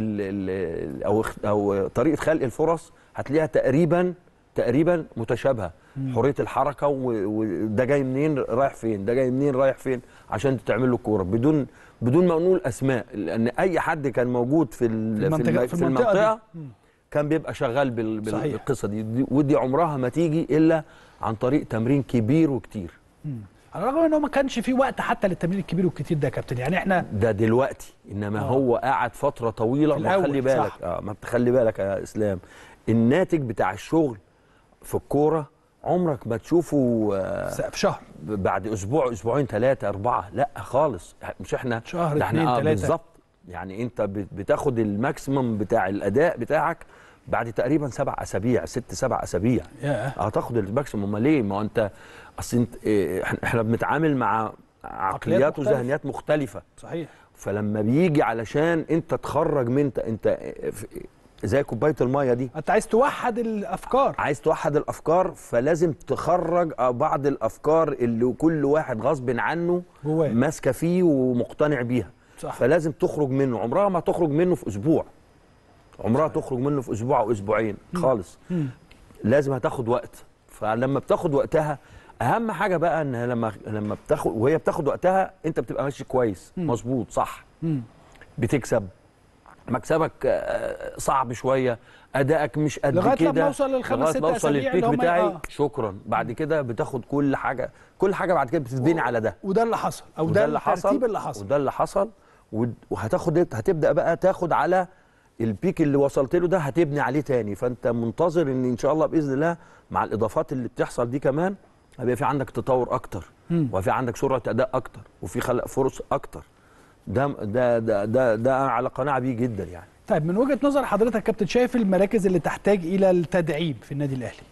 ال او اخ- او طريقه خلق الفرص هتلاقيها تقريبا تقريبا متشابهه حريه الحركه و- وده جاي منين رايح فين ده جاي منين رايح فين عشان تعمل له الكوره بدون بدون ما نقول اسماء لان اي حد كان موجود في ال- في في, المنطقة- الم- في في المنطقة دي. المنطقه كان بيبقى شغال بال- بال- صحيح. بالقصه دي دي- ودي عمرها ما تيجي الا عن طريق تمرين كبير وكتير على الرغم ان هو ما كانش في وقت حتى للتمرين الكبير والكتير ده يا كابتن يعني احنا ده دلوقتي انما آه. آه. هو قاعد فتره طويله في ما الأول، خلي بالك صح. اه ما تخلي بالك يا اسلام الناتج بتاع الشغل في الكوره عمرك ما تشوفه آه في شهر بعد اسبوع اسبوعين ثلاثه اربعه لا خالص مش احنا شهر، ده احنا اتنين، آه تلاتة. بالظبط يعني انت بت- بتاخد الماكسيمم بتاع الاداء بتاعك بعد تقريبا سبع اسابيع ست سبع اسابيع ياه. اه تاخد الماكسيمم امال ليه ما هو انت اصل انت إيه، احنا إحنا بنتعامل مع عقليات مختلفة. وذهنيات مختلفه صحيح فلما بيجي علشان انت تخرج من انت انت في- زي كوبايه الميه دي انت عايز توحد الافكار عايز توحد الافكار فلازم تخرج بعض الافكار اللي كل واحد غصب عنه جواه. ماسكه فيه ومقتنع بيها صح. فلازم تخرج منه عمرها ما تخرج منه في اسبوع عمرها تخرج منه في اسبوع او اسبوعين خالص لازم هتاخد وقت فلما بتاخد وقتها اهم حاجه بقى ان لما لما بتاخد وهي بتاخد وقتها انت بتبقى ماشي كويس مظبوط صح مم. بتكسب مكسبك آه، صعب شويه ادائك مش قد لغاية كده لما أوصل للخمس لغاية ست ما اوصل أسابيع للبيك اللي هم- بتاعي آه. شكرا بعد كده بتاخد كل حاجه كل حاجه بعد كده بتتبني على ده وده اللي حصل او وده ده اللي حصل الترتيب اللي حصل وده اللي حصل ود- وهتاخد هتبدا بقى تاخد على البيك اللي وصلت له ده هتبني عليه تاني فانت منتظر ان ان شاء الله باذن الله مع الاضافات اللي بتحصل دي كمان هيبقى في عندك تطور اكتر وفي عندك سرعه اداء اكتر وفي خلق فرص اكتر ده ده ده ده, ده أنا على قناعه بيه جدا يعني طيب من وجهه نظر حضرتك يا كابتن شايف المراكز اللي تحتاج الى التدعيم في النادي الاهلي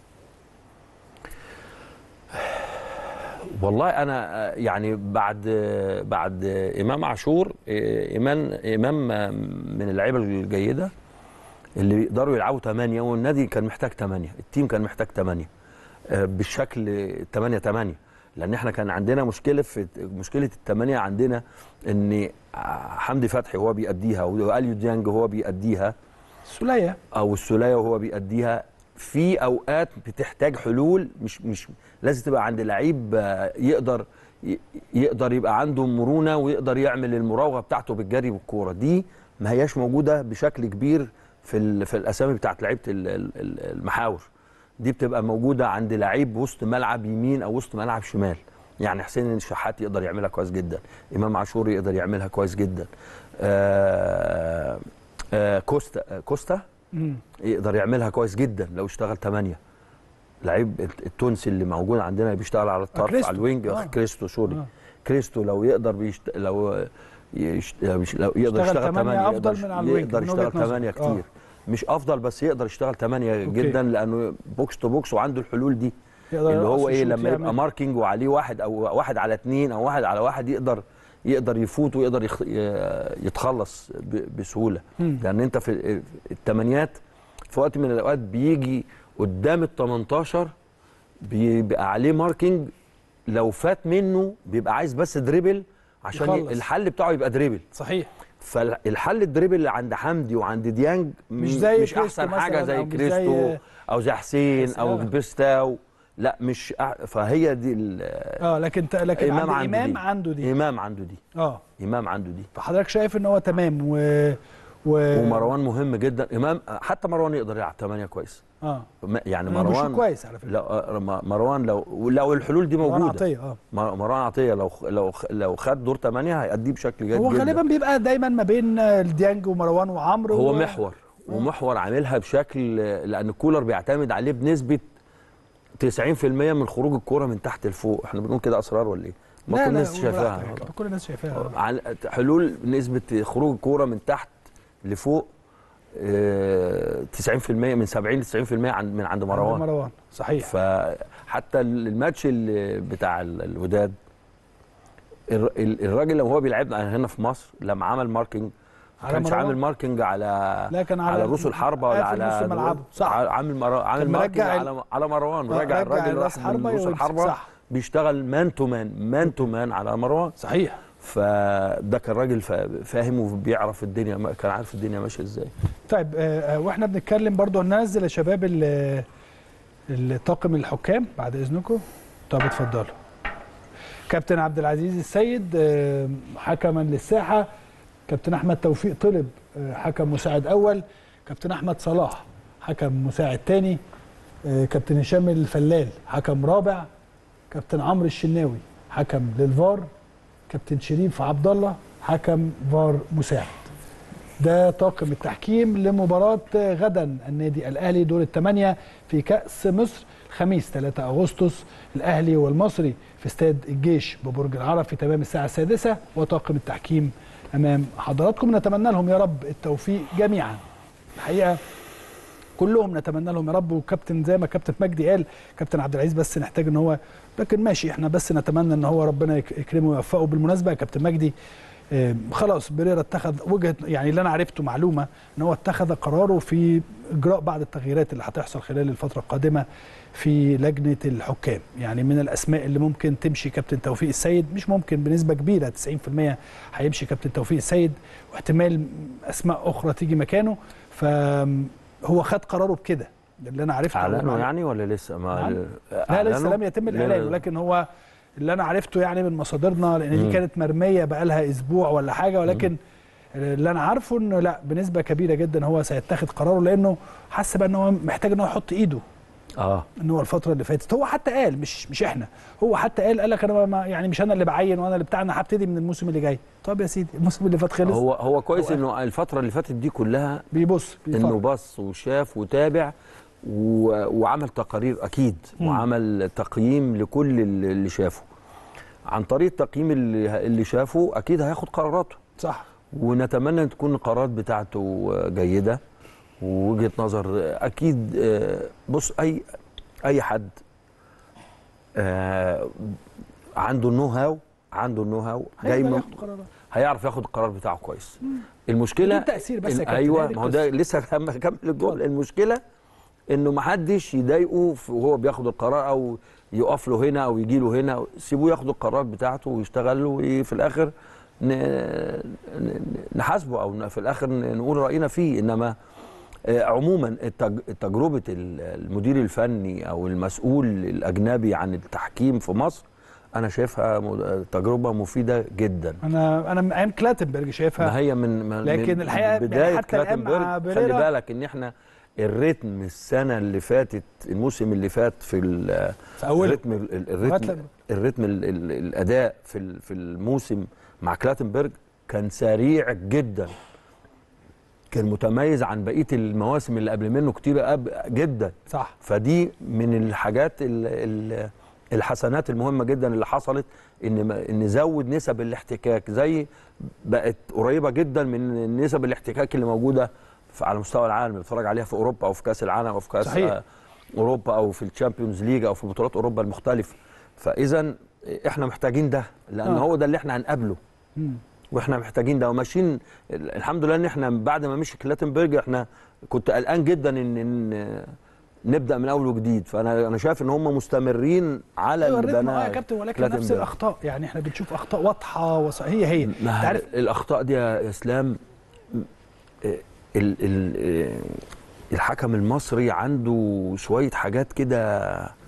والله انا آه، يعني بعد آه، بعد آه، امام عاشور آه، امام امام آه، من اللعيبه الجيده اللي بيقدروا يلعبوا ثمانية والنادي كان محتاج ثمانية التيم كان محتاج ثمانية آه، بالشكل 8 8 لان احنا كان عندنا مشكله في مشكله الثمانيه عندنا ان حمدي فتحي هو بيأديها واليو ديانج هو بيأديها سوليه او السوليه وهو بيأديها في اوقات بتحتاج حلول مش مش لازم تبقى عند لعيب آه، يقدر ي- يقدر يبقى عنده مرونه ويقدر يعمل المراوغه بتاعته بالجري والكوره دي ما هياش موجوده بشكل كبير في ال- في الاسامي بتاعت لعيبه ال- ال- ال- المحاور دي بتبقى موجوده عند لعيب وسط ملعب يمين او وسط ملعب شمال يعني حسين الشحات يقدر يعملها كويس جدا امام عاشور يقدر يعملها كويس جدا آه آه كوستا آه كوستا مم. يقدر يعملها كويس جدا لو اشتغل 8 لعيب التونسي اللي موجود عندنا بيشتغل على الطرف كريستو. على الوينج آه. كريستو سوري آه. كريستو لو يقدر بيشت... لو يشت... لو يش- لو يقدر يشتغل يشتغل تمانية 8 أفضل من على الوينج يقدر من وجهة يشتغل 8 نظرك. كتير آه. مش افضل بس يقدر يشتغل 8 أوكي. جدا لانه بوكس تو بوكس وعنده الحلول دي يقدر اللي يرقص هو ايه ويشوط لما يبقى يعمل. ماركينج وعليه واحد او واحد على اثنين او واحد على واحد يقدر يقدر يفوت ويقدر يخ... ي- يتخلص ب... بسهوله مم. لان انت في الثمانيات في وقت من الاوقات بيجي قدام ال 18 بيبقى عليه ماركينج لو فات منه بيبقى عايز بس دريبل عشان ي... يخلص. الحل بتاعه يبقى دريبل صحيح فالحل الدريبل اللي عند حمدي وعند ديانج مش م- زي مش كريستو احسن حاجه مثلاً زي أو مش كريستو زي- او زي حسين بس او آه. بيرستاو لا مش أح... فهي دي ال- اه لكن ت... لكن امام عند عنده امام دي عنده دي امام عنده دي اه امام عنده دي فحضرتك شايف ان هو تمام و, و... ومروان مهم جدا امام حتى مروان يقدر يلعب 8 كويس اه ما- يعني أنا بشوف مروان كويس على فكره لو آه، م- مروان لو لو الحلول دي مروان موجوده عطيه اه مر- مروان عطيه لو خ- لو خ- لو خد دور 8 هيأديه بشكل جيد هو جدا غالبا بيبقى دايما ما بين الديانج ومروان وعمرو هو و... محور ومحور عاملها بشكل لان كولر بيعتمد عليه بنسبه 90% من خروج الكوره من تحت لفوق احنا بنقول كده اسرار ولا ايه ما كل الناس شايفاها براحتك. كل الناس شايفاها على حلول نسبه خروج الكوره من تحت لفوق آه، 90% من 70 ل 90% عن من عند مروان مروان صحيح فحتى الماتش اللي بتاع ال- الوداد الر- ال- الراجل لو هو بيلعبنا هنا في مصر لما عمل ماركينج ما على كانش مروان؟ عامل ماركينج على لا كان على على رؤوس الحربه ولا قافل على نص ملعبه صح عامل مرا... عامل كان ماركينج مرجع ال- على على مروان آه، راجع رجع الراجل راس راح حربة من رؤوس ويمسك. الحربه صح. بيشتغل مان تو مان مان تو مان على مروان صحيح فده كان راجل فا- فاهم وبيعرف الدنيا ما- كان عارف الدنيا ماشيه ازاي طيب آه، آه، واحنا بنتكلم برضو ننزل يا شباب ال- الطاقم الحكام بعد اذنكم طب اتفضلوا كابتن عبد العزيز السيد آه، حكما للساحه كابتن احمد توفيق طلب آه، حكم مساعد اول كابتن احمد صلاح حكم مساعد تاني آه، كابتن هشام الفلال حكم رابع كابتن عمرو الشناوي حكم للفار كابتن شريف عبد الله حكم فار مساعد ده طاقم التحكيم لمباراة غدا النادي الأهلي دور الثمانية في كأس مصر الخميس 3 أغسطس الأهلي والمصري في استاد الجيش ببرج العرب في تمام الساعة السادسة وطاقم التحكيم أمام حضراتكم نتمنى لهم يا رب التوفيق جميعا الحقيقة كلهم نتمنى لهم يا رب وكابتن زي ما كابتن مجدي قال كابتن عبد العزيز بس نحتاج ان هو لكن ماشي احنا بس نتمنى ان هو ربنا يك- يكرمه ويوفقه بالمناسبه يا كابتن مجدي آه، خلاص بريرا اتخذ وجهه يعني اللي انا عرفته معلومه ان هو اتخذ قراره في اجراء بعض التغييرات اللي هتحصل خلال الفتره القادمه في لجنه الحكام يعني من الاسماء اللي ممكن تمشي كابتن توفيق السيد مش ممكن بنسبه كبيره 90% هيمشي كابتن توفيق السيد واحتمال اسماء اخرى تيجي مكانه فهو خد قراره بكده ده اللي انا عرفته اعلنوا يعني ولا لسه ما نعم. لا لسه لم يتم الاعلان ولكن هو اللي انا عرفته يعني من مصادرنا لان دي مم. كانت مرميه بقى لها اسبوع ولا حاجه ولكن اللي انا عارفه انه لا بنسبه كبيره جدا هو سيتخذ قراره لانه حس بقى ان هو محتاج ان هو يحط ايده اه ان هو الفتره اللي فاتت هو حتى قال مش مش احنا هو حتى قال قال لك انا ما يعني مش انا اللي بعين وانا اللي بتاع انا هبتدي من الموسم اللي جاي طب يا سيدي الموسم اللي فات خلص هو هو كويس هو- انه الفتره اللي فاتت دي كلها بيبص انه بيفكر. بص وشاف وتابع و... وعمل تقارير اكيد مم. وعمل تقييم لكل اللي اللي شافه عن طريق التقييم اللي اللي شافه اكيد هياخد قراراته صح ونتمنى ان تكون القرارات بتاعته جيده ووجهه نظر اكيد آه، بص اي اي حد آه، عنده النو هاو عنده النو هاو جاي هيقدر من ياخد قرارات هيعرف ياخد القرار بتاعه كويس المشكله بدون تأثير بس يا إن- كابتن، هي ايوه دي ما هو ده لسه لما اكمل الجمله المشكله انه ما حدش يضايقه في- وهو بياخد القرار او يقف له هنا او يجي له هنا سيبوه ياخد القرار بتاعته ويشتغل وفي الاخر ن- ن- نحاسبه او ن- في الاخر ن- نقول راينا فيه انما آه، عموما التج- تجربه ال- المدير الفني او المسؤول الاجنبي عن التحكيم في مصر انا شايفها م- تجربه مفيده جدا انا انا من ايام كلاتنبرج شايفها ما هي من ما لكن من الحقيقة يعني بدايه حتى الآن مع كلاتنبرج خلي بيريرا- بالك ان احنا الريتم السنه اللي فاتت الموسم اللي فات في ال- في اوله الريتم ال- لغاية الريتم لما- الريتم ال- ال- الاداء في ال- في الموسم مع كلاتنبرج كان سريع جدا كان متميز عن بقيه المواسم اللي قبل منه كتير أب جدا صح فدي من الحاجات ال ال الحسنات المهمه جدا اللي حصلت ان ما- ان زود نسب الاحتكاك زي بقت قريبه جدا من نسب الاحتكاك اللي موجوده في على مستوى العالم اللي بتتفرج عليها في اوروبا او في كاس العالم او في كاس صحيح. آه، اوروبا او في الشامبيونز ليج او في بطولات اوروبا المختلفه فاذا احنا محتاجين ده لان آه. هو ده اللي احنا هنقابله مم. واحنا محتاجين ده وماشيين الحمد لله ان احنا بعد ما مشي كلاتنبرج احنا كنت قلقان جدا ان, إن نبدا من اول وجديد فانا انا شايف ان هم مستمرين على ايوه اللي الريتم اه بناه يا كابتن ولكن نفس كلاتنبرج. الاخطاء يعني احنا بنشوف اخطاء واضحه وص... هي هي انت ما عارف الاخطاء دي يا اسلام ال ال ال الحكم المصري عنده شويه حاجات كده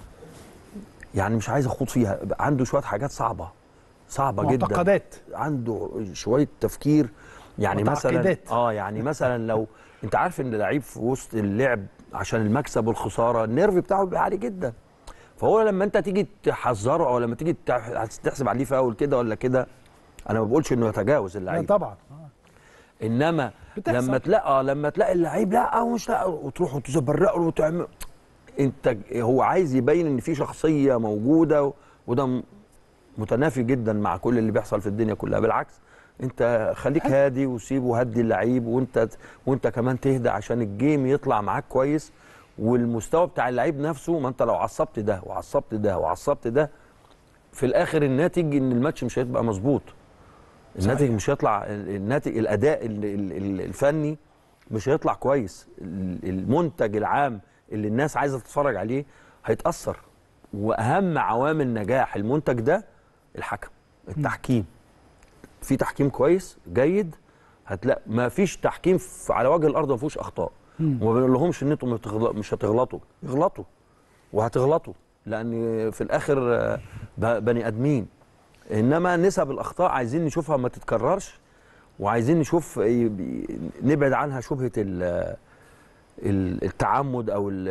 يعني مش عايز اخوض فيها عنده شويه حاجات صعبه صعبه جدا معتقدات عنده شويه تفكير يعني مثلا وتعقيدات. اه يعني مثلا لو انت عارف ان اللعيب في وسط اللعب عشان المكسب والخساره النيرف بتاعه بيبقى عالي جدا فهو لما انت تيجي تحذره او لما تيجي تح- تحسب عليه فاول كده ولا كده انا ما بقولش انه يتجاوز لا اللعيب طبعا آه. انما بتحصل. لما تلاقي آه، لما تلاقي اللعيب لا او مش لا وتروح وتبرق له وتعمل انت هو عايز يبين ان في شخصيه موجوده و- وده م- متنافي جدا مع كل اللي بيحصل في الدنيا كلها بالعكس انت خليك هادي وسيبه هدي اللعيب وانت وانت كمان تهدى عشان الجيم يطلع معاك كويس والمستوى بتاع اللعيب نفسه ما انت لو عصبت ده وعصبت ده وعصبت ده في الاخر الناتج ان الماتش مش هيبقى مظبوط الناتج مش هيطلع الناتج الاداء ال- ال- ال- الفني مش هيطلع كويس ال- المنتج العام اللي الناس عايزه تتفرج عليه هيتاثر واهم عوامل نجاح المنتج ده الحكم التحكيم في تحكيم كويس جيد هتلاقي ما فيش تحكيم في- على وجه الارض ما فيهوش اخطاء وما بنقول لهمش ان انتم ما بتغل- مش هتغلطوا اغلطوا وهتغلطوا لان في الاخر آه، ب- بني ادمين انما نسب الاخطاء عايزين نشوفها ما تتكررش وعايزين نشوف إيه بي- نبعد عنها شبهه ال- ال- التعمد او ال-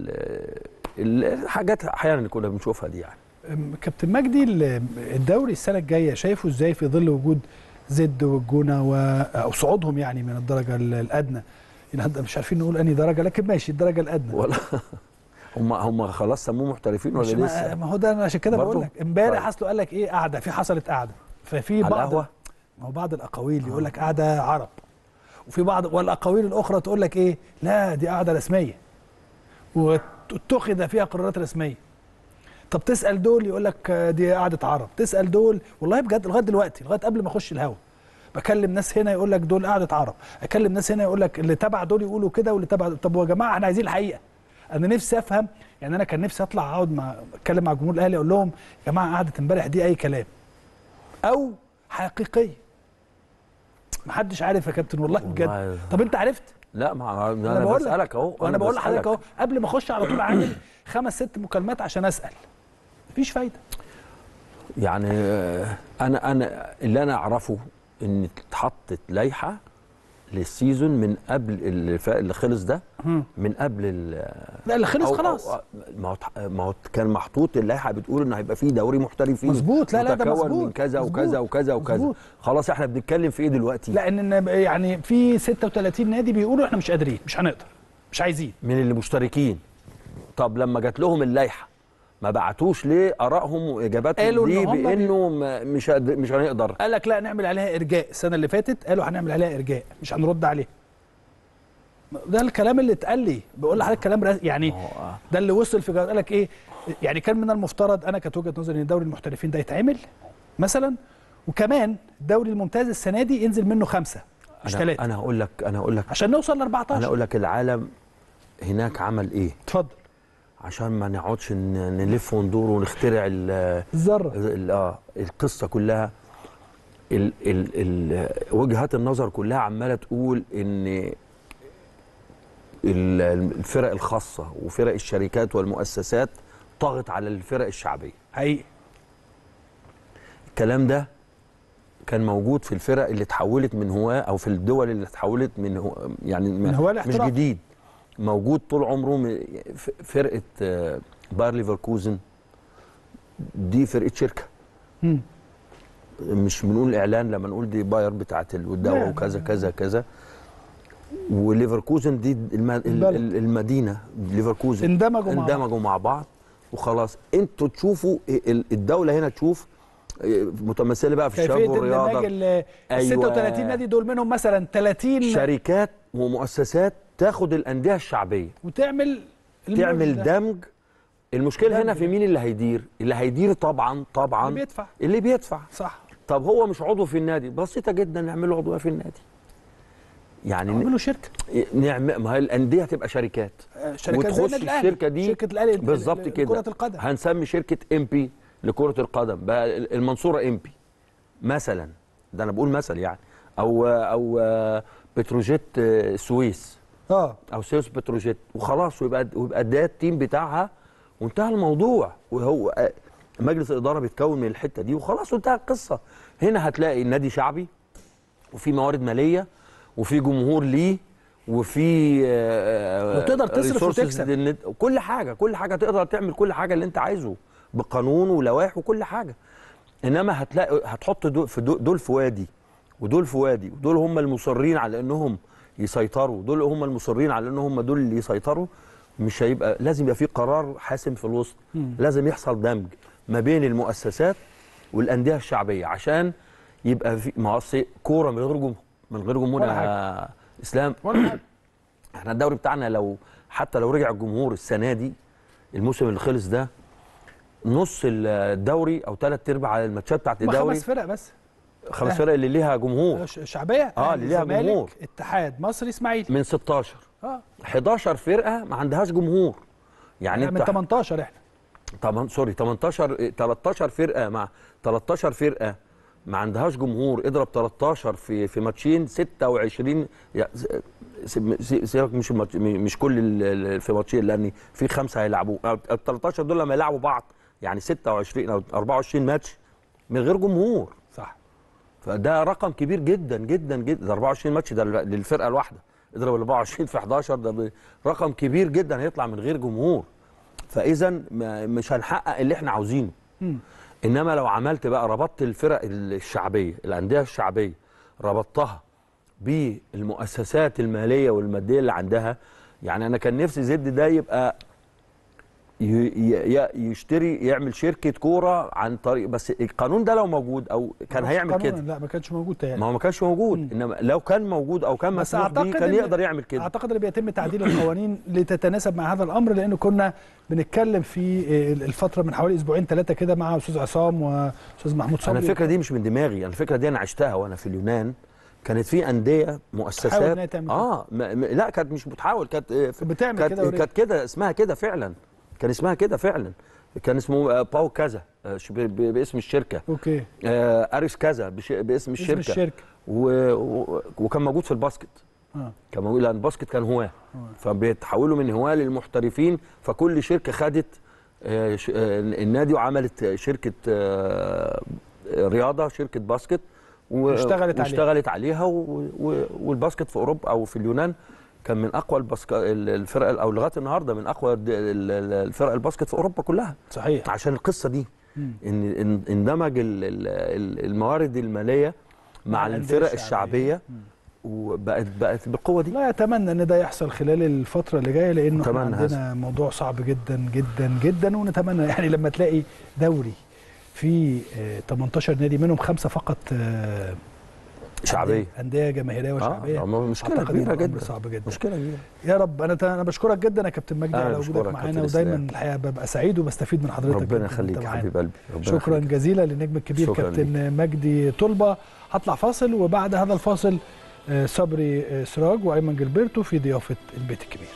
ال- الحاجات احيانا كنا بنشوفها دي يعني أم، كابتن مجدي ال- الدوري السنه الجايه شايفه ازاي في ظل وجود زد والجونه و... او صعودهم يعني من الدرجه ال- الادنى يعني هد- مش عارفين نقول انهي درجه لكن ماشي الدرجه الادنى ولا هم هم خلاص سموه محترفين مش ولا ما, لسه ما هو ده انا عشان كده برضو؟ بقول لك امبارح طيب. اصله قال لك ايه قعده في حصلت قعده ففي على بعض القهوة؟ ما هو بعض الاقاويل يقول لك قعده عرب وفي بعض والاقاويل الاخرى تقول لك ايه لا دي قعده رسميه واتخذ فيها قرارات رسميه طب تسال دول يقول لك آه، دي قعده عرب تسال دول والله بجد لغايه دلوقتي لغايه قبل ما اخش الهوا بكلم ناس هنا يقول لك دول قعده عرب اكلم ناس هنا يقول لك اللي تبع دول يقولوا كده واللي تبع طب يا جماعه احنا عايزين الحقيقه انا نفسي افهم يعني انا كان نفسي اطلع اقعد مع اتكلم مع جمهور الاهلي اقول لهم يا جماعه قعده امبارح دي اي كلام او حقيقيه محدش عارف يا كابتن والله بجد والله. طب انت عرفت لا ما انا انا بقول لك بسالك اهو وانا بقول لحضرتك بسألك. اهو قبل ما اخش على طول عامل خمس ست مكالمات عشان اسال مفيش فايده يعني آه، انا انا اللي انا اعرفه ان اتحطت لائحه للسيزون من قبل اللي فا- اللي خلص ده من قبل ال- لا اللي خلص أو- خلاص أو- ما هو اتح- ما هو كان محطوط اللائحه بتقول ان هيبقى فيه دوري محترفين مظبوط، لا، لا، ده متكون مظبوط، من كذا مظبوط، وكذا وكذا وكذا مظبوط. خلاص احنا بنتكلم في ايه دلوقتي لان إن- يعني في 36 نادي بيقولوا احنا مش قادرين مش هنقدر مش عايزين من اللي مشتركين طب لما جات لهم اللائحه ما بعتوش ليه ارائهم واجاباتهم قالوا إن دي هم بي- بانه ما- مش هد- مش هنقدر قال لك لا نعمل عليها ارجاء السنه اللي فاتت قالوا هنعمل عليها ارجاء مش هنرد عليها ده الكلام اللي اتقال لي بقول لحضرتك كلام رس- يعني هو- ده اللي وصل في جواب قال لك ايه يعني كان من المفترض انا كانت وجهه نظري ان دوري المحترفين ده يتعمل مثلا وكمان الدوري الممتاز السنه دي ينزل منه خمسه مش انا ثلاثه انا هقول لك انا هقول لك عشان نوصل ل انا 14 اقول لك العالم هناك عمل ايه اتفضل عشان ما نقعدش ن- نلف وندور ونخترع ال الذره ال- اه القصه كلها ال ال ال وجهات النظر كلها عماله تقول ان ال- الفرق الخاصه وفرق الشركات والمؤسسات طغت على الفرق الشعبيه حقيقي الكلام ده كان موجود في الفرق اللي اتحولت من هواه او في الدول اللي اتحولت من هو يعني من هواه مش لاحتراف. جديد موجود طول عمره م- ف- فرقه آه، باير ليفركوزن دي فرقه شركه مم. مش بنقول اعلان لما نقول دي باير بتاعت لا، الدواء لا، وكذا كذا كذا وليفركوزن دي الم... ال- البلد. ال- المدينه ليفركوزن اندمجوا مع بعض. اندمجوا مع بعض وخلاص انتوا تشوفوا ال- الدوله هنا تشوف متمثله بقى في الشباب كيفيه اندماج والرياضه ال أيوة. 36 نادي دول منهم مثلا 30 شركات ومؤسسات تاخد الانديه الشعبيه وتعمل تعمل المرج ده. دمج المشكله دمج هنا في ده. مين اللي هيدير اللي هيدير طبعا طبعا اللي بيدفع. اللي بيدفع صح طب هو مش عضو في النادي بسيطه جدا نعمل له عضويه في النادي يعني ن- عملوا شركه نعمل ما هي الانديه هتبقى شركات شركات زي وتخش النادي الأهلي. الشركه دي شركه الاهلي بالظبط ل- كده كره القدم هنسمي شركه ام بي لكره القدم بقى المنصوره ام بي مثلا ده انا بقول مثل يعني او او بتروجيت سويس اه او سيوس بتروجيت وخلاص ويبقى ويبقى ده التيم بتاعها وانتهى الموضوع وهو آه، مجلس الاداره بيتكون من الحته دي وخلاص وانتهى القصه هنا هتلاقي النادي شعبي وفي موارد ماليه وفي جمهور ليه وفي آه، وتقدر تصرف resources وتكسب. للنت- كل حاجه كل حاجه تقدر تعمل كل حاجه اللي انت عايزه بقانون ولوائح وكل حاجه انما هتلاقي هتحط دول في دول, دول في وادي ودول في وادي ودول هم المصرين على انهم يسيطروا دول هم المصرين على انهم دول اللي يسيطروا مش هيبقى لازم يبقى في قرار حاسم في الوسط لازم يحصل دمج ما بين المؤسسات والانديه الشعبيه عشان يبقى في ما هو أصل كوره من غير جمهور من غير جمهور ولا يا اسلام ولا حاجه احنا الدوري بتاعنا لو حتى لو رجع الجمهور السنه دي الموسم اللي خلص ده نص الدوري او ثلاث ارباع الماتشات بتاعت هما الدوري خمس فرق بس خمس فرق اللي ليها جمهور ش- شعبيه آه، أهلي، اللي ليها زمالك، جمهور. اتحاد مصري اسماعيلي من 16 اه 11 فرقه ما عندهاش جمهور يعني من انت 18 احنا طبعا سوري 18 13 فرقه مع 13 فرقه ما عندهاش جمهور اضرب 13 في في ماتشين 26 يا- س- س- سيبك مش الماتش- مش كل ال- ال- في ماتشين لان في خمسه هيلعبوا ال 13 دول لما يلعبوا بعض يعني 26 او 24 ماتش من غير جمهور صح فده رقم كبير جدا جدا جدا ده 24 ماتش ده للفرقه الواحده اضرب ال 24 في 11 ده ب- رقم كبير جدا هيطلع من غير جمهور فاذا ما- مش هنحقق اللي احنا عاوزينه انما لو عملت بقى ربطت الفرق الشعبيه الانديه الشعبيه ربطتها بالمؤسسات الماليه والماديه اللي عندها يعني انا كان نفسي زد ده يبقى ي- ي- ي- يشتري يعمل شركه كوره عن طريق بس القانون ده لو موجود او كان بس هيعمل قانونا كده لا ما كانش موجود تهيألي ما هو ما كانش موجود انما لو كان موجود او كان بس مسموح بيه اعتقد كان إن- يقدر يعمل كده اعتقد ان بيتم تعديل القوانين لتتناسب مع هذا الامر لان كنا بنتكلم في الفتره من حوالي اسبوعين ثلاثه كده مع استاذ عصام واستاذ محمود صبري انا الفكره دي مش من دماغي انا الفكره دي انا عشتها وانا في اليونان كانت في انديه تحاول مؤسسات إن هي تعمل كده. اه ما ما- لا كانت مش بتحاول كانت آه، كانت بتعمل كانت كده already. كانت كده اسمها كده فعلا كان اسمها كده فعلا كان اسمه آه، باو كذا آه، ش- ب- ب- باسم الشركه اوكي آه، اريس كذا بش- باسم الشركه الشركة. و... و... وكان موجود في الباسكت اه كان موجود لان الباسكت كان هواه فبيتحولوا من هواه للمحترفين فكل شركه خدت آه، ش- آه، النادي وعملت شركه آه، رياضه شركه باسكت و- واشتغلت عليها. واشتغلت عليها و... و... والباسكت في اوروبا او في اليونان كان من اقوى الباسك... الفرق او لغايه النهارده من اقوى الد- ال- ال- الفرق الباسكت في اوروبا كلها صحيح عشان القصه دي ان إن- اندمج ال- ال- ال- الموارد الماليه مع مع الأندية الفرق الشعبية. الشعبيه وبقت بقت بالقوه دي لا اتمنى ان ده يحصل خلال الفتره اللي جايه لانه احنا أتمنى عندنا موضوع صعب جدا جدا جدا ونتمنى يعني لما تلاقي دوري في آه، 18 نادي منهم خمسه فقط آه، شعبيه أندية- انديه جماهيريه وشعبيه آه مشكله أعتقد كبيره إنه أمر جدا صعب جدا مشكله كبيره يا رب انا انا بشكرك جدا يا كابتن مجدي أنا على بشكرك وجودك يا معانا كابتن ودايما إسلام. الحقيقه ببقى سعيد وبستفيد من حضرتك جداً ربنا وأنت يخليك يا معانا. حبيب قلبي ربنا شكرا يخليك. جزيلا للنجم الكبير شكراً كابتن مجدي طلبه هطلع فاصل وبعد هذا الفاصل آه، صبري آه، سراج وايمن جilberto في ضيافه البيت الكبير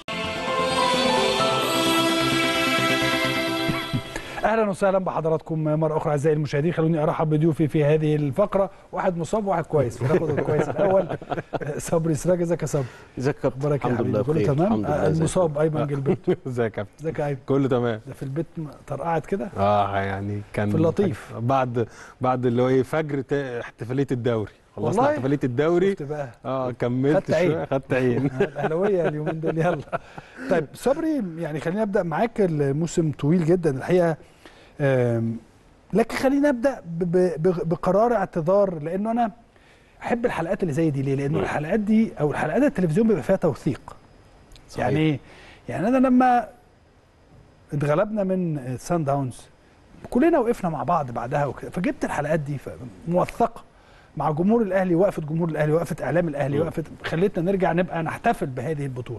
اهلا وسهلا بحضراتكم مره اخرى اعزائي المشاهدين خلوني ارحب بضيوفي في هذه الفقره واحد مصاب وواحد كويس ناخد الكويس الاول آه، صبري سراج ازيك يا صبري ازيك يا كابتن اخبارك يا الحمد لله حبيبي كله بخير تمام الحمد لله آه، زي المصاب ايمن جilberto الفل. ازيك يا كابتن ازيك يا ايمن كله تمام ده في البيت طرقعت كده اه يعني كان في اللطيف. بعد بعد اللي هو ايه فجر تا- احتفاليه الدوري خلصنا والله؟ احتفاليه الدوري شفت بقى اه كملت خدت عين. شويه خدت عين آه، الاهلاويه اليومين دول يلا طيب صبري يعني خلينا ابدا معاك الموسم طويل جدا الحقيقه آم، لكن خلينا ابدا ب- ب- ب- بقرار اعتذار لانه انا احب الحلقات اللي زي دي ليه؟ لانه الحلقات دي او الحلقات التلفزيون بيبقى فيها توثيق صحيح. يعني ايه؟ يعني انا لما اتغلبنا من سان داونز كلنا وقفنا مع بعض بعدها وكده فجبت الحلقات دي ف- موثقه مع جمهور الاهلي وقفه جمهور الاهلي وقفه اعلام الاهلي مم. وقفه خلتنا نرجع نبقى نحتفل بهذه البطوله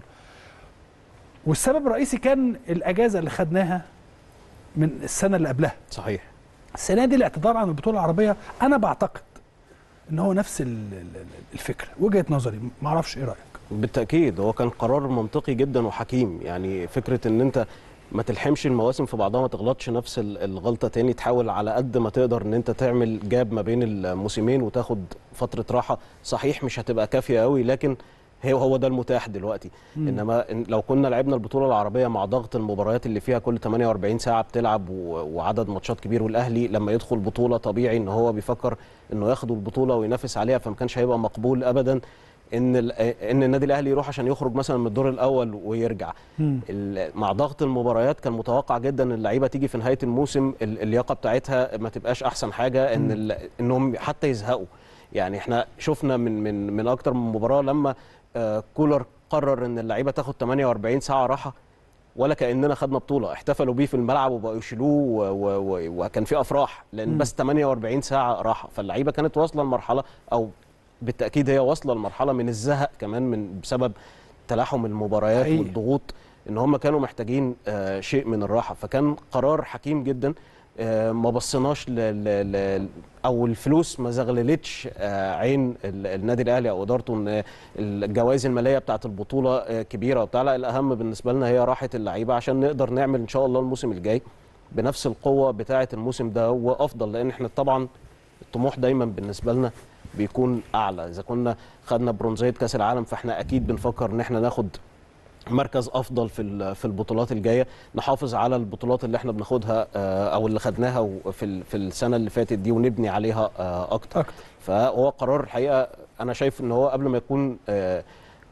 والسبب الرئيسي كان الاجازه اللي خدناها من السنه اللي قبلها صحيح السنه دي الاعتذار عن البطوله العربيه انا بعتقد ان هو نفس ال- ال- الفكره وجهه نظري ما اعرفش ايه رايك بالتاكيد هو كان قرار منطقي جدا وحكيم يعني فكره ان انت ما تلحمش المواسم في بعضها ما تغلطش نفس ال- الغلطه تاني تحاول على قد ما تقدر ان انت تعمل جاب ما بين الموسمين وتاخد فتره راحه صحيح مش هتبقى كافيه قوي لكن هو هو ده المتاح دلوقتي مم. انما إن- لو كنا لعبنا البطوله العربيه مع ضغط المباريات اللي فيها كل 48 ساعه بتلعب و- وعدد ماتشات كبير والاهلي لما يدخل بطوله طبيعي ان هو بيفكر انه ياخد البطوله وينافس عليها فما كانش هيبقى مقبول ابدا ان ال- ان النادي الاهلي يروح عشان يخرج مثلا من الدور الاول ويرجع مم. ال- مع ضغط المباريات كان متوقع جدا ان اللعيبه تيجي في نهايه الموسم ال- اللياقه بتاعتها ما تبقاش احسن حاجه ان ال- انهم حتى يزهقوا يعني احنا شفنا من من من اكتر من مباراه لما آه، كولر قرر ان اللعيبه تاخد 48 ساعه راحه ولا كاننا خدنا بطوله احتفلوا بيه في الملعب وبقوا يشيلوه و- و- و- وكان في افراح لان بس 48 ساعه راحه فاللعيبه كانت واصله لمرحله او بالتاكيد هي واصله لمرحله من الزهق كمان من بسبب تلاحم المباريات حقيقي. والضغوط ان هم كانوا محتاجين آه، شيء من الراحه فكان قرار حكيم جدا آه، ما بصيناش ل... ل... ل... او الفلوس ما زغللتش آه، عين ال- النادي الاهلي او ادارته ان الجوائز الماليه بتاعه البطوله آه، كبيره وبتاع لا الاهم بالنسبه لنا هي راحه اللعيبه عشان نقدر نعمل ان شاء الله الموسم الجاي بنفس القوه بتاعه الموسم ده وافضل لان احنا طبعا الطموح دايما بالنسبه لنا بيكون اعلى اذا كنا خدنا برونزيه كاس العالم فاحنا اكيد بنفكر ان احنا ناخد مركز افضل في ال- في البطولات الجايه نحافظ على البطولات اللي احنا بناخدها آه، او اللي خدناها و- في ال- في السنه اللي فاتت دي ونبني عليها آه، اكتر اكتر فهو قرار الحقيقه انا شايف ان هو قبل ما يكون آه،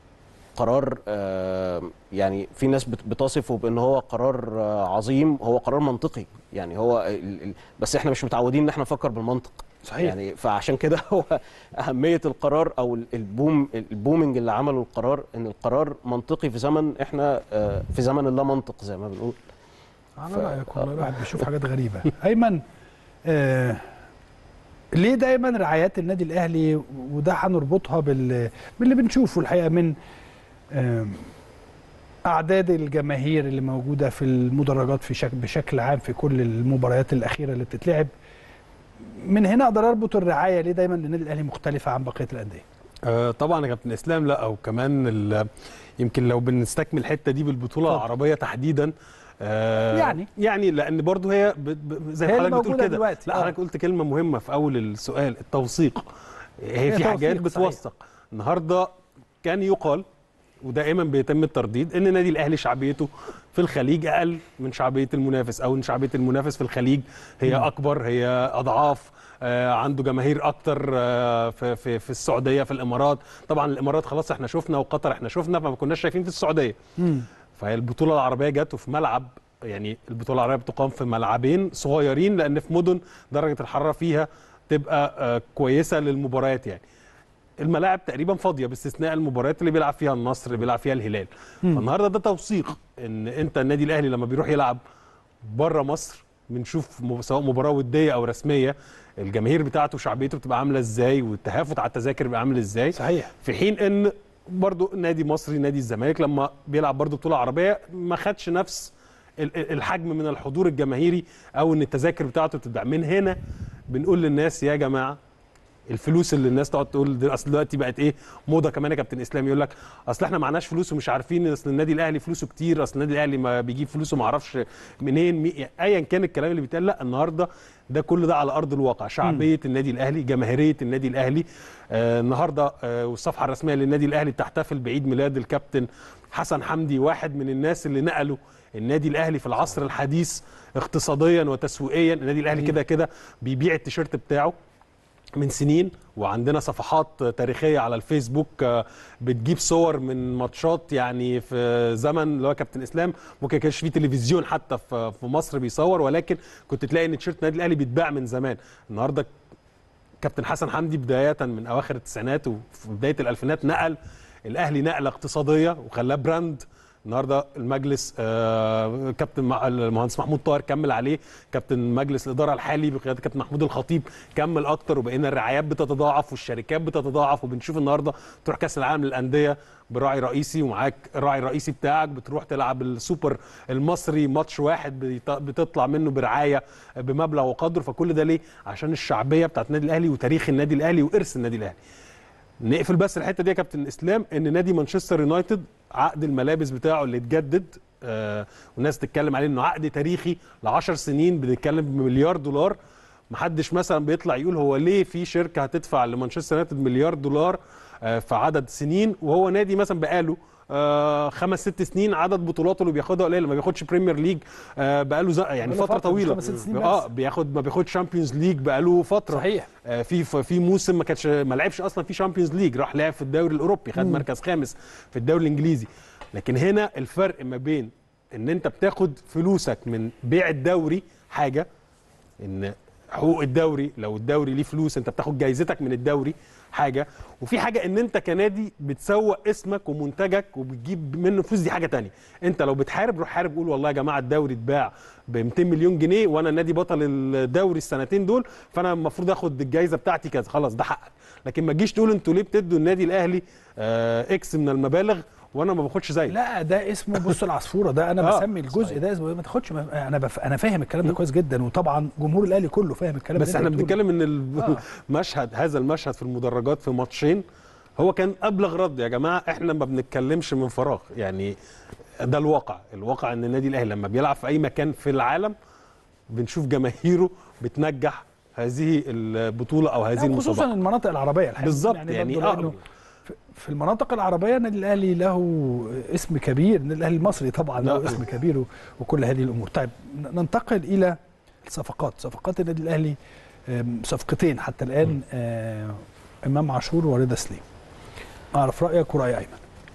قرار آه، يعني في ناس بت- بتصفه بان هو قرار آه، عظيم هو قرار منطقي يعني هو ال- ال- بس احنا مش متعودين ان احنا نفكر بالمنطق صحيح. يعني فعشان كده هو اهميه القرار او ال- البوم البومنج اللي عمله القرار ان القرار منطقي في زمن احنا آه، في زمن اللا منطق زي ما بنقول على ف- رايك والله الواحد بيشوف حاجات غريبه ايمن آه ليه دايما رعايات النادي الاهلي وده هنربطها بال باللي بنشوفه الحقيقه من آه اعداد الجماهير اللي موجوده في المدرجات في شكل بشكل عام في كل المباريات الاخيره اللي بتتلعب من هنا اقدر اربط الرعايه ليه دايما النادي الاهلي مختلفه عن بقيه الانديه آه، طبعا يا كابتن اسلام لا او كمان ال- يمكن لو بنستكمل الحته دي بالبطوله اتفضل. العربيه تحديدا آه، يعني. يعني لان برضو هي ب... ب... زي هي ما اللي حضرتك بتقول موجودة كده دلوقتي. لا آه. حضرتك قلت كلمه مهمه في اول السؤال التوثيق هي هي في حاجات توثيق، صحيح. بتوثق النهارده كان يقال ودائما بيتم الترديد ان النادي الاهلي شعبيته في الخليج اقل من شعبيه المنافس او ان شعبيه المنافس في الخليج هي اكبر هي اضعاف آه، عنده جماهير اكتر آه، في في في السعوديه في الامارات طبعا الامارات خلاص احنا شفنا وقطر احنا شفنا فما كناش شايفين في السعوديه فهي البطوله العربيه جت في ملعب يعني البطوله العربيه بتقام في ملعبين صغيرين لان في مدن درجه الحراره فيها تبقى آه، كويسه للمباريات يعني الملاعب تقريبا فاضيه باستثناء المباريات اللي بيلعب فيها النصر اللي بيلعب فيها الهلال فالنهارده ده توثيق ان انت النادي الاهلي لما بيروح يلعب بره مصر بنشوف م- سواء مباراه وديه او رسميه الجماهير بتاعته شعبيته بتبقى عامله ازاي والتهافت على التذاكر بيبقى عامل ازاي صحيح في حين ان برضو نادي مصري نادي الزمالك لما بيلعب برضو بطوله عربيه ما خدش نفس ال- ال- الحجم من الحضور الجماهيري او ان التذاكر بتاعته بتتباع من هنا بنقول للناس يا جماعه الفلوس اللي الناس تقعد تقول دي اصل دلوقتي بقت ايه موضه كمان يا كابتن اسلام يقول لك اصل احنا معناش فلوس ومش عارفين اصل النادي الاهلي فلوسه كتير اصل النادي الاهلي ما بيجيب فلوسه ما اعرفش منين مي... ايا كان الكلام اللي بيتقال لا النهارده ده كل ده على ارض الواقع شعبيه النادي الاهلي جماهيريه النادي الاهلي آه النهارده آه والصفحه الرسميه للنادي الاهلي بتحتفل بعيد ميلاد الكابتن حسن حمدي واحد من الناس اللي نقلوا النادي الاهلي في العصر الحديث اقتصاديا وتسويقيا النادي الاهلي كده كده بيبيع التيشيرت بتاعه من سنين وعندنا صفحات تاريخيه على الفيسبوك آه، بتجيب صور من ماتشات يعني في زمن اللي هو كابتن اسلام ممكن كانش في تلفزيون حتى في في مصر بيصور ولكن كنت تلاقي ان تيشيرت النادي الاهلي بيتباع من زمان النهارده كابتن حسن حمدي بدايه من اواخر التسعينات وفي بدايه الالفينات نقل الاهلي نقله اقتصاديه وخلاه براند النهارده المجلس آه كابتن مع- المهندس محمود طاهر كمل عليه كابتن مجلس الاداره الحالي بقياده كابتن محمود الخطيب كمل اكتر وبقينا الرعايات بتتضاعف والشركات بتتضاعف وبنشوف النهارده تروح كاس العالم للانديه براعي رئيسي ومعاك الراعي الرئيسي بتاعك بتروح تلعب السوبر المصري ماتش واحد بيط- بتطلع منه برعايه بمبلغ وقدره فكل ده ليه عشان الشعبيه بتاعت النادي الاهلي وتاريخ النادي الاهلي وارث النادي الاهلي نقفل بس الحته دي يا كابتن اسلام ان نادي مانشستر يونايتد عقد الملابس بتاعه اللي اتجدد آه والناس تتكلم عليه انه عقد تاريخي ل 10 سنين بنتكلم بمليار دولار محدش مثلا بيطلع يقول هو ليه في شركه هتدفع لمانشستر يونايتد مليار دولار آه في عدد سنين وهو نادي مثلا بقاله آه خمس ست سنين عدد بطولاته اللي بياخدها قليل ما بياخدش بريمير ليج آه بقاله ز- يعني بقاله فتره فترة، مش طويله خمس ست سنين بس. اه بياخد ما بياخدش شامبيونز ليج بقاله فتره صحيح آه، في في موسم ما كانش ما لعبش اصلا في شامبيونز ليج راح لعب في الدوري الاوروبي خد مركز خامس في الدوري الانجليزي لكن هنا الفرق ما بين ان انت بتاخد فلوسك من بيع الدوري حاجه ان حقوق الدوري لو الدوري ليه فلوس انت بتاخد جايزتك من الدوري حاجه وفي حاجه ان انت كنادي بتسوق اسمك ومنتجك وبتجيب منه فلوس دي حاجه تانية انت لو بتحارب روح حارب قول والله يا جماعه الدوري اتباع ب 200 مليون جنيه وانا نادي بطل الدوري السنتين دول فانا المفروض اخد الجايزه بتاعتي كذا خلاص ده حقك لكن ما تجيش تقول انتوا ليه بتدوا النادي الاهلي آه اكس من المبالغ وانا ما باخدش زي لا ده اسمه بص العصفوره ده انا آه، بسمي الجزء ده اسمه إيه؟ ما تاخدش ما- انا بف... انا فاهم الكلام ده كويس جدا وطبعا جمهور الاهلي كله فاهم الكلام بس اللي احنا أنت بتقوله. بنتكلم ان آه. المشهد هذا المشهد في المدرجات في ماتشين هو كان ابلغ رد يا جماعه احنا ما بنتكلمش من فراغ يعني ده الواقع الواقع ان النادي الاهلي لما بيلعب في اي مكان في العالم بنشوف جماهيره بتنجح هذه البطوله او هذه لا، خصوصا المسابقه المناطق العربيه الحقيقه بالظبط يعني برضو لأنه اه في- في المناطق العربيه النادي الاهلي له اسم كبير النادي الاهلي المصري طبعا له لا. اسم كبير و- وكل هذه الامور طيب ن- ننتقل الى الصفقات صفقات النادي الاهلي آم، صفقتين حتى الان آه، امام عاشور ورضا سليم اعرف رايك وراي ايمن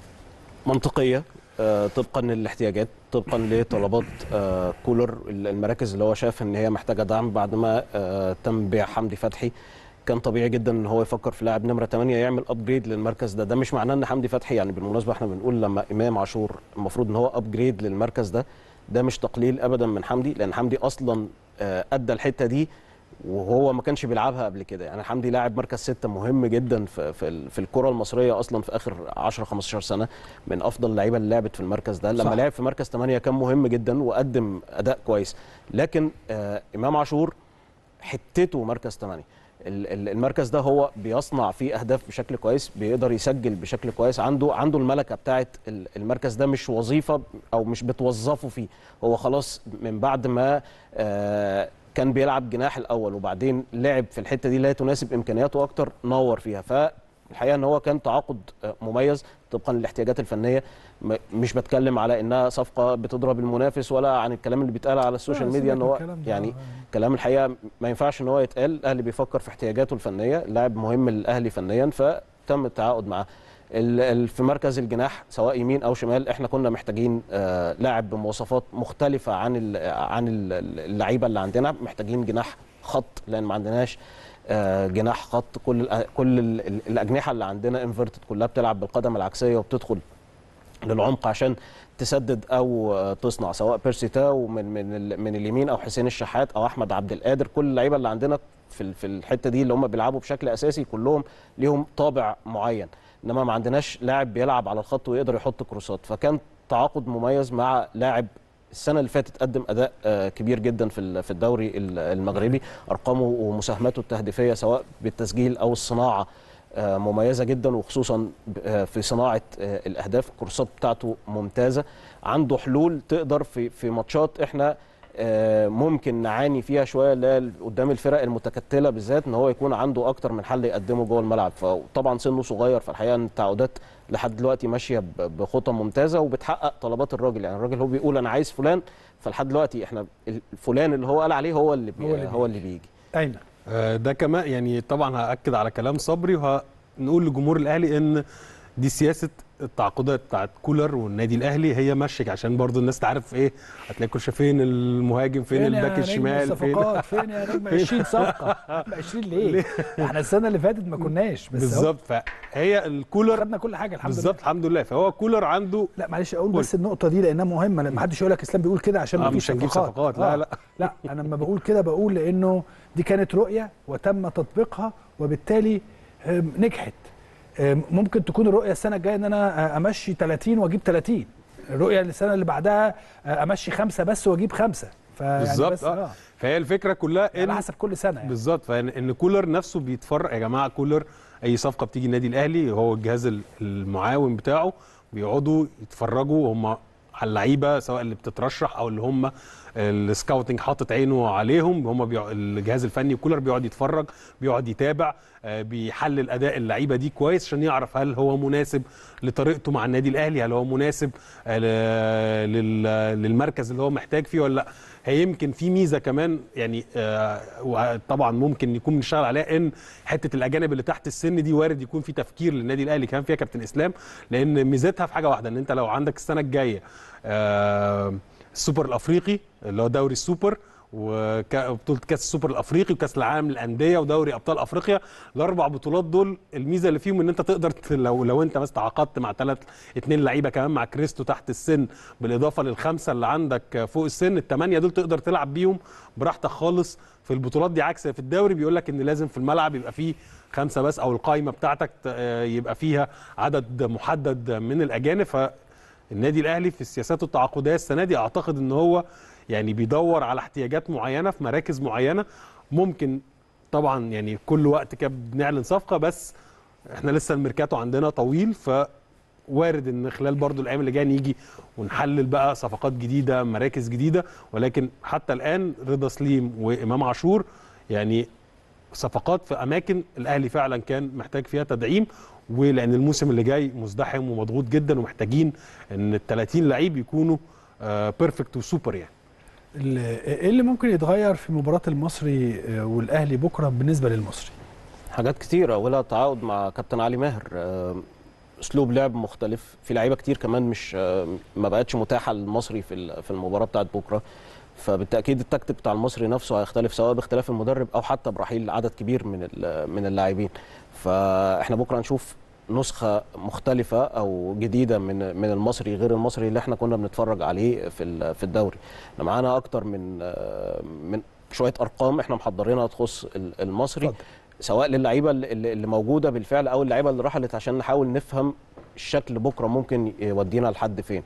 منطقيه آه، طبقا للاحتياجات طبقا لطلبات آه، كولر المراكز اللي هو شاف ان هي محتاجه دعم بعد ما آه، تم بيع حمدي فتحي كان طبيعي جدا ان هو يفكر في لاعب نمره 8 يعمل ابجريد للمركز ده ده مش معناه ان حمدي فتحي يعني بالمناسبه احنا بنقول لما امام عاشور المفروض ان هو ابجريد للمركز ده ده مش تقليل ابدا من حمدي لان حمدي اصلا آه، ادى الحته دي وهو ما كانش بيلعبها قبل كده يعني حمدي لاعب مركز ستة مهم جدا في في, ال- في الكره المصريه اصلا في اخر 10 15 سنه من افضل اللعيبه اللي لعبت في المركز ده لما صح. لعب في مركز 8 كان مهم جدا وقدم اداء كويس لكن آه امام عاشور حتته مركز 8 ال- ال- المركز ده هو بيصنع فيه اهداف بشكل كويس بيقدر يسجل بشكل كويس عنده عنده الملكه بتاعه ال- المركز ده مش وظيفه او مش بتوظفه فيه هو خلاص من بعد ما آه كان بيلعب جناح الاول وبعدين لعب في الحته دي لا تناسب امكانياته اكتر نور فيها فالحقيقه ان هو كان تعاقد آه، مميز طبقا للاحتياجات الفنيه م- مش بتكلم على انها صفقه بتضرب المنافس ولا عن الكلام اللي بيتقال على السوشيال لا، ميديا سيبك ان من هو الكلام ده. يعني كلام الحقيقه ما ينفعش ان هو يتقال الاهلي بيفكر في احتياجاته الفنيه لاعب مهم للاهلي فنيا فتم التعاقد معاه ال- ال- في مركز الجناح سواء يمين او شمال احنا كنا محتاجين آه، لاعب بمواصفات مختلفه عن ال- عن ال- اللعيبه اللي عندنا محتاجين جناح خط لان ما عندناش آه، جناح خط كل الأ- كل ال- ال- الاجنحه اللي عندنا انفرتد كلها بتلعب بالقدم العكسيه وبتدخل للعمق عشان تسدد او آه، تصنع سواء بيرسي تاو من من ال- من اليمين او حسين الشحات او احمد عبد القادر كل اللعيبه اللي عندنا في ال- في الحته دي اللي هم بيلعبوا بشكل اساسي كلهم ليهم طابع معين انما ما عندناش لاعب بيلعب على الخط ويقدر يحط كروسات فكان تعاقد مميز مع لاعب السنه اللي فاتت قدم اداء آه، كبير جدا في ال- في الدوري ال- المغربي ارقامه ومساهماته التهديفيه سواء بالتسجيل او الصناعه آه، مميزه جدا وخصوصا ب- آه، في صناعه آه، الاهداف الكورسات بتاعته ممتازه عنده حلول تقدر في في ماتشات احنا آه، ممكن نعاني فيها شويه اللي هي قدام الفرق المتكتله بالذات ان هو يكون عنده اكتر من حل يقدمه جوه الملعب فطبعا سنه صغير فالحقيقه ان التعاقدات لحد دلوقتي ماشيه ب- بخطى ممتازه وبتحقق طلبات الراجل يعني الراجل هو بيقول انا عايز فلان فلحد دلوقتي احنا فلان اللي هو قال عليه هو اللي بي هو اللي هو اللي بيجي ايمن آه، ده كمان يعني طبعا هاكد على كلام صبري وهنقول لجمهور الاهلي ان دي سياسه التعاقدات بتاعت كولر والنادي الاهلي هي ماشيه عشان برضو الناس تعرف ايه هتلاقي كل شويه فين المهاجم فين, يا الباك نجم الشمال فين الصفقات فين يا نجم 20 صفقه 20 ليه؟ احنا السنه اللي فاتت ما كناش بس أهو بالظبط فهي الكولر خدنا كل حاجه الحمد بالظبط لله الحمد لله فهو كولر عنده لا معلش اقول قول. بس النقطه دي لانها مهمه لما حدش يقول لك اسلام بيقول كده عشان آه، ما مش هنجيب صفقات لا لا لا انا لما بقول كده بقول لانه دي كانت رؤيه وتم تطبيقها وبالتالي آم، نجحت آم، ممكن تكون الرؤيه السنه الجايه ان انا آه، امشي 30 واجيب 30 الرؤيه السنه اللي بعدها آه، امشي خمسه بس واجيب خمسه فيعني بالظبط بس اه فهي الفكره كلها على ان حسب كل سنه يعني. بالظبط فان ان كولر نفسه بيتفرج يا جماعه كولر اي صفقه بتيجي النادي الاهلي هو الجهاز ال- المعاون بتاعه بيقعدوا يتفرجوا هم على اللعيبه سواء اللي بتترشح او اللي هم السكاوتنج حاطط عينه عليهم هم بيع... الجهاز الفني كولر بيقعد يتفرج بيقعد يتابع آه، بيحلل اداء اللعيبه دي كويس عشان يعرف هل هو مناسب لطريقته مع النادي الاهلي هل هو مناسب آه، ل- لل- للمركز اللي هو محتاج فيه ولا لا هي يمكن في ميزه كمان يعني آه، وطبعا ممكن يكون بنشتغل عليها ان حته الاجانب اللي تحت السن دي وارد يكون في تفكير للنادي الاهلي كمان فيها كابتن اسلام لان ميزتها في حاجه واحده ان انت لو عندك السنه الجايه آه، السوبر الافريقي اللي هو دوري السوبر وبطوله كاس السوبر الافريقي وكاس العالم للانديه ودوري ابطال افريقيا الاربع بطولات دول الميزه اللي فيهم ان انت تقدر ت- لو لو انت بس تعاقدت مع ثلاث اثنين لعيبه كمان مع كريستو تحت السن بالاضافه للخمسه اللي عندك فوق السن الثمانيه دول تقدر تلعب بيهم براحتك خالص في البطولات دي عكس في الدوري بيقول لك ان لازم في الملعب يبقى فيه خمسه بس او القائمه بتاعتك ت- آه، يبقى فيها عدد محدد من الاجانب فالنادي الاهلي في السياسات التعاقديه السنه دي اعتقد ان هو يعني بيدور على احتياجات معينه في مراكز معينه ممكن طبعا يعني كل وقت كده بنعلن صفقه بس احنا لسه الميركاتو عندنا طويل فوارد ان خلال برضو الايام اللي جايه نيجي ونحلل بقى صفقات جديده مراكز جديده ولكن حتى الان رضا سليم وامام عاشور يعني صفقات في اماكن الاهلي فعلا كان محتاج فيها تدعيم ولان الموسم اللي جاي مزدحم ومضغوط جدا ومحتاجين ان ال 30 لعيب يكونوا بيرفكت وسوبر يعني ال- ايه اللي ممكن يتغير في مباراه المصري آه، والاهلي بكره بالنسبه للمصري حاجات كتير اولها تعاقد مع كابتن علي ماهر آه، اسلوب لعب مختلف في لعيبه كتير كمان مش آه، ما بقتش متاحه للمصري في ال- في المباراه بتاعت بكره فبالتاكيد التكتيك بتاع المصري نفسه هيختلف سواء باختلاف المدرب او حتى برحيل عدد كبير من ال- من اللاعبين فاحنا بكره هنشوف نسخه مختلفه او جديده من من المصري غير المصري اللي احنا كنا بنتفرج عليه في ال- في الدوري احنا معانا اكتر من آه، من شويه ارقام احنا محضرينها تخص ال- المصري اتفضل. سواء للعيبه اللي اللي موجوده بالفعل او اللعيبه اللي رحلت عشان نحاول نفهم الشكل بكره ممكن يودينا لحد فين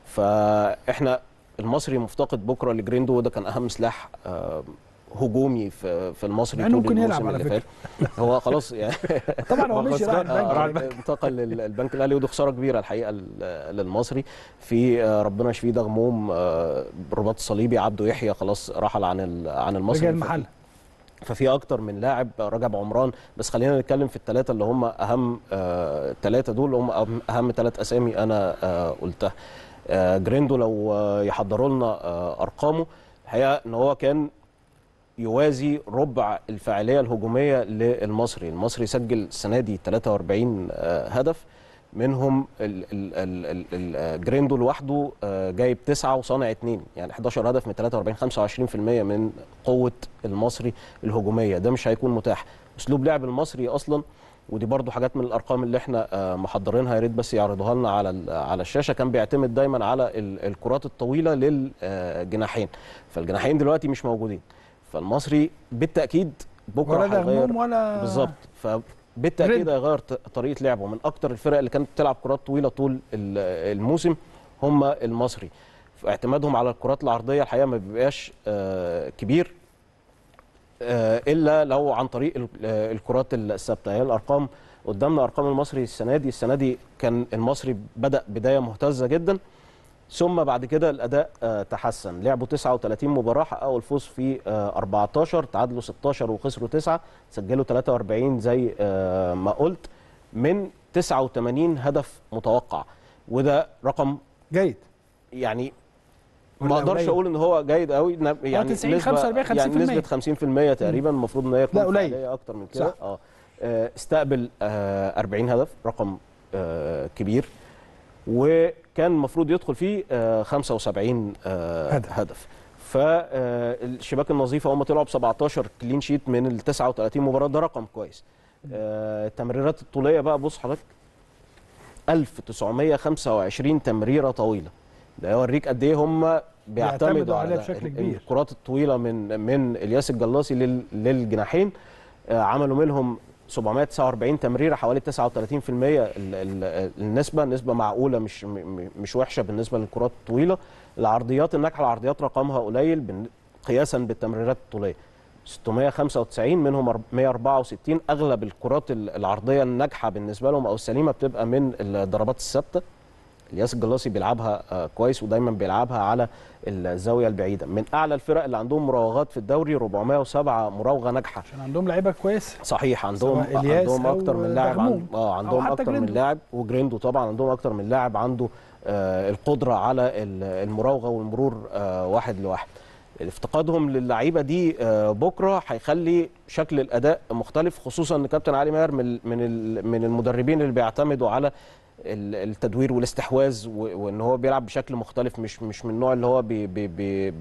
فاحنا المصري مفتقد بكره لجريندو وده كان اهم سلاح آه، هجومي في في المصري مع إنه طول ممكن يلعب الموسم على اللي فات هو خلاص يعني طبعا هو مشي راح خسران. البنك. آه، راح آه، انتقل للبنك الاهلي ودي خساره كبيره الحقيقه لل- للمصري في آه، ربنا يشفيه ده غموم آه، الرباط الصليبي عبده يحيى خلاص رحل عن ال- عن المصري رجع المحل ففي اكتر من لاعب رجب عمران بس خلينا نتكلم في الثلاثه اللي هم اهم الثلاثه دول هم أهم- اهم ثلاث اسامي انا آه، قلتها آه، جريندو لو آه، يحضروا لنا آه، ارقامه الحقيقه ان هو كان يوازي ربع الفاعليه الهجوميه للمصري المصري سجل السنه دي 43 آه، هدف منهم ال ال ال ال ال جريندو لوحده آه، جايب تسعة وصانع اتنين يعني 11 هدف من 43 25% من قوة المصري الهجومية ده مش هيكون متاح اسلوب لعب المصري اصلا ودي برضو حاجات من الارقام اللي احنا آه، محضرينها يا ريت بس يعرضوها لنا على ال- على الشاشه كان بيعتمد دايما على ال- الكرات الطويله للجناحين فالجناحين دلوقتي مش موجودين فالمصري بالتاكيد بكره ولا هيغير دغموم ولا بالظبط فبالتاكيد جريندو. هيغير ط- طريقه لعبه من اكتر الفرق اللي كانت بتلعب كرات طويله طول ال- الموسم هم المصري اعتمادهم على الكرات العرضيه الحقيقه ما بيبقاش آه، كبير آه، الا لو عن طريق ال- آه، الكرات الثابته هي الارقام قدامنا ارقام المصري السنه دي السنه دي كان المصري بدا بدايه مهتزه جدا ثم بعد كده الاداء آه، تحسن لعبوا 39 مباراه حققوا الفوز في آه، 14 تعادلوا 16 وخسروا 9 سجلوا 43 زي آه، ما قلت من 89 هدف متوقع وده رقم جيد يعني ولا ما اقدرش قليل؟ اقول ان هو جيد قوي ن- يعني 90 نسبة 45 يعني 50%. نسبه 50% تقريبا المفروض ان هي تكون لا، قليل. فعالية اكتر من كده صح. اه آه، استقبل آه، 40 هدف رقم آه، كبير وكان المفروض يدخل فيه آه، 75 آه، هدف. هدف فالشباك النظيفه هم طلعوا ب 17 كلين شيت من ال 39 مباراه ده رقم كويس آه، التمريرات الطوليه بقى بص حضرتك 1925 تمريره طويله ده يوريك قد ايه هم بيعتمدوا بيعتمدوا عليها على بشكل ال- كبير. الكرات الطويله من من الياس الجلاصي لل- للجناحين آه، عملوا منهم 749 تمريره حوالي 39% ال- ال- النسبه نسبه معقوله مش م- م- مش وحشه بالنسبه للكرات الطويله العرضيات الناجحه العرضيات رقمها قليل بن- قياسا بالتمريرات الطوليه 695 منهم أرب- 164 اغلب الكرات ال- العرضيه الناجحه بالنسبه لهم او السليمه بتبقى من الضربات الثابته الياس الجلاصي بيلعبها آه، كويس ودايما بيلعبها على الزاويه البعيده من اعلى الفرق اللي عندهم مراوغات في الدوري 407 مراوغه ناجحه عشان عندهم لعيبه كويسه صحيح عندهم سواء إلياس عندهم أو اكتر من لاعب عن... دغموم. اه أو عندهم حتى اكتر من جريندو. لاعب وجريندو طبعا عندهم اكتر من لاعب عنده آه القدره على ال- المراوغه والمرور آه واحد لواحد افتقادهم للعيبه دي آه بكره هيخلي شكل الاداء مختلف خصوصا ان كابتن علي ماهر من من ال- من المدربين اللي بيعتمدوا على ال- التدوير والاستحواذ و- وان هو بيلعب بشكل مختلف مش مش من النوع اللي هو بي بي بي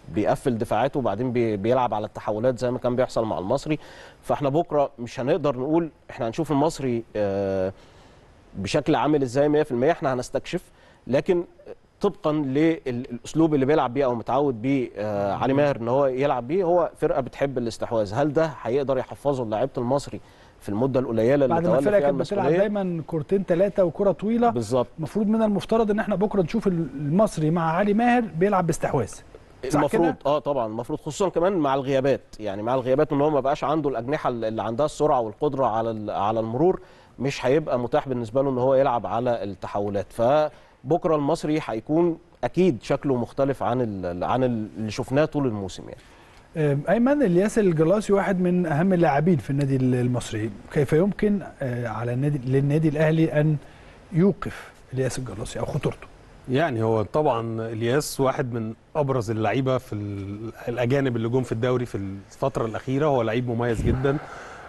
بيقفل دفاعاته وبعدين بي- بيلعب على التحولات زي ما كان بيحصل مع المصري فاحنا بكره مش هنقدر نقول احنا هنشوف المصري آه، بشكل عامل ازاي 100% احنا هنستكشف لكن طبقا للاسلوب اللي بيلعب بيه او متعود بيه آه علي ماهر ان هو يلعب بيه هو فرقه بتحب الاستحواذ هل ده هيقدر يحفظه لعيبه المصري في المده القليله اللي بعد ما تولى الفرقه فيها كانت بتلعب المسؤوليه دايما كورتين ثلاثه وكره طويله بالظبط المفروض من المفترض ان احنا بكره نشوف المصري مع علي ماهر بيلعب باستحواذ صح المفروض كده؟ اه طبعا المفروض خصوصا كمان مع الغيابات يعني مع الغيابات ان هو ما بقاش عنده الاجنحه اللي عندها السرعه والقدره على ال- على المرور مش هيبقى متاح بالنسبه له ان هو يلعب على التحولات فبكره المصري هيكون اكيد شكله مختلف عن ال- عن اللي شفناه طول الموسم يعني آه، ايمن الياس الجلاسي واحد من اهم اللاعبين في النادي المصري كيف يمكن آه، على النادي للنادي الاهلي ان يوقف الياس الجلاسي او خطورته يعني هو طبعا الياس واحد من ابرز اللعيبه في ال- الاجانب اللي جم في الدوري في الفتره الاخيره هو لعيب مميز جدا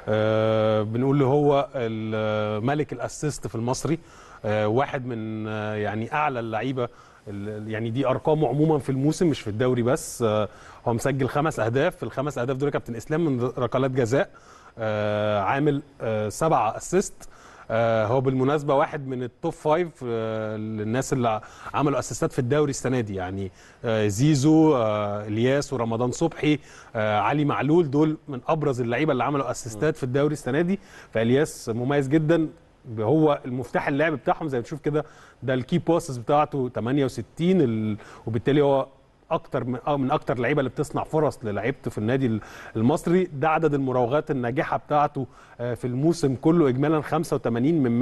آه بنقول له هو ال- ملك الاسيست في المصري آه واحد من آه يعني اعلى اللعيبه ال- يعني دي ارقامه عموما في الموسم مش في الدوري بس آه هو مسجل خمس اهداف الخمس اهداف دول كابتن اسلام من ركلات جزاء آه عامل آه سبعه اسيست آه هو بالمناسبه واحد من التوب فايف آه للناس اللي عملوا اسيستات في الدوري السنه دي يعني آه زيزو آه الياس ورمضان صبحي آه علي معلول دول من ابرز اللعيبه اللي عملوا اسيستات في الدوري السنه دي فالياس مميز جدا هو المفتاح اللعب بتاعهم زي ما تشوف كده ده الكي باسز بتاعته 68 ال... وبالتالي هو اكتر من آه من اكتر اللعيبه اللي بتصنع فرص للعيبته في النادي المصري ده عدد المراوغات الناجحه بتاعته آه، في الموسم كله اجمالا 85 من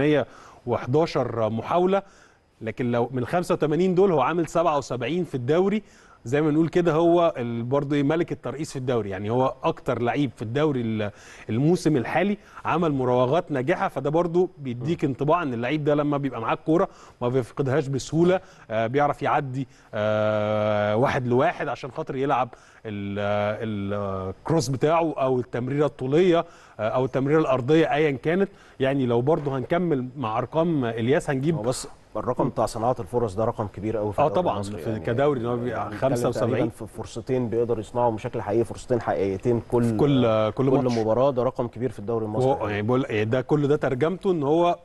111 محاوله لكن لو من ال 85 دول هو عامل 77 في الدوري زي ما نقول كده هو ال- برضه ايه ملك الترقيص في الدوري يعني هو اكتر لعيب في الدوري ال- الموسم الحالي عمل مراوغات ناجحه فده برضه بيديك انطباع ان اللعيب ده لما بيبقى معاه الكوره ما بيفقدهاش بسهوله آه بيعرف يعدي آه واحد لواحد عشان خاطر يلعب الكروس بتاعه او التمريره الطوليه آه او التمريره الارضيه ايا كانت يعني لو برضه هنكمل مع ارقام الياس هنجيب هو بس الرقم بتاع صناعه الفرص ده رقم كبير قوي في اه الدوري طبعا المصري في كدوري ان هو بيبقى يعني بنتكلم 75 تقريباً في فرصتين بيقدر يصنعوا بشكل حقيقي فرصتين حقيقيتين كل كل كل, كل ماتش مباراه ده رقم كبير في الدوري المصري وهو- يعني بقول يعني ده كل ده ترجمته ان هو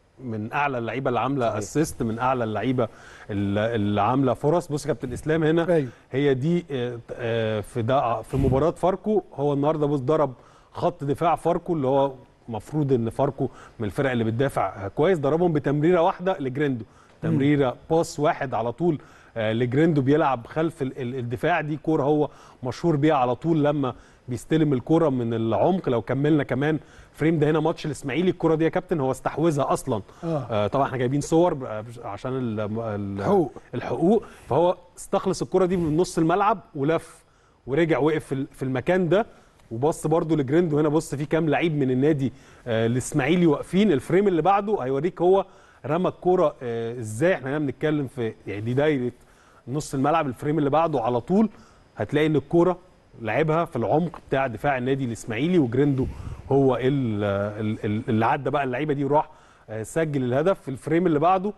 من اعلى اللعيبه اللي عامله صحيح. اسيست من اعلى اللعيبه اللي اللي عامله فرص بص يا كابتن اسلام هنا أيوة. هي دي آه، آه، في ده في مباراه فاركو هو النهارده بص ضرب خط دفاع فاركو اللي هو المفروض ان فاركو من الفرق اللي بتدافع كويس ضربهم بتمريره واحده لجريندو تمريره باس واحد على طول آه، لجريندو بيلعب خلف ال- ال- الدفاع دي كوره هو مشهور بيها على طول لما بيستلم الكوره من العمق لو كملنا كمان فريم ده هنا ماتش الاسماعيلي الكوره دي يا كابتن هو استحوذها اصلا آه. آه طبعا احنا جايبين صور آه، عشان ال- ال- حقوق. الحقوق فهو استخلص الكره دي من نص الملعب ولف ورجع وقف في ال- في المكان ده وبص برده لجريندو هنا بص في كام لعيب من النادي آه الاسماعيلي واقفين الفريم اللي بعده هيوريك هو رمى الكوره آه ازاي احنا هنا بنتكلم في يعني دي دايره نص الملعب الفريم اللي بعده على طول هتلاقي ان الكوره لعبها في العمق بتاع دفاع النادي الاسماعيلي وجريندو هو ال- ال- ال- اللي عدى بقى اللعيبه دي وراح آه، سجل الهدف في الفريم اللي بعده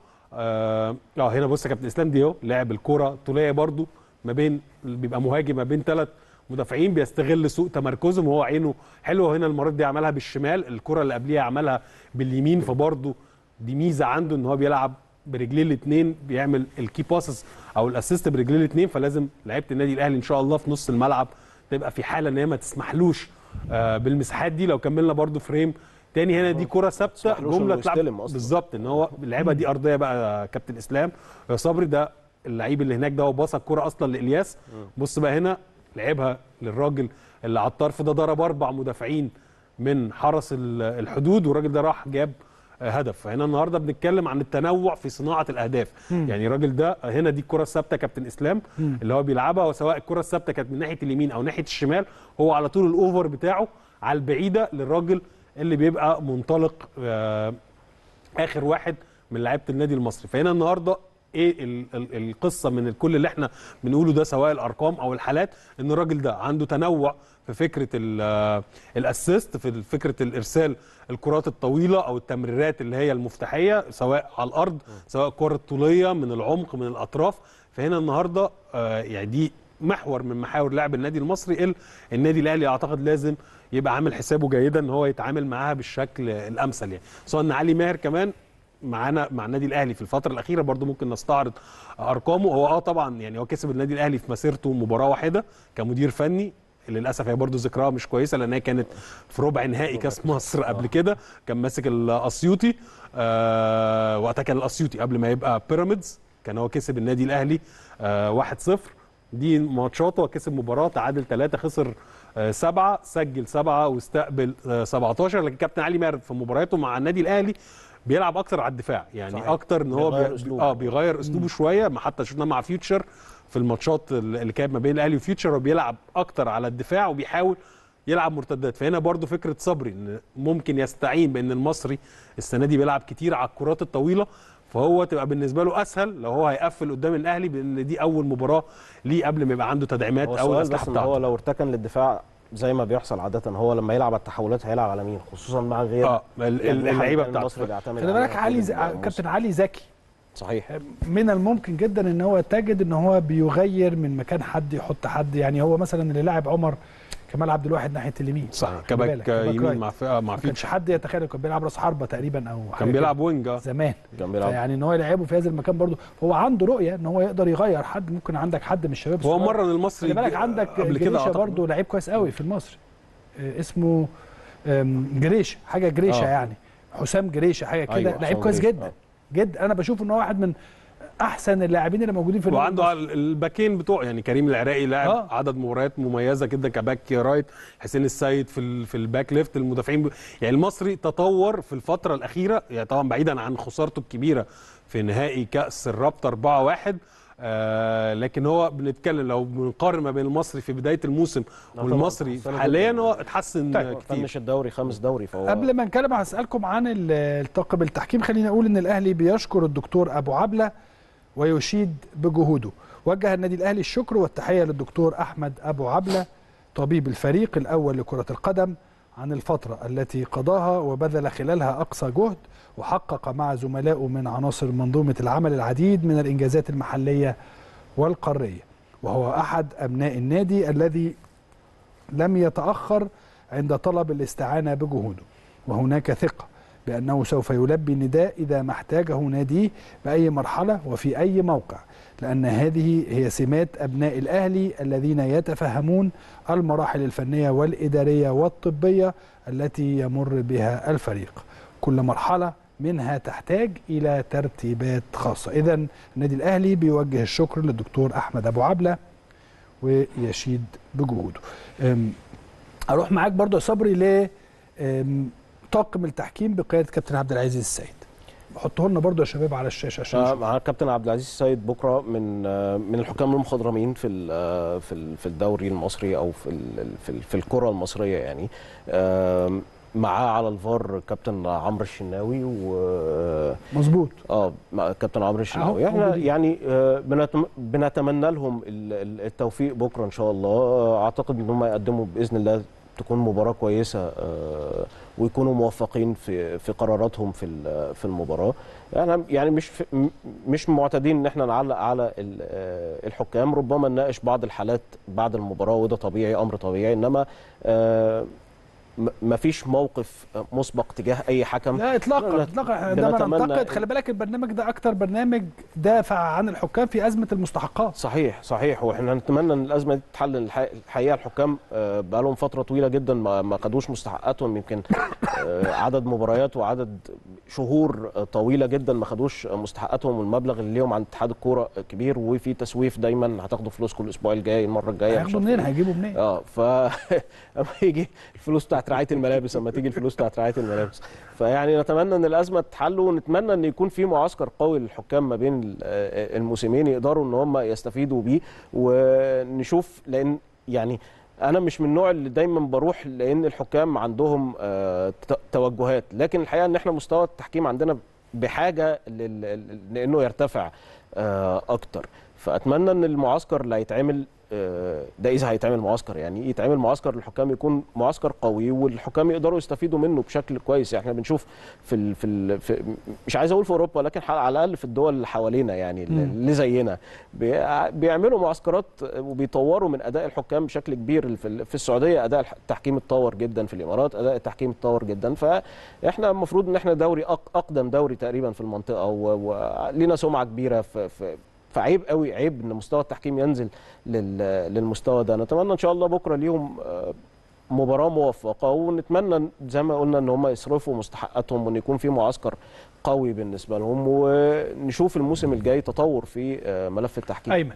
اه آه، هنا بص يا كابتن اسلام دي اهو لعب الكوره طوليه برده ما بين بيبقى مهاجم ما بين ثلاث مدافعين بيستغل سوء تمركزهم وهو عينه حلوه هنا المره دي عملها بالشمال الكره اللي قبليها عملها باليمين فبرده دي ميزه عنده ان هو بيلعب برجليه الاثنين بيعمل الكي باسز او الاسيست برجليه الاثنين فلازم لعيبه النادي الاهلي ان شاء الله في نص الملعب تبقى في حاله ان هي ما تسمحلوش آه بالمساحات دي لو كملنا برده فريم تاني هنا دي كره ثابته تسمحلوش جمله إنه تلعب يستلم أصلاً. بالظبط ان هو اللعيبه دي ارضيه بقى يا كابتن اسلام يا صبري ده اللعيب اللي هناك ده هو باص الكره اصلا لالياس بص بقى هنا لعبها للراجل اللي على الطرف ده ضرب اربع مدافعين من حرس ال- الحدود والراجل ده راح جاب آه، هدف فهنا النهارده بنتكلم عن التنوع في صناعه الاهداف يعني الراجل ده هنا دي الكره الثابته كابتن اسلام اللي هو بيلعبها وسواء الكره الثابته كانت من ناحيه اليمين او ناحيه الشمال هو على طول الاوفر بتاعه على البعيده للراجل اللي بيبقى منطلق آه، اخر واحد من لعيبه النادي المصري فهنا النهارده ايه ال ال القصه من كل اللي احنا بنقوله ده سواء الارقام او الحالات ان الراجل ده عنده تنوع في فكره ال- الاسيست في فكره الارسال الكرات الطويله او التمريرات اللي هي المفتاحيه سواء على الارض سواء الكره الطوليه من العمق من الاطراف فهنا النهارده آه، يعني دي محور من محاور لعب النادي المصري ال- النادي الاهلي اعتقد لازم يبقى عامل حسابه جيدا ان هو يتعامل معاها بالشكل الامثل يعني سواء ان علي ماهر كمان معانا مع النادي الاهلي في الفتره الاخيره برضو ممكن نستعرض ارقامه هو اه طبعا يعني هو كسب النادي الاهلي في مسيرته مباراه واحده كمدير فني للاسف هي برضو ذكرها مش كويسه لان هي كانت في ربع نهائي كاس مصر قبل كده كان ماسك الاسيوطي آه وقتها كان الاسيوطي قبل ما يبقى بيراميدز كان هو كسب النادي الاهلي آه 1-0 دي ماتشاته هو كسب مباراه تعادل 3 خسر آه، سبعة سجل سبعة واستقبل آه، 17 لكن كابتن علي ماهر في مبارياته مع النادي الاهلي بيلعب اكتر على الدفاع يعني صحيح. صحيح. اكتر ان هو بيغير بي... أسلوبه. اه بيغير اسلوبه شويه ما حتى شفناه مع فيوتشر في الماتشات اللي كانت ما بين الاهلي وفيوتشر هو بيلعب اكتر على الدفاع وبيحاول يلعب مرتدات فهنا برضو فكره صبري ان ممكن يستعين بان المصري السنه دي بيلعب كتير على الكرات الطويله فهو تبقى بالنسبه له اسهل لو هو هيقفل قدام الاهلي بان دي اول مباراه ليه قبل ما يبقى عنده تدعيمات هو او السؤال الاسلحه بس ان بتاعته هو لو ارتكن للدفاع زي ما بيحصل عاده هو لما يلعب على التحولات هيلعب على مين خصوصا مع غير اه ال- ال- اللعيبه بتاعته المصري بيعتمد خلي بالك عليها علي طول ز... الموسم. كابتن علي ذكي صحيح من الممكن جدا ان هو تجد ان هو بيغير من مكان حد يحط حد يعني هو مثلا اللي لاعب عمر كمال عبد الواحد ناحيه اليمين صح خلي كباك بالك، كباك يمين رايت. مع فئة مع ما كانش فيوتشر حد يتخيل كان بيلعب راس حربه تقريبا او حاجة كان كده. بيلعب وينج آه. زمان كان بيلعب يعني ان هو يلعبه في هذا المكان برضه هو عنده رؤيه ان هو يقدر يغير حد ممكن عندك حد من الشباب هو الصغير. مرن المصري خلي بالك عندك قبل كده جريشه أعتقد. برضه لعيب كويس قوي في المصري آه، اسمه آم، جريشه حاجه جريشه آه. يعني حسام جريشه حاجه كده أيوة، لعيب حسام كويس جريشة، جدا آه. جدا انا بشوف ان هو واحد من احسن اللاعبين اللي موجودين في النادي وعنده المصري. الباكين بتوعه يعني كريم العراقي لاعب آه. آه. عدد مباريات مميزه جدا كباك رايت حسين السيد في ال- في الباك ليفت المدافعين ب... يعني المصري تطور في الفتره الاخيره يعني طبعا بعيدا عن خسارته الكبيره في نهائي كاس الرابطه 4-1 آه لكن هو بنتكلم لو بنقارن ما بين المصري في بدايه الموسم طبعاً، والمصري اتحسنت حاليا جداً. هو اتحسن طيب، كتير فنش الدوري خامس دوري فهو قبل ما نتكلم هسألكم عن ال- الطاقم التحكيم خليني أقول إن الأهلي بيشكر الدكتور أبو عبلة ويشيد بجهوده وجه النادي الأهلي الشكر والتحية للدكتور أحمد أبو عبلة طبيب الفريق الأول لكرة القدم عن الفترة التي قضاها وبذل خلالها أقصى جهد وحقق مع زملائه من عناصر منظومة العمل العديد من الإنجازات المحلية والقارية وهو أحد أبناء النادي الذي لم يتأخر عند طلب الاستعانة بجهوده وهناك ثقة بأنه سوف يلبي النداء إذا ما احتاجه ناديه بأي مرحلة وفي أي موقع لأن هذه هي سمات أبناء الأهلي الذين يتفهمون المراحل الفنية والإدارية والطبية التي يمر بها الفريق كل مرحلة منها تحتاج إلى ترتيبات خاصة إذا النادي الأهلي بيوجه الشكر للدكتور أحمد أبو عبلة ويشيد بجهوده أم، اروح معاك برضو يا صبري ل أم، طاقم التحكيم بقياده كابتن عبد العزيز السيد حطه لنا برضو يا شباب على الشاشه عشان آه، نشوف. مع الكابتن عبد العزيز السيد بكره من آه، من الحكام المخضرمين في ال- آه، في ال- في الدوري المصري او في ال- في ال- في الكره المصريه يعني آم، معاه على الفار كابتن عمرو الشناوي و مظبوط اه مع كابتن عمرو الشناوي أهو احنا موجودين. يعني آه، بنتم- بنتمنى لهم ال- ال- التوفيق بكره ان شاء الله آه، اعتقد ان هم يقدموا باذن الله تكون مباراه كويسه آه، ويكونوا موفقين في في قراراتهم في ال- في المباراه يعني يعني مش في م- مش معتادين ان احنا نعلق على ال- آه، الحكام ربما نناقش بعض الحالات بعد المباراه وده طبيعي امر طبيعي انما آه، م- مفيش موقف مسبق تجاه اي حكم لا اطلاقا لا، اطلاقا احنا عندما بنتمنى- ننتقد خلي بالك البرنامج ده اكتر برنامج دافع عن الحكام في ازمه المستحقات صحيح صحيح واحنا نتمنى ان الازمه دي تتحل الح- الحقيقه الحكام آه، بقالهم فتره طويله جدا ما ما خدوش مستحقاتهم يمكن آه، عدد مباريات وعدد شهور آه، طويله جدا ما خدوش مستحقاتهم والمبلغ اللي ليهم عند اتحاد الكوره كبير وفي تسويف دايما هتاخدوا فلوسكم الاسبوع الجاي المره الجايه مش هياخدوا عارف منين إيه. هيجيبوا منين اه ف اما يجي الفلوس بتاعت رعايه الملابس اما تيجي الفلوس بتاعت رعايه الملابس فيعني نتمنى ان الازمه تتحل ونتمنى ان يكون في معسكر قوي للحكام ما بين ال- آه، الموسمين يقدروا ان هم يستفيدوا بيه ونشوف لان يعني انا مش من النوع اللي دايما بروح لان الحكام عندهم آه، ت- توجهات لكن الحقيقه ان احنا مستوى التحكيم عندنا بحاجه لل- لانه يرتفع آه، اكتر فاتمنى ان المعسكر اللي هيتعمل آه، ده اذا هيتعمل معسكر يعني يتعمل معسكر للحكام يكون معسكر قوي والحكام يقدروا يستفيدوا منه بشكل كويس يعني احنا بنشوف في ال في, ال في مش عايز اقول في اوروبا لكن ح- على الاقل في الدول اللي حوالينا يعني اللي زينا بي- بيعملوا معسكرات وبيطوروا من اداء الحكام بشكل كبير في ال- في السعوديه اداء الح- التحكيم اتطور جدا في الامارات اداء التحكيم اتطور جدا فاحنا المفروض ان احنا دوري أق- اقدم دوري تقريبا في المنطقه ولينا سمعه كبيره في, في فعيب قوي عيب ان مستوى التحكيم ينزل لل- للمستوى ده نتمنى ان شاء الله بكره ليهم آه، مباراه موفقه ونتمنى زي ما قلنا ان هم يصرفوا مستحقاتهم وان يكون في معسكر قوي بالنسبه لهم ونشوف الموسم الجاي تطور في آه، ملف التحكيم ايمن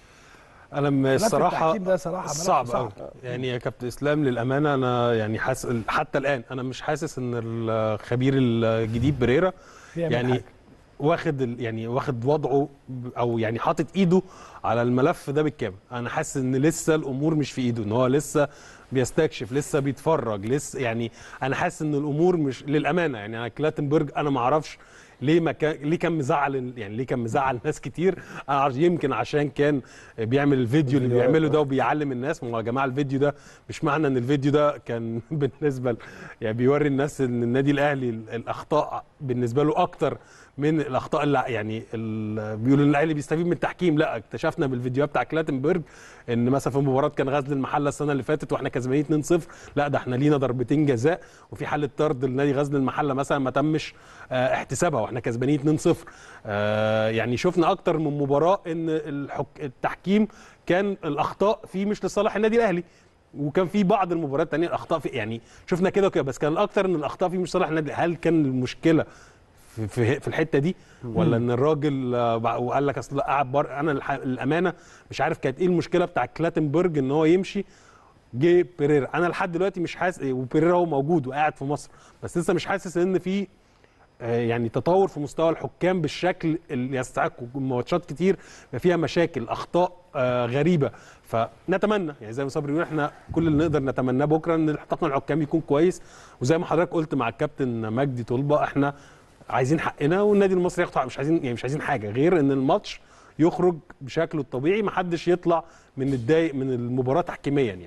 انا م- ملف الصراحه التحكيم ده صراحه ملف صعب صعب. قوي يعني يا كابتن اسلام للامانه انا يعني حاسس حتى الان انا مش حاسس ان الخبير الجديد بريرا بيعمل يعني حاجة. واخد ال- يعني واخد وضعه ب- او يعني حاطط ايده على الملف ده بالكامل انا حاسس ان لسه الامور مش في ايده ان هو لسه بيستكشف لسه بيتفرج لسه يعني انا حاسس ان الامور مش للامانه يعني انا كلاتنبرج انا ما اعرفش ليه ما كان ليه كان مزعل ال- يعني ليه كان مزعل ناس كتير انا عارف يمكن عشان كان بيعمل الفيديو اللي بيعمله ده وبيعلم الناس ما هو يا جماعه الفيديو ده مش معنى ان الفيديو ده كان بالنسبه ل- يعني بيوري الناس ان النادي الاهلي ال- الاخطاء بالنسبه له اكتر من الاخطاء اللي يعني ال- بيقولوا ان الاهلي بيستفيد من التحكيم لا اكتشفنا بالفيديوهات بتاع كلاتنبرج ان مثلا في مباراه كان غزل المحله السنه اللي فاتت واحنا كسبانين 2-0 لا ده احنا لينا ضربتين جزاء وفي حاله طرد لنادي غزل المحله مثلا ما تمش آه، احتسابها واحنا كسبانين 2-0 آه، يعني شفنا اكتر من مباراه ان الحك... التحكيم كان الاخطاء فيه مش لصالح النادي الاهلي وكان في بعض المباريات الثانيه الاخطاء في يعني شفنا كده وكده بس كان الاكتر ان الاخطاء فيه مش صالح النادي هل كان المشكله في في, في الحته دي ولا ان الراجل آه، بع- وقال لك اصل قاعد بر انا الح- الامانه مش عارف كانت ايه المشكله بتاع كلاتنبرج ان هو يمشي جه بيريرا انا لحد دلوقتي مش حاسس وبيريرا هو موجود وقاعد في مصر بس لسه مش حاسس ان في آه، يعني تطور في مستوى الحكام بالشكل اللي يستحق ماتشات كتير بيبقى فيها مشاكل اخطاء آه، غريبه فنتمنى يعني زي ما صبري بيقول احنا كل اللي نقدر نتمناه بكره ان طاقم الحكام يكون كويس وزي ما حضرتك قلت مع الكابتن مجدي طلبه احنا عايزين حقنا والنادي المصري ياخد حق مش عايزين يعني مش عايزين حاجه غير ان الماتش يخرج بشكله الطبيعي محدش يطلع من متضايق من المباراه تحكيميا يعني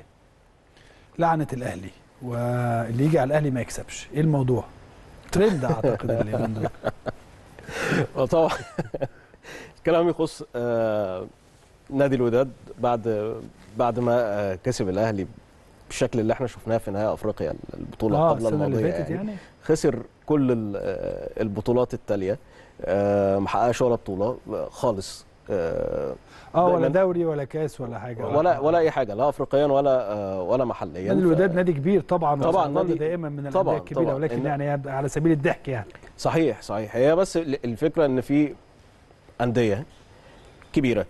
لعنه الاهلي واللي يجي على الاهلي ما يكسبش ايه الموضوع ترند اعتقد اليومين دول آه، طبعا الكلام يخص آه، نادي الوداد بعد بعد ما آه، كسب الاهلي بالشكل اللي احنا شفناه في نهائي افريقيا البطوله اه قبل السنه اللي الماضيه فاتت يعني. يعني خسر كل ال- آه، البطولات التاليه آه، ما حققش ولا بطوله آه، خالص آه، اه ولا دايماً- دوري ولا كاس ولا حاجه ولا ولا اي حاجه لا افريقيا ولا آه، ولا محليا نادي الوداد نادي كبير طبعا طبعاً وسيظل نادي- دائما من طبعاً، الانديه الكبيره طبعاً. ولكن إن- يعني على سبيل الضحك يعني صحيح صحيح هي بس ال- الفكره ان في انديه كبيره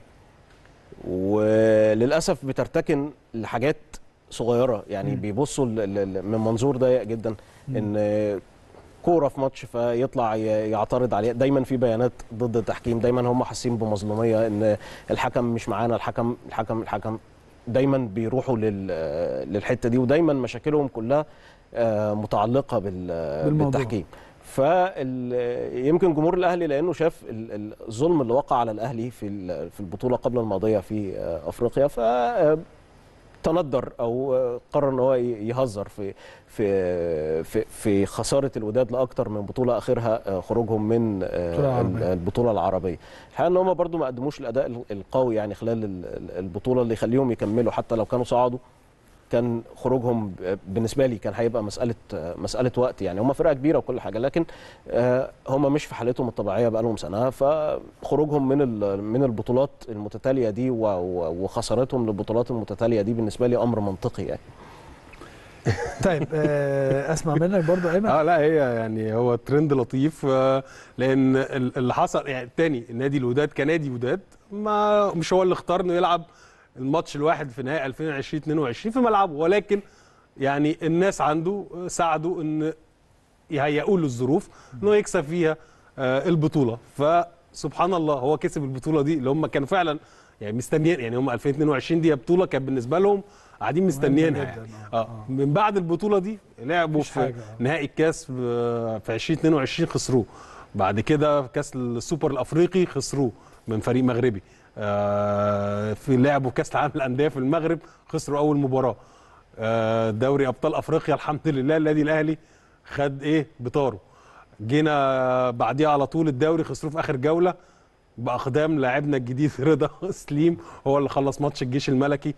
وللاسف بترتكن لحاجات صغيره يعني مم. بيبصوا ل- ل- ل- من منظور ضيق جدا ان كوره في ماتش فيطلع ي- يعترض عليه دايما في بيانات ضد التحكيم دايما هم حاسين بمظلوميه ان الحكم مش معانا الحكم الحكم الحكم دايما بيروحوا لل- للحته دي ودايما مشاكلهم كلها آه، متعلقه بال- بالموضوع. بالتحكيم فيمكن جمهور الاهلي لانه شاف ال- ال- الظلم اللي وقع على الاهلي في ال- في البطوله قبل الماضيه في آه، افريقيا ف آه، تندر او آه، قرر ان هو ي- يهزر في في في في خساره الوداد لاكثر من بطوله اخرها آه، خروجهم من آه، البطولة العربية. البطوله العربيه الحقيقه ان هم برضو ما قدموش الاداء ال- القوي يعني خلال ال- ال- البطوله اللي يخليهم يكملوا حتى لو كانوا صعدوا كان خروجهم ب- بالنسبه لي كان هيبقى مساله مساله وقت يعني هم فرقه كبيره وكل حاجه لكن آه، هم مش في حالتهم الطبيعيه بقالهم سنه فخروجهم من ال- من البطولات المتتاليه دي و- و- وخسارتهم للبطولات المتتاليه دي بالنسبه لي امر منطقي يعني طيب آه، اسمع منك برضو ايمن اه لا هي يعني هو ترند لطيف آه، لان ال- اللي حصل يعني تاني النادي الوداد كنادي وداد ما مش هو اللي اختار انه يلعب الماتش الواحد في نهائي 2020 22 في ملعبه ولكن يعني الناس عنده ساعدوا ان يهيئوا له الظروف انه يكسب فيها آه، البطوله فسبحان الله هو كسب البطوله دي اللي هم كانوا فعلا يعني مستنيين يعني هم 2022 دي بطوله كانت بالنسبه لهم قاعدين مستنيينها جداً، يعني. آه، اه من بعد البطوله دي لعبوا مفيش في حاجة، آه. نهائي الكاس في في 2022 خسروه بعد كده كاس السوبر الافريقي خسروه من فريق مغربي آه، في لعبوا كاس العالم للانديه في المغرب خسروا اول مباراه آه، دوري ابطال افريقيا الحمد لله النادي الاهلي خد ايه بطاره جينا بعديها على طول الدوري خسروه في اخر جوله باقدام لاعبنا الجديد رضا سليم هو اللي خلص ماتش الجيش الملكي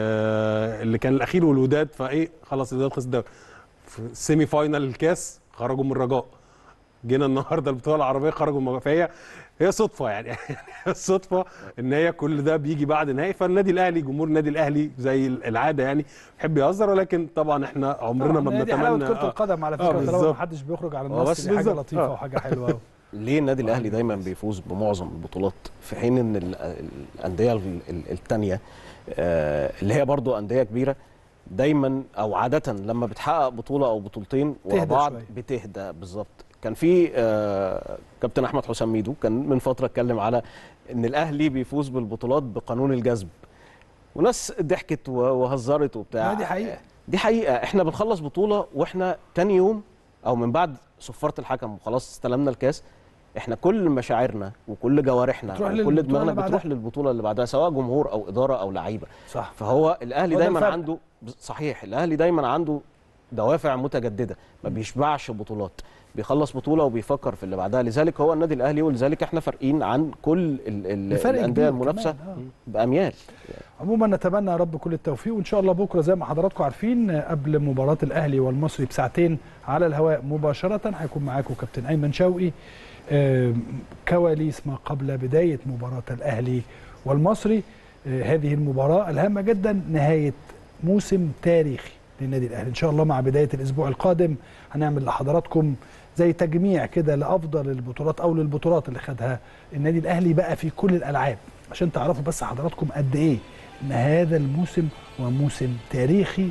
آه، اللي كان الاخير والوداد فايه خلص الوداد خلص الدوري في السيمي فاينال الكاس خرجوا من الرجاء جينا النهارده البطوله العربيه خرجوا من فهي هي صدفه يعني الصدفه ان هي كل ده بيجي بعد نهائي فالنادي الاهلي جمهور النادي الاهلي زي العاده يعني بيحب يهزر ولكن طبعا احنا عمرنا ما طبعاً دي حلاوه بنتمنى كره آه. القدم على آه، فكره طالما بالظبط. ما حدش بيخرج على هو النص بس دي حاجه بالظبط. لطيفه آه. وحاجه حلوه قوي ليه النادي الاهلي دايما بيفوز بمعظم البطولات في حين ان ال- الانديه ال- ال- التانية آه، اللي هي برضو انديه كبيره دايما او عاده لما بتحقق بطوله او بطولتين ورا تهدى بعض شوية. بتهدى بالظبط كان في آه، كابتن احمد حسام ميدو كان من فتره اتكلم على ان الاهلي بيفوز بالبطولات بقانون الجذب وناس ضحكت و- وهزرت وبتاع لا، دي حقيقة. دي حقيقه احنا بنخلص بطوله واحنا تاني يوم او من بعد صفاره الحكم وخلاص استلمنا الكاس احنا كل مشاعرنا وكل جوارحنا بتروح لل- وكل بتروح دماغنا اللي بتروح بعدها. للبطوله اللي بعدها سواء جمهور او اداره او لعيبه صح فهو الاهلي هو ده دايما الفرق. عنده صحيح الاهلي دايما عنده دوافع متجدده ما بيشبعش بطولات بيخلص بطوله وبيفكر في اللي بعدها لذلك هو النادي الاهلي ولذلك احنا فارقين عن كل ال- ال- بفرق الانديه كبير المنافسه كمان، آه. باميال عموما نتمنى يا رب كل التوفيق وان شاء الله بكره زي ما حضراتكم عارفين قبل مباراه الاهلي والمصري بساعتين على الهواء مباشره هيكون معاكم كابتن ايمن شوقي آم، كواليس ما قبل بدايه مباراه الاهلي والمصري آه، هذه المباراه الهامه جدا نهايه موسم تاريخي للنادي الاهلي ان شاء الله مع بدايه الاسبوع القادم هنعمل لحضراتكم زي تجميع كده لافضل البطولات او للبطولات اللي خدها النادي الاهلي بقى في كل الالعاب عشان تعرفوا بس حضراتكم قد ايه ان هذا الموسم هو موسم تاريخي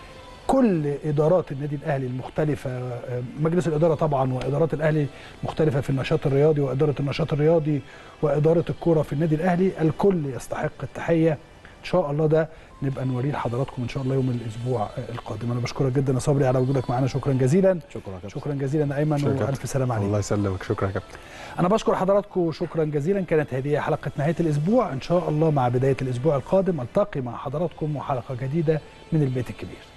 كل ادارات النادي الاهلي المختلفه آه، مجلس الاداره طبعا وادارات الاهلي مختلفه في النشاط الرياضي واداره النشاط الرياضي واداره الكوره في النادي الاهلي الكل يستحق التحيه ان شاء الله ده نبقى نوريه لحضراتكم ان شاء الله يوم الاسبوع آه، القادم انا بشكرك جدا يا صبري على وجودك معنا شكرا جزيلا شكرا يا كابتن شكرا جزيلا يا ايمن شكرا يا والف سلامه عليك الله يسلمك شكرا يا كابتن أنا بشكر حضراتكم شكرا جزيلا كانت هذه حلقة نهاية الأسبوع إن شاء الله مع بداية الأسبوع القادم ألتقي مع حضراتكم وحلقة جديدة من البيت الكبير